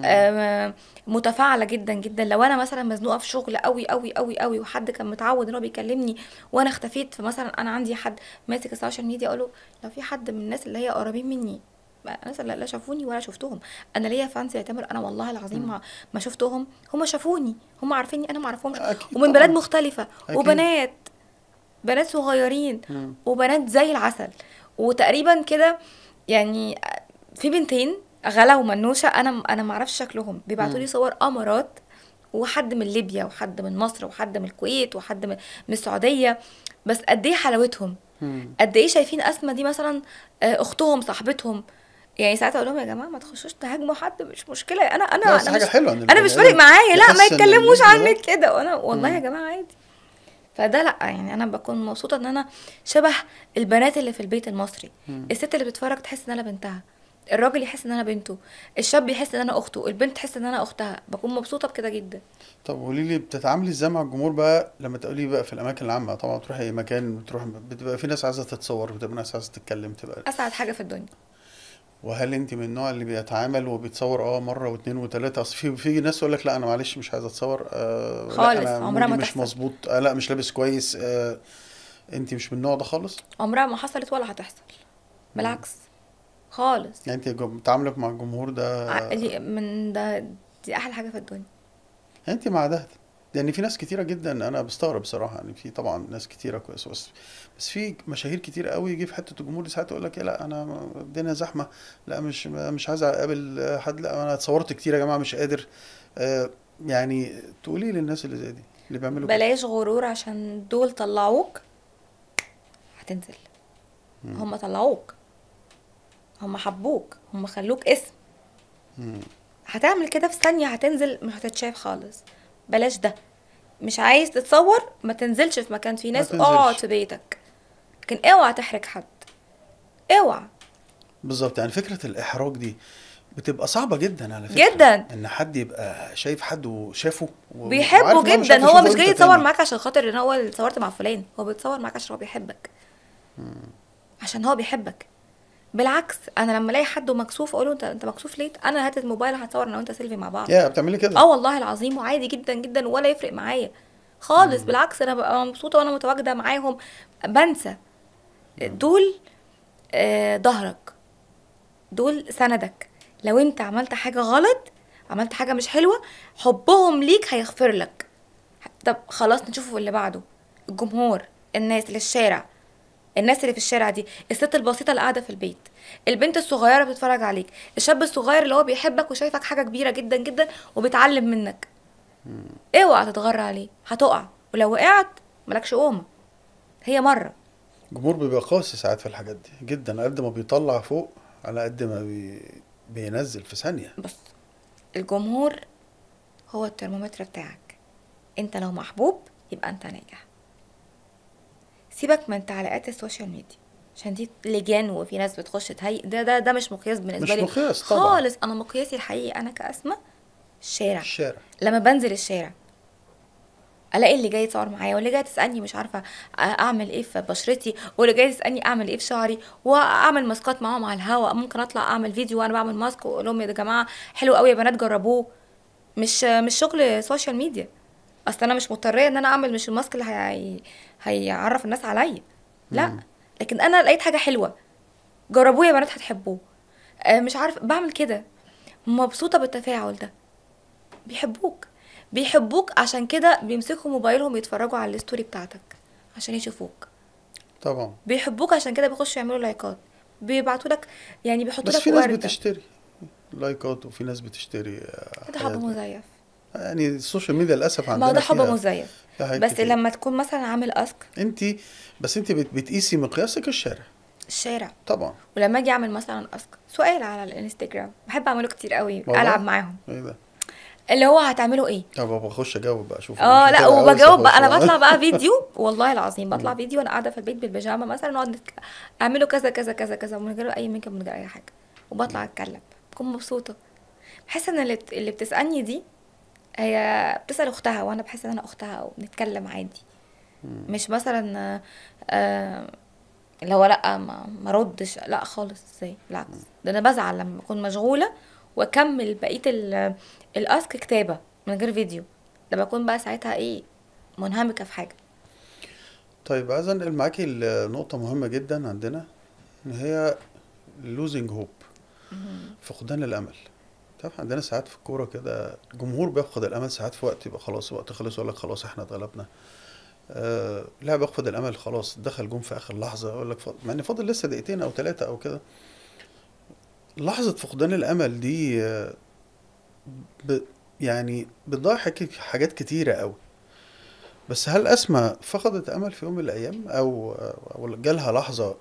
آه متفاعله جدا جدا لو انا مثلا مزنوقه في شغل قوي قوي قوي قوي وحد كان متعود ان هو بيكلمني وانا اختفيت فمثلا انا عندي حد ماسك السوشيال ميديا اقول له لو في حد من الناس اللي هي قريبين مني الناس اللي لا شافوني ولا شفتهم انا ليا فانز يعتبر انا والله العظيم ما ما شفتهم هم شافوني هم عارفيني انا ما اعرفهمش
اكيد
ومن
طبعا.
بلاد مختلفة
أكيد.
وبنات بنات صغيرين
مم.
وبنات زي العسل وتقريبا كده يعني في بنتين غلا ومنوشة انا انا ما اعرفش شكلهم بيبعتوا لي
مم.
صور قمرات وحد من ليبيا وحد من مصر وحد من الكويت وحد من من السعودية بس قد ايه حلاوتهم
مم.
قد ايه شايفين اسماء دي مثلا آه، اختهم صاحبتهم يعني ساعات اقول لهم يا جماعه ما تخشوش تهاجموا حد مش مشكله انا انا
لا بس
انا
حاجه
مش
حلوه ان
انا
البني
مش فارق
آدم
معايا لا ما
يحس إن
يتكلموش
الناس
عنك
ده-
كده وانا والله
مم.
يا جماعه عادي فده لا يعني انا بكون مبسوطه ان انا شبه البنات اللي في البيت المصري
مم.
الست اللي بتتفرج تحس ان انا بنتها الراجل يحس ان انا بنته الشاب يحس ان انا اخته البنت تحس ان انا اختها بكون مبسوطه بكده جدا
طب قولي لي بتتعاملي ازاي مع الجمهور بقى لما تقولي بقى في الاماكن العامه طبعا تروحي اي مكان بتروح بتبقى في ناس عايزه تتصور بتبقى ناس عايزه تتكلم تبقى
اسعد حاجه في الدنيا
وهل انت من النوع اللي بيتعامل وبيتصور اه مره واثنين وثلاثه اصل في في ناس يقول لك لا انا معلش مش عايز اتصور آه لا
خالص،
انا
عمرها
مودي
ما
مش
تحصل.
مظبوط آه لا مش لابس كويس آه انت مش من النوع ده خالص
عمرها ما حصلت ولا هتحصل بالعكس خالص
يعني انت جم- تعاملك مع الجمهور ده
ع- دي من ده دي احلى حاجه في الدنيا
يعني انت مع ده يعني في ناس كتيره جدا انا بستغرب بصراحه يعني في طبعا ناس كتيره كويسه بس بس في مشاهير كتير قوي يجي في حته الجمهور دي ساعات يقول لك إيه لا انا الدنيا زحمه لا مش مش عايز اقابل حد لا انا اتصورت كتير يا جماعه مش قادر آه يعني تقولي للناس اللي زي دي اللي بيعملوا كده
بلاش غرور عشان دول طلعوك هتنزل
مم.
هم طلعوك هم حبوك هم خلوك اسم
مم.
هتعمل كده في ثانية هتنزل مش هتتشاف خالص بلاش ده مش عايز تتصور ما تنزلش في مكان فيه
ما
ناس اقعد
تنزلش.
في بيتك لكن اوعى تحرج حد اوعى
بالظبط يعني فكره الاحراج دي بتبقى صعبه جدا على فكره
جدا
ان حد يبقى شايف حد وشافه و- وعارف
بيحبه
إن هو مش
جدا
عارف
هو
يشوفه
مش
امتى
جاي يتصور
تاني.
معاك عشان خاطر ان هو اللي اتصورت مع فلان هو بيتصور معاك عشان هو بيحبك عشان هو بيحبك بالعكس انا لما الاقي حد مكسوف اقول له انت انت مكسوف ليه انا هات الموبايل هتصور انا وانت سيلفي مع بعض
يا بتعملي كده
اه والله العظيم وعادي جدا جدا ولا يفرق معايا خالص بالعكس انا ببقى مبسوطه وانا متواجده معاهم بنسى دول آه، ظهرك دول سندك لو انت عملت حاجه غلط عملت حاجه مش حلوه حبهم ليك هيغفر لك طب خلاص نشوفه اللي بعده الجمهور الناس اللي الشارع الناس اللي في الشارع دي الست البسيطه اللي قاعده في البيت البنت الصغيره بتتفرج عليك الشاب الصغير اللي هو بيحبك وشايفك حاجه كبيره جدا جدا وبيتعلم منك اوعى تتغر عليه هتقع ولو وقعت مالكش قومه هي مره
الجمهور بيبقى قاسي ساعات في الحاجات دي جدا قد ما بيطلع فوق على قد ما بي... بينزل في ثانية
بص الجمهور هو الترمومتر بتاعك انت لو محبوب يبقى انت ناجح سيبك من تعليقات السوشيال ميديا عشان دي لجان وفي ناس بتخش تهيئ ده ده ده مش مقياس بالنسبه
مش
لي
مقياس طبعا.
خالص انا مقياسي الحقيقي انا كاسمه الشارع
الشارع
لما بنزل الشارع الاقي اللي جاي يتصور معايا واللي جاي تسالني مش عارفه اعمل ايه في بشرتي واللي جاي تسالني اعمل ايه في شعري واعمل ماسكات معاهم على الهواء ممكن اطلع اعمل فيديو وانا بعمل ماسك واقول لهم يا جماعه حلو قوي يا بنات جربوه مش مش شغل سوشيال ميديا اصل انا مش مضطريه ان انا اعمل مش الماسك اللي هي... هيعرف الناس عليا لا
مم.
لكن انا لقيت حاجه حلوه جربوه يا بنات هتحبوه آه، مش عارف بعمل كده مبسوطه بالتفاعل ده بيحبوك بيحبوك عشان كده بيمسكوا موبايلهم يتفرجوا على الستوري بتاعتك عشان يشوفوك
طبعا
بيحبوك عشان كده بيخشوا يعملوا لايكات بيبعتوا لك يعني بيحطوا
بس
لك
في ناس
وردة.
بتشتري لايكات وفي ناس بتشتري آه،
ده حب
حاجات.
مزيف
يعني السوشيال ميديا للاسف عندنا
ما هو ده حب
فيها-
مزيف
فيها حاجات
بس
كتير.
لما تكون مثلا عامل اسك
انت بس انت بت- بتقيسي مقياسك الشارع
الشارع
طبعا
ولما اجي اعمل مثلا اسك سؤال على الانستجرام بحب اعمله كتير قوي
والله؟
العب معاهم
ايه ده
اللي هو هتعملوا ايه
طب بخش اجاوب بقى اشوف
اه
مش
لا
متابع أوي،
وبجاوب
بس
بقى انا
أخش.
بطلع بقى فيديو والله العظيم بطلع فيديو وانا قاعده في البيت بالبيجامه مثلا نقعد نتك... اعملوا كذا كذا كذا كذا من غير اي ميك اب من غير اي حاجه وبطلع اتكلم بكون مبسوطه بحس ان اللي, بت... اللي بتسالني دي هي بتسال اختها وانا بحس ان انا اختها وبنتكلم عادي مش مثلا آه، آه، اللي هو لا ما ما ردش لا خالص ازاي بالعكس ده انا بزعل لما اكون مشغوله واكمل بقيه ال- الاسك كتابه من غير فيديو لما اكون بقى ساعتها ايه منهمكه في حاجه
طيب عايز انقل معاكي لنقطة مهمة جدا عندنا ان هي losing hope فقدان الامل تعرف عندنا ساعات في الكورة كده الجمهور بيفقد الامل ساعات في وقت يبقى خلاص الوقت خلص يقول لك خلاص احنا اتغلبنا آه لاعب يفقد الامل خلاص دخل جون في اخر لحظة يقول لك فاضل مع ان فاضل لسه دقيقتين او ثلاثة او كده لحظة فقدان الامل دي آه ب يعني بتضيع حاجات- حاجات كتيرة قوي بس هل أسمى فقدت أمل في يوم من الأيام أو أو جالها لحظة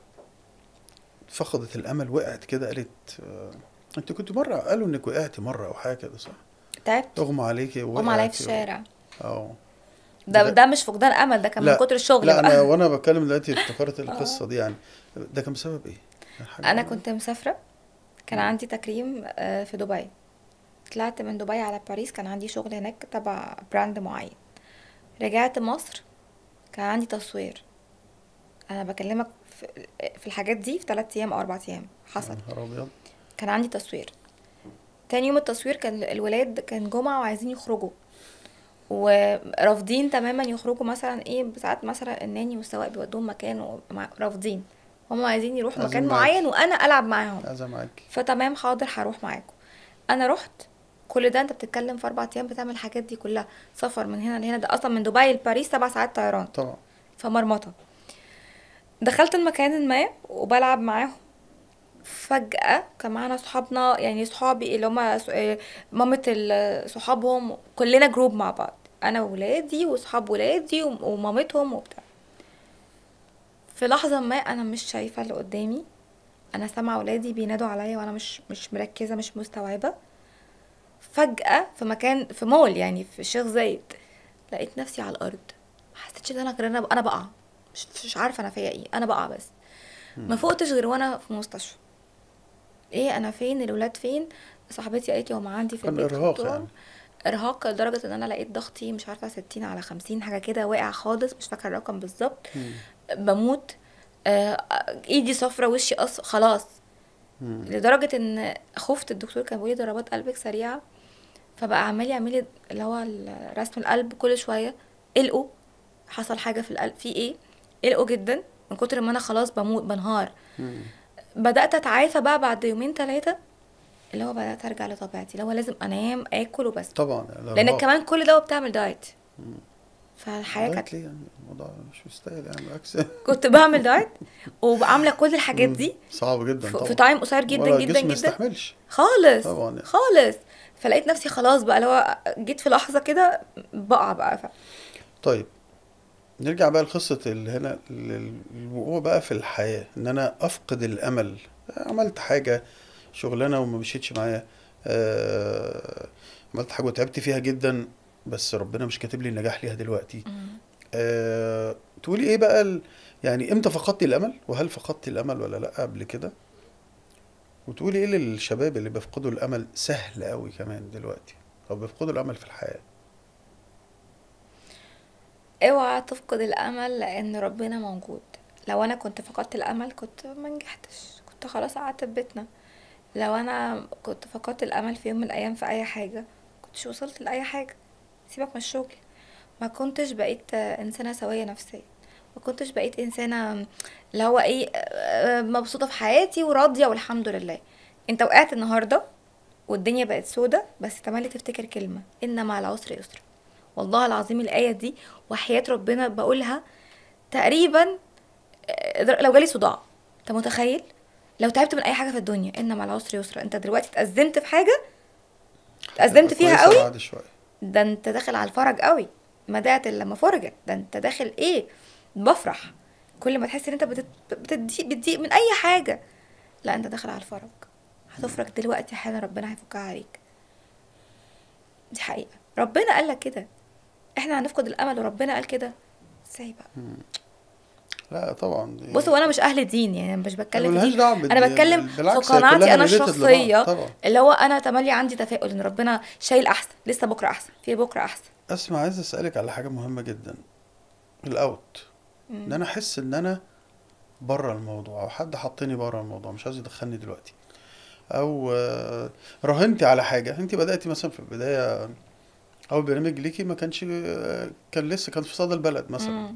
فقدت الأمل وقعت كده قالت آه، أنت كنت مرة قالوا إنك وقعتي مرة أو حاجة كده صح؟
تعبت
أغمى عليكي
قوم عليا في
وقعتي و-
الشارع
أه
ده
ده-
ده مش فقدان امل ده كان من
لا،
كتر الشغل
لا أنا
بقى
وأنا بتكلم دلوقتي افتكرت القصة دي يعني ده كان بسبب إيه؟ حاجة
انا
معينة؟
كنت مسافره كان عندي تكريم آه، في دبي طلعت من دبي على باريس كان عندي شغل هناك تبع براند معين رجعت مصر كان عندي تصوير انا بكلمك في في الحاجات دي في 3 ايام او 4 ايام حصل
يا نهار أبيض
كان عندي تصوير تاني يوم التصوير كان الولاد كان جمعة وعايزين يخرجوا ورافضين تماما يخرجوا مثلا ايه ساعات مثلا الناني والسواق بيودوهم مكان ومع- رافضين هم عايزين يروحوا
عايزين
مكان
معاكي.
معين وانا العب معاهم
عايزة معاكي
فتمام حاضر هروح معاكم انا رحت كل ده انت بتتكلم في اربع ايام بتعمل الحاجات دي كلها سفر من هنا لهنا ده اصلا من دبي لباريس سبع ساعات طيران
طبعا
فمرمطة دخلت المكان ما وبلعب معاهم فجأة كان معانا صحابنا يعني صحابي اللي هما ص- آه، مامة ال- صحابهم كلنا جروب مع بعض انا وولادي وصحاب ولادي وم- ومامتهم وبتاع في لحظة ما انا مش شايفة اللي قدامي انا سامعة ولادي بينادوا عليا وانا مش مش مركزة مش مستوعبة فجأة في مكان في مول يعني في الشيخ زايد لقيت نفسي على الارض ما حسيتش ان انا غير انا انا بقع مش, مش عارفه انا فيا ايه انا بقع بس ما فوقتش غير وانا في مستشفى ايه انا فين الولاد فين صاحبتي قالت لي هم عندي في
كان
البيت
إرهاق
قلت لهم
يعني.
ارهاق لدرجه ان انا لقيت ضغطي مش عارفه 60 على 50 حاجه كده واقع خالص مش فاكره الرقم بالظبط
مم.
بموت آه، ايدي صفرة وشي أص... خلاص
مم.
لدرجة ان خفت الدكتور كان بيقولي ضربات قلبك سريعة فبقى عمال يعمل لي اللي هو ال- رسم القلب كل شوية قلقوا حصل حاجة في القلب في ايه قلقوا جدا من كتر ما انا خلاص بموت بنهار
مم.
بدأت اتعافى بقى بعد يومين ثلاثة اللي هو بدأت ارجع لطبيعتي اللي هو لازم انام اكل وبس
طبعا
لانك
الإرهاق.
كمان كل ده وبتعمل دايت فالحياه كانت
دايت ليه يعني الموضوع مش مستاهل يعني بالعكس
كنت بعمل دايت وعامله كل الحاجات دي
صعب جدا
في
طبعا
في تايم قصير جدا
ولا
جدا
الجسم ما
جدا
يستحملش
خالص
طبعا يعني.
خالص فلقيت نفسي خلاص بقى لو جيت في لحظه كده بقع بقى ف...
طيب نرجع بقى لقصة اللي هنا لل- الوقوع بقى في الحياة ان انا افقد الامل عملت حاجة شغلانة وما مشيتش معايا آه، عملت حاجة وتعبت فيها جدا بس ربنا مش كاتب لي النجاح ليها دلوقتي آه، تقولي ايه بقى ال... يعني امتى فقدتي الامل وهل فقدتي الامل ولا لا قبل كده وتقولي ايه للشباب اللي بيفقدوا الامل سهل قوي كمان دلوقتي او بيفقدوا الامل في الحياة
اوعى تفقد الامل لان ربنا موجود لو انا كنت فقدت الامل كنت ما نجحتش كنت خلاص قعدت في بيتنا لو انا كنت فقدت الامل في يوم من الايام في اي حاجه كنتش وصلت لاي حاجه سيبك من الشغل ما كنتش بقيت انسانه سويه نفسيا ما كنتش بقيت انسانه اللي هو ايه آه، مبسوطه في حياتي وراضيه والحمد لله انت وقعت النهارده والدنيا بقت سودة بس تملي تفتكر كلمه ان مع العسر يسرا والله العظيم الآية دي وحياة ربنا بقولها تقريبا آه، لو جالي صداع انت متخيل لو تعبت من اي حاجه في الدنيا ان مع العسر يسرا انت دلوقتي اتأزمت في حاجه اتأزمت فيها
كويسة
قوي
بعد شوية
ده انت داخل على الفرج قوي ما دعت الا لما فرجت ده انت داخل ايه بفرح كل ما تحس ان انت بتت... بتضيق بتضيق من اي حاجه لا انت داخل على الفرج هتفرج دلوقتي حالا ربنا هيفكها عليك دي حقيقه ربنا قال لك كده احنا هنفقد الامل وربنا قال كده ازاي بقى
لا طبعا دي-
بص هو انا مش اهل دين يعني أنا مش بتكلم في
ملهاش
دين
دعوة بالدين.
انا بتكلم في
بالعكس، هي
قناعتي
كلها
انا
related لبعض.
الشخصيه
طبعا.
اللي هو انا تملي عندي تفاؤل ان ربنا شايل احسن لسه بكره احسن في بكره احسن
اسمع عايز اسالك على حاجه مهمه جدا الاوت ان انا احس ان انا بره الموضوع او حد حطني بره الموضوع مش عايز يدخلني دلوقتي او آه، راهنتي على حاجه انت بداتي مثلا في البدايه اول برنامج ليكي ما كانش آه، كان لسه كان في صدى البلد مثلا
مم.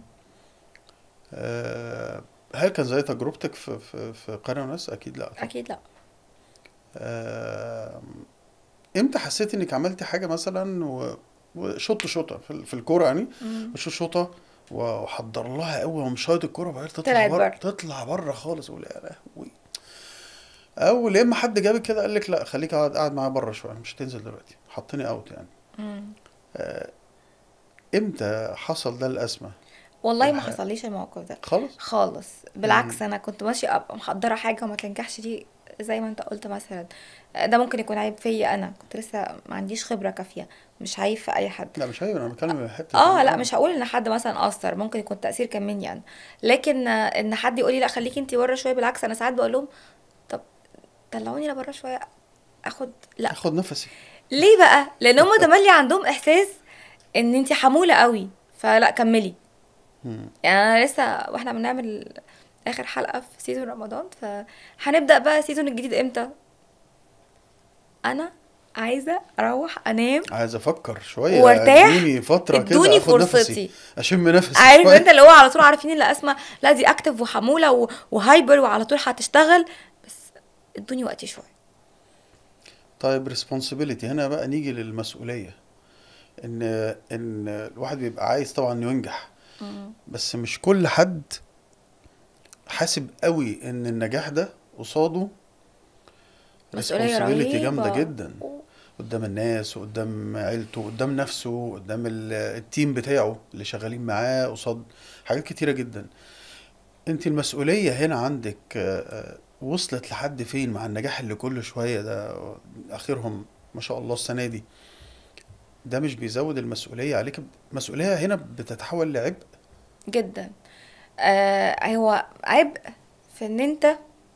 آه، هل كان زي تجربتك في في في قناه وناس اكيد لا طبعا.
اكيد لا
آه، امتى حسيت انك عملتي حاجه مثلا و- وشط شوطه في, ال- في الكوره يعني
مم.
شوط شوطه وحضر لها قوي ومشايط الكوره وبعدين تطلع
طلعت
بره
بره.
تطلع بره خالص اقول يا لهوي او يا اما حد جابك كده قال لك لا خليك قاعد قاعد معايا بره شويه مش هتنزل دلوقتي حطني اوت يعني
مم.
آه، امتى حصل ده الازمه
والله ما
الحياة.
حصليش الموقف ده
خالص
خالص بالعكس انا كنت ماشيه ابقى محضره حاجه وما تنجحش دي زي ما انت قلت مثلا ده ممكن يكون عيب فيا انا كنت لسه ما عنديش خبره كافيه مش عيب في اي حد
لا مش عيب انا بتكلم من حته
اه
إن
لا
أنا-
مش هقول ان حد مثلا اثر ممكن يكون تاثير كان مني انا لكن آه، ان حد يقول لي لا خليكي انت بره شويه بالعكس انا ساعات بقول لهم طب طلعوني لبره شويه اخد لا
اخد نفسي
ليه بقى لان هم تملي عندهم احساس ان انت حموله قوي فلا كملي
مم.
يعني انا لسه واحنا بنعمل اخر حلقه في سيزون رمضان فهنبدا بقى السيزون الجديد امتى انا عايزه اروح انام
عايز افكر شويه
وارتاح.
ادوني فتره كده
ادوني
اخد
فرصتي.
نفسي اشم نفسي
عارف
شوية.
انت اللي هو على طول عارفين اللي اسمها لا دي اكتف وحموله و- وهايبر وعلى طول هتشتغل بس ادوني وقتي شويه
طيب ريسبونسبيلتي هنا بقى نيجي للمسؤولية ان ان الواحد بيبقى عايز طبعا انه ينجح بس مش كل حد حاسب قوي ان النجاح ده قصاده
مسؤوليه
responsibility
رهيبه
جامدة جدا قدام الناس وقدام عيلته قدام نفسه قدام ال- التيم بتاعه اللي شغالين معاه قصاد حاجات كتيرة جدا انت المسؤولية هنا عندك آه، آه، وصلت لحد فين مع النجاح اللي كل شوية ده اخرهم ما شاء الله السنة دي ده مش بيزود المسؤولية عليك المسؤولية هنا بتتحول لعبء
جدا آه هو عبء في ان انت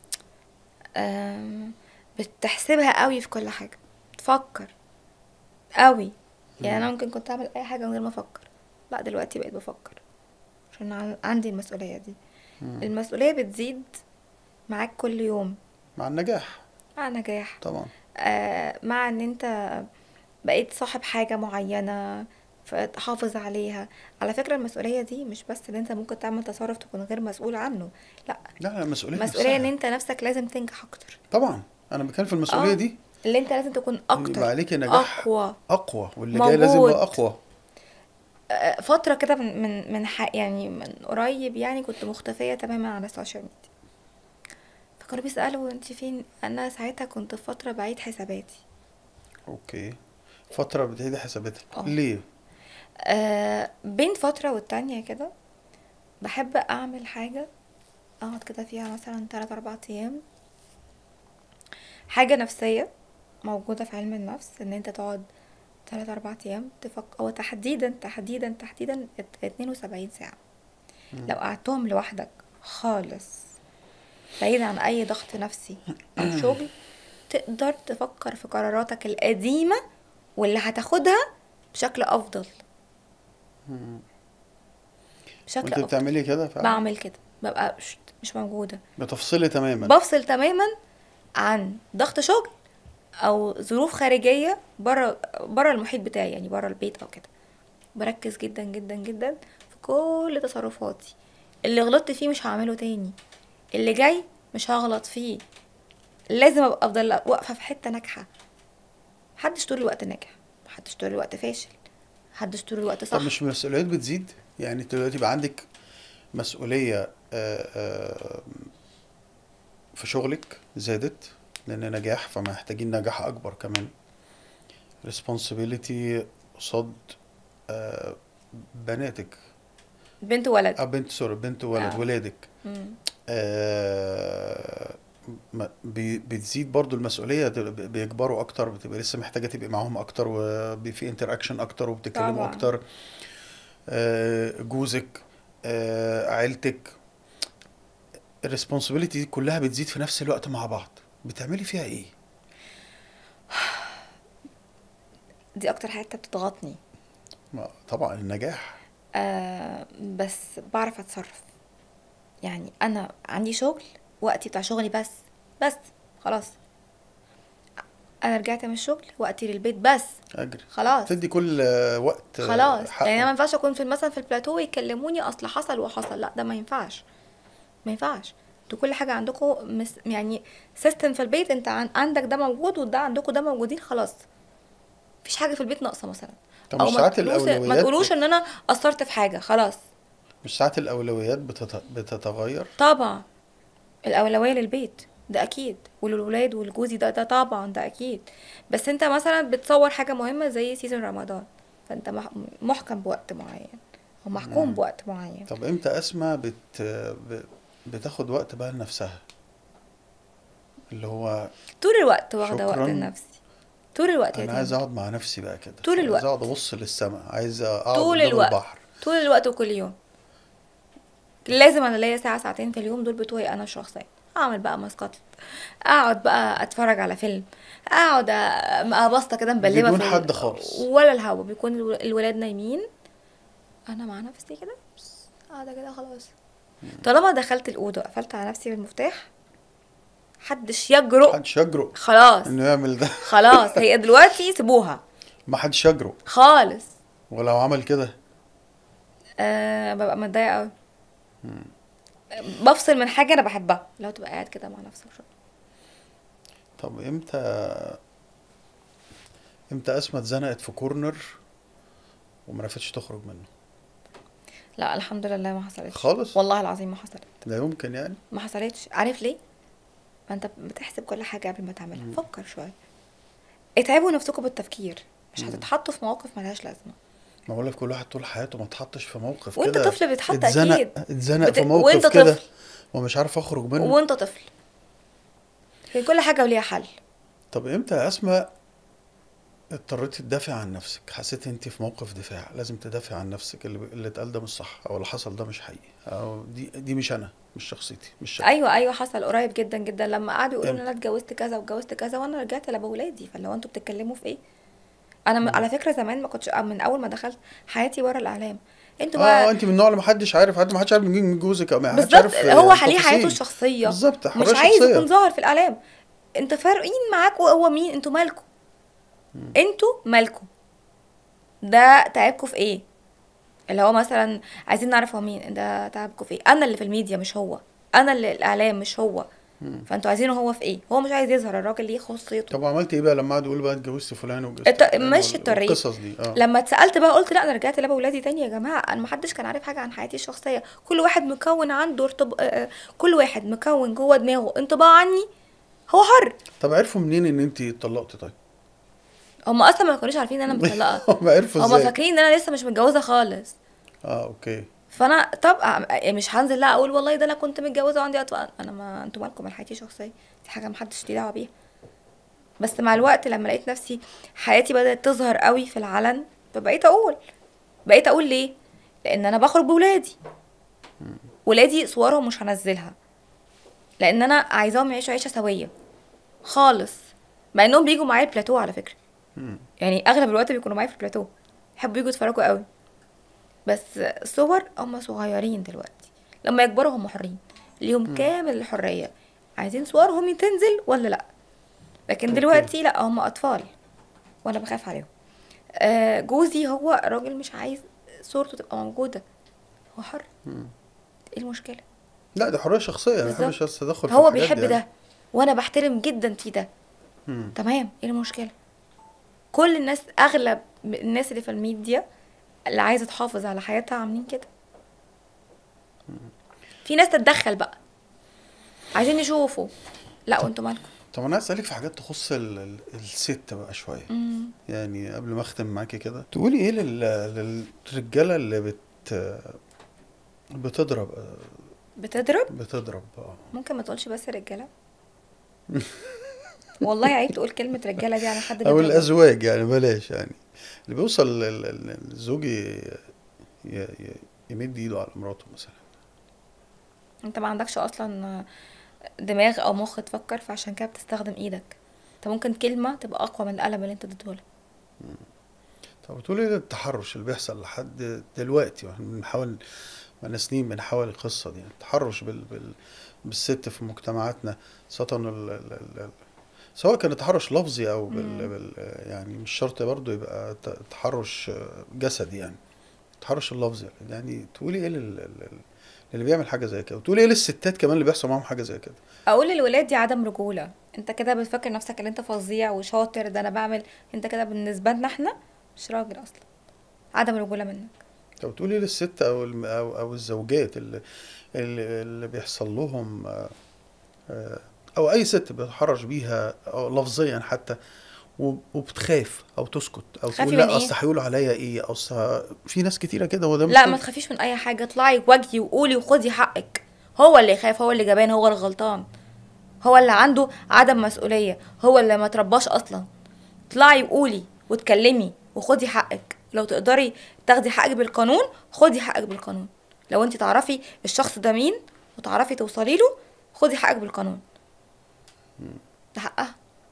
آم، بتحسبها قوي في كل حاجه تفكر قوي يعني انا ممكن كنت اعمل اي حاجه من غير ما افكر لا دلوقتي بقيت بفكر عشان عن- عندي المسؤوليه دي المسؤوليه بتزيد معاك كل يوم
مع النجاح
مع نجاح
طبعا
آه، مع ان انت بقيت صاحب حاجة معينة فتحافظ عليها على فكرة المسؤولية دي مش بس ان انت ممكن تعمل تصرف تكون غير مسؤول عنه لا
لا لا المسؤولية
المسؤولية ان
نفسها.
انت نفسك لازم تنجح اكتر
طبعا انا بتكلم في المسؤولية
آه.
دي
اللي انت لازم تكون
يبقى
اكتر
عليكي نجاح
اقوى
اقوى واللي جاي لازم
موجود.
يبقى اقوى
آه، فتره كده من من من ح- يعني من قريب يعني كنت مختفيه تماما على السوشيال ميديا فكانوا بيسالوا انت فين انا ساعتها كنت في فتره بعيد حساباتي
اوكي فترة بتعيدي حساباتك
اه
ليه؟
آه بين فتره والتانية كده بحب اعمل حاجه اقعد كده فيها مثلا 3 4 ايام حاجه نفسيه موجوده في علم النفس ان انت تقعد 3 4 ايام تفكر او تحديدا تحديدا تحديدا ات- 72 ساعه
مم.
لو قعدتهم لوحدك خالص بعيد عن اي ضغط نفسي او شغل تقدر تفكر في قراراتك القديمه واللي هتاخدها بشكل افضل
مم.
بشكل
وانت
افضل
بتعملي كده فعلا
بعمل كده ببقى مش مش موجوده
بتفصلي تماما
بفصل تماما عن ضغط شغل او ظروف خارجيه بره بره المحيط بتاعي يعني بره البيت او كده بركز جدا جدا جدا في كل تصرفاتي اللي غلطت فيه مش هعمله تاني اللي جاي مش هغلط فيه لازم ابقى افضل واقفه في حته ناجحه محدش طول الوقت ناجح محدش طول الوقت فاشل محدش طول الوقت
طب
صح
مش المسؤوليات بتزيد؟ يعني انت دلوقتي يبقى عندك مسؤولية آه، آه، في شغلك زادت لأن نجاح فمحتاجين نجاح أكبر كمان responsibility قصاد آه، بناتك
بنت ولد
اه بنت سوري بنت وولد
اه
ولادك
مم.
آه، ما- بي- بتزيد برضو المسؤولية تبقى- بيكبروا أكتر بتبقى لسه محتاجة تبقى معاهم أكتر وفي انتراكشن أكتر وبتتكلموا
طبعا
أكتر آه، جوزك آه، عيلتك الريسبونسبيلتي دي كلها بتزيد في نفس الوقت مع بعض بتعملي فيها ايه؟
دي اكتر حته بتضغطني
ما- طبعا النجاح
آه بس بعرف اتصرف يعني انا عندي شغل وقتي بتاع شغلي بس بس خلاص انا رجعت من الشغل وقتي للبيت بس
أجري
خلاص
تدي كل آه، وقت آه،
خلاص يعني انا ما
حقه
ينفعش اكون في مثلا في البلاتو يكلموني اصل حصل وحصل لا ده ما ينفعش ما ينفعش انتوا كل حاجه عندكم مس يعني سيستم في البيت انت عن عندك ده موجود وده عندكم ده موجودين خلاص مفيش حاجه في البيت ناقصه مثلا
طب
او
مش
ما
ساعات
تقولوش ما
الأولويات
تقولوش ان انا قصرت في حاجه خلاص
مش ساعات الأولويات بتت- بتتغير
طبعا الأولوية للبيت ده أكيد وللولاد والجوزي ده ده طبعا ده أكيد بس أنت مثلا بتصور حاجة مهمة زي سيزون رمضان فأنت مح- محكم بوقت معين أو محكوم
مم.
بوقت معين
طب امتى أسمى بت... ب- بتاخد وقت بقى لنفسها اللي هو
طول الوقت واخدة وقت
شكرا
لنفسي طول الوقت يا
انا عايز
تامر
اقعد مع نفسي بقى كده
طول
عايز
الوقت
اقعد ابص للسماء عايز اقعد
طول
قدام
الوقت
البحر
طول الوقت وكل يوم لازم انا ليا ساعة ساعتين في اليوم دول بتوعي انا الشخصية اعمل بقى ماسكات اقعد بقى اتفرج على فيلم اقعد أ- ابسطه كده مبلمه
بدون
في ال-
حد خالص
ولا الهوا بيكون الو- الولاد نايمين انا مع نفسي كده بس قاعده كده خلاص طالما دخلت الاوضه قفلت على نفسي بالمفتاح محدش يجرؤ
محدش يجرؤ
خلاص
انه يعمل ده
خلاص هي دلوقتي سيبوها
محدش يجرؤ
خالص
ولو عمل كده
أه ببقى متضايقه قوي بفصل من حاجه انا بحبها لو تبقى قاعد كده مع نفسك شويه
طب امتى امتى اسمى اتزنقت في كورنر وما عرفتش تخرج منه
لا الحمد لله ما حصلتش
خالص
والله العظيم ما حصلت
لا يمكن يعني
ما حصلتش عارف ليه ما انت بتحسب كل حاجه قبل ما تعملها
مم.
فكر شويه اتعبوا نفسكم بالتفكير مش
مم.
هتتحطوا في مواقف ملهاش لازمه
ما بقول لك كل واحد طول حياته ما اتحطش في موقف
وانت
كده
طفل بتحط
اتزنق
اكيد
اتزنق
بت...
في موقف
وانت
كده
طفل
ومش عارف اخرج منه
وانت طفل هي كل حاجه وليها حل
طب امتى يا اسماء اضطريتي تدافع عن نفسك حسيت انت في موقف دفاع لازم تدافع عن نفسك اللي, اللي اتقال ده مش صح او اللي حصل ده مش حقيقي او دي دي مش انا مش شخصيتي مش شكلي
ايوه ايوه حصل قريب جدا جدا لما قعدوا يقولوا ان
امتى
انا اتجوزت كذا واتجوزت كذا وانا رجعت لابو ولادي فاللي هو انتوا بتتكلموا في ايه انا م-
مم.
على فكره زمان ما كنتش من اول ما دخلت حياتي ورا الاعلام انتوا
اه
بقى
انت من النوع اللي محدش عارف حد محدش عارف مين مين جوزك او ما حدش
بالظبط
عارف
هو
آه،
ليه حياته
تفاصيل
الشخصيه
بالظبط
مش
حريه
عايز يكون
شخصيه
ظاهر في الاعلام انت فارقين معاكوا هو مين انتوا مالكوا
مم.
انتوا مالكوا ده تعبكوا في ايه اللي هو مثلا عايزين نعرف هو مين ده تعبكوا في ايه انا اللي في الميديا مش هو انا اللي الاعلام مش هو
مم.
فانتوا عايزينه هو في ايه هو مش عايز يظهر الراجل ليه خصيته
طب وعملت ايه بقى لما قعدوا يقولوا بقى اتجوزت فلان وجوزت
الت-
فلان
مش
وال-
الطريق.
والقصص دي اه
لما اتسالت بقى قلت لا انا رجعت لابا ولادي تاني يا جماعه انا ما حدش كان عارف حاجه عن حياتي الشخصيه كل واحد مكون عنده ارتب... آه، آه، كل واحد مكون جوه دماغه انطباع عني هو حر
طب عرفوا منين ان انت اتطلقتي طيب؟
هم اصلا ما كانوش عارفين ان انا مطلقه
هم عرفوا
هم
ازاي؟
فاكرين ان انا لسه مش متجوزه خالص
اه اوكي
فانا طب أع- مش هنزل لا اقول والله ده انا كنت متجوزه وعندي اطفال انا ما انتوا مالكم من حياتي الشخصيه دي حاجه محدش ليه دعوه بيها بس مع الوقت لما لقيت نفسي حياتي بدات تظهر قوي في العلن فبقيت اقول بقيت اقول ليه لان انا بخرج بولادي ولادي صورهم مش هنزلها لان انا عايزاهم يعيشوا عيشه سويه خالص مع انهم بيجوا معايا البلاتو على فكره
مم.
يعني اغلب الوقت بيكونوا معايا في البلاتو يحبوا يجوا يتفرجوا قوي بس صور هم صغيرين دلوقتي لما يكبروا هم حرين ليهم كامل الحريه عايزين صورهم تنزل ولا لا لكن
أوكي.
دلوقتي لا هم اطفال وانا بخاف عليهم آه، جوزي هو راجل مش عايز صورته تبقى موجوده هو حر
مم.
ايه المشكله
لا دي حريه شخصيه ما بحبش
بالظبط.
اتدخل في
هو
الحاجات
بيحب
دي يعني.
ده وانا بحترم جدا في ده
مم.
تمام ايه المشكله كل الناس اغلب الناس اللي في الميديا اللي عايزه تحافظ على حياتها عاملين كده في ناس تتدخل بقى عايزين يشوفوا لا وانتوا مالكم
طب انا عايز اسالك في حاجات تخص ال... ال... الست بقى شويه
مم.
يعني قبل ما اختم معاكي كده تقولي ايه لل... للرجاله اللي بت بتضرب
بتضرب
بتضرب اه
ممكن ما تقولش بس رجاله والله عيب تقول كلمه رجاله دي على حد
او
بيضرب.
الازواج يعني بلاش يعني اللي بيوصل ال- ال- الزوج ي... ي... ي... يمد ايده على مراته مثلا
انت ما عندكش اصلا دماغ او مخ تفكر فعشان كده بتستخدم ايدك انت ممكن كلمه تبقى اقوى من القلم اللي انت اديتهولها
طب بتقولي ايه التحرش اللي بيحصل لحد دلوقتي واحنا بنحاول بقالنا سنين بنحاول القصه دي يعني التحرش بال... بال... بالست في مجتمعاتنا خاصه ال... ال... ال... ال... سواء كان تحرش لفظي او بال...
مم.
بال... يعني مش شرط برضه يبقى ت- تحرش جسدي يعني التحرش اللفظي يعني تقولي ايه لل... لل- اللي بيعمل حاجه زي كده وتقولي ايه للستات كمان اللي بيحصل معاهم حاجه زي كده
اقول للولاد دي عدم رجوله انت كده بتفكر نفسك ان انت فظيع وشاطر ده انا بعمل انت كده بالنسبه لنا احنا مش راجل اصلا عدم رجوله منك
طب تقولي ايه للست او الم... او او الزوجات اللي اللي, اللي بيحصل لهم آه، آه، او اي ست بيتحرش بيها أو لفظيا حتى وب- وبتخاف او تسكت او
تخافي
تقول
من
لا
إيه؟
اصل هيقولوا عليا ايه اصل في ناس كتيره كده وده مش
لا
كل-
ما تخافيش من اي حاجه اطلعي واجهي وقولي وخدي حقك هو اللي يخاف هو اللي جبان هو الغلطان هو اللي عنده عدم مسؤوليه هو اللي ما ترباش اصلا اطلعي وقولي واتكلمي وخدي حقك لو تقدري تاخدي حقك بالقانون خدي حقك بالقانون لو انت تعرفي الشخص ده مين وتعرفي توصلي له خدي حقك بالقانون ده حقها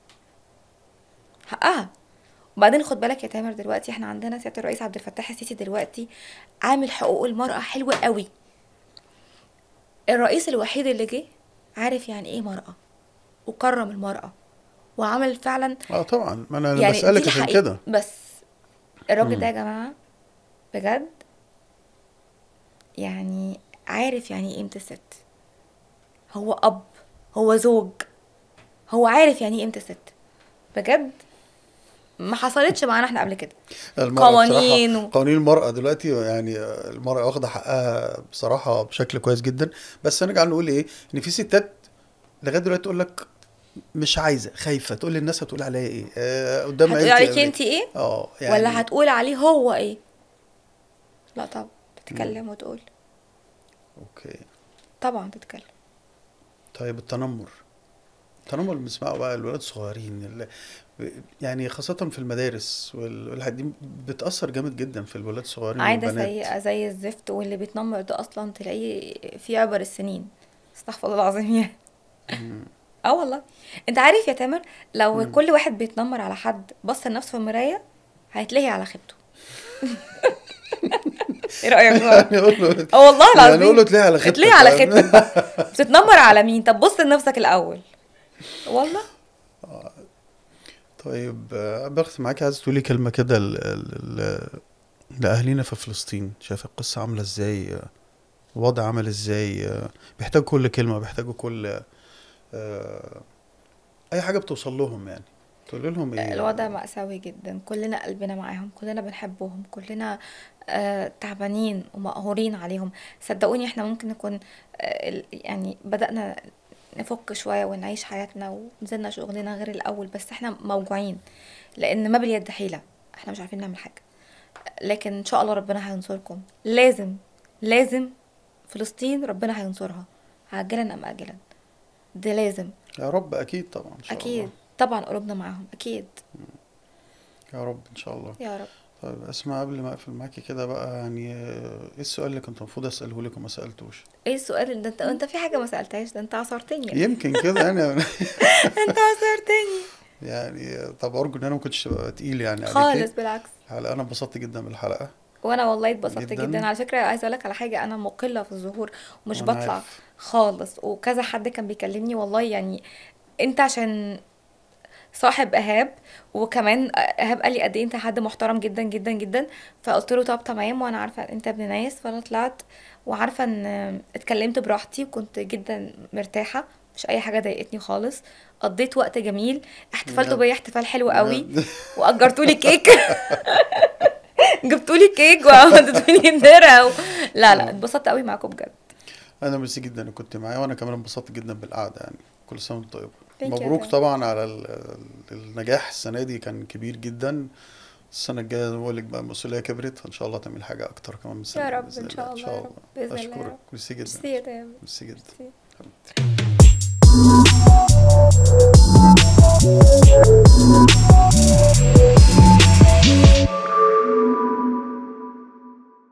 حقها وبعدين خد بالك يا تامر دلوقتي احنا عندنا سياده الرئيس عبد الفتاح السيسي دلوقتي عامل حقوق المراه حلوه قوي الرئيس الوحيد اللي جه عارف يعني ايه مراه وكرم المراه وعمل فعلا
اه طبعا ما انا أنا
يعني
بسالك
دي
عشان
حقيقة.
كده
بس الراجل
مم.
ده يا جماعه بجد يعني عارف يعني ايه قيمه الست هو اب هو زوج هو عارف يعني ايه قيمه الست بجد ما حصلتش معانا احنا قبل كده
المرأة
قوانين
بصراحة
و-
قوانين المرأة دلوقتي يعني المرأة واخدة حقها بصراحة بشكل كويس جدا بس نرجع نقول ايه ان في ستات لغاية دلوقتي تقول لك مش عايزة خايفة تقول للناس هتقول عليا ايه آه قدام
هتقول
عيلتي
عليكي انت ايه
اه يعني
ولا هتقول عليه هو ايه لا طبعا تتكلم وتقول
اوكي
طبعا تتكلم
طيب التنمر التنمر اللي بنسمعه بقى الولاد الصغيرين اللي يعني خاصة في المدارس وال- والحاجات دي بتأثر جامد جدا في الولاد الصغيرين
عادة
والبنات
سيئة زي الزفت واللي بيتنمر ده أصلا تلاقيه في عبر السنين استغفر الله العظيم يعني
مم.
اه والله انت عارف يا تامر لو
مم.
كل واحد بيتنمر على حد بص لنفسه في المراية هيتلهي على خيبته ايه رأيك بقى؟
يعني اقول له
اه والله
يعني
العظيم
اقول له تلاقي على خيبتك
اتلهي على
فاهم؟
خيبتك بقى بتتنمر على مين طب بص لنفسك الأول والله
طيب آه، بختم معاك عايز تقولي كلمة كده ل- ل- ل- لأهالينا في فلسطين شايف القصة عاملة ازاي آه، الوضع عامل ازاي آه، بيحتاجوا كل كلمة بيحتاجوا كل آه، اي حاجه بتوصل لهم يعني تقول لهم ايه
الوضع مأساوي جدا كلنا قلبنا معاهم كلنا بنحبهم كلنا آه تعبانين ومقهورين عليهم صدقوني احنا ممكن نكون آه ال- يعني بدأنا نفك شوية ونعيش حياتنا ونزلنا شغلنا غير الأول بس احنا موجوعين لأن ما باليد حيلة احنا مش عارفين نعمل حاجة لكن إن شاء الله ربنا هينصركم لازم لازم فلسطين ربنا هينصرها عاجلا أم آجلا ده لازم
يا رب اكيد طبعا ان شاء
أكيد
الله
طبعا قلوبنا معاهم أكيد
يا رب ان شاء الله
يا رب
طيب اسمع قبل ما اقفل معاكي كده بقى يعني آه، ايه السؤال اللي كنت المفروض اساله لك وما سالتوش
ايه السؤال اللي انت انت في حاجه ما سالتهاش ده انت عصرتني
يمكن كده يعني
انت عصرتني
يعني طب ارجو ان انا ما كنتش بقى تقيل يعني
خالص
عليكي
بالعكس
الحلقه انا انبسطت جدا بالحلقه
وانا والله اتبسطت
جدا.
جدا. على فكره عايزه اقول لك على حاجه انا مقله في الظهور ومش
وأنا
بطلع
عارف.
خالص وكذا حد كان بيكلمني والله يعني انت عشان صاحب ايهاب وكمان ايهاب قال لي قد ايه انت حد محترم جدا جدا جدا فقلت له طب تمام وانا عارفه ان انت ابن ناس فانا طلعت وعارفه ان اتكلمت براحتي وكنت جدا مرتاحه مش اي حاجه ضايقتني خالص قضيت وقت جميل احتفلتوا
بجد.
بيا احتفال حلو قوي
بجد.
واجرتوا لي كيك جبتوا لي كيك وعملتوا لي درع و... لا لا اتبسطت قوي معاكم بجد
انا ميرسي جدا انك كنت معايا وانا كمان انبسطت جدا بالقعده يعني كل سنه وانت طيب
Thank you
مبروك
too.
طبعا على ال- ال- النجاح السنه دي كان كبير جدا السنه الجايه زي ما بقول لك بقى المسؤوليه كبرت فان شاء الله تعمل حاجه اكتر كمان من السنه
يا
دي
رب
بإذن
ان شاء الله يا رب باذن الله يا
اشكرك
رب
ميرسي جدا
ميرسي يا تامر
ميرسي جدا
ميرسي.
حبيبتي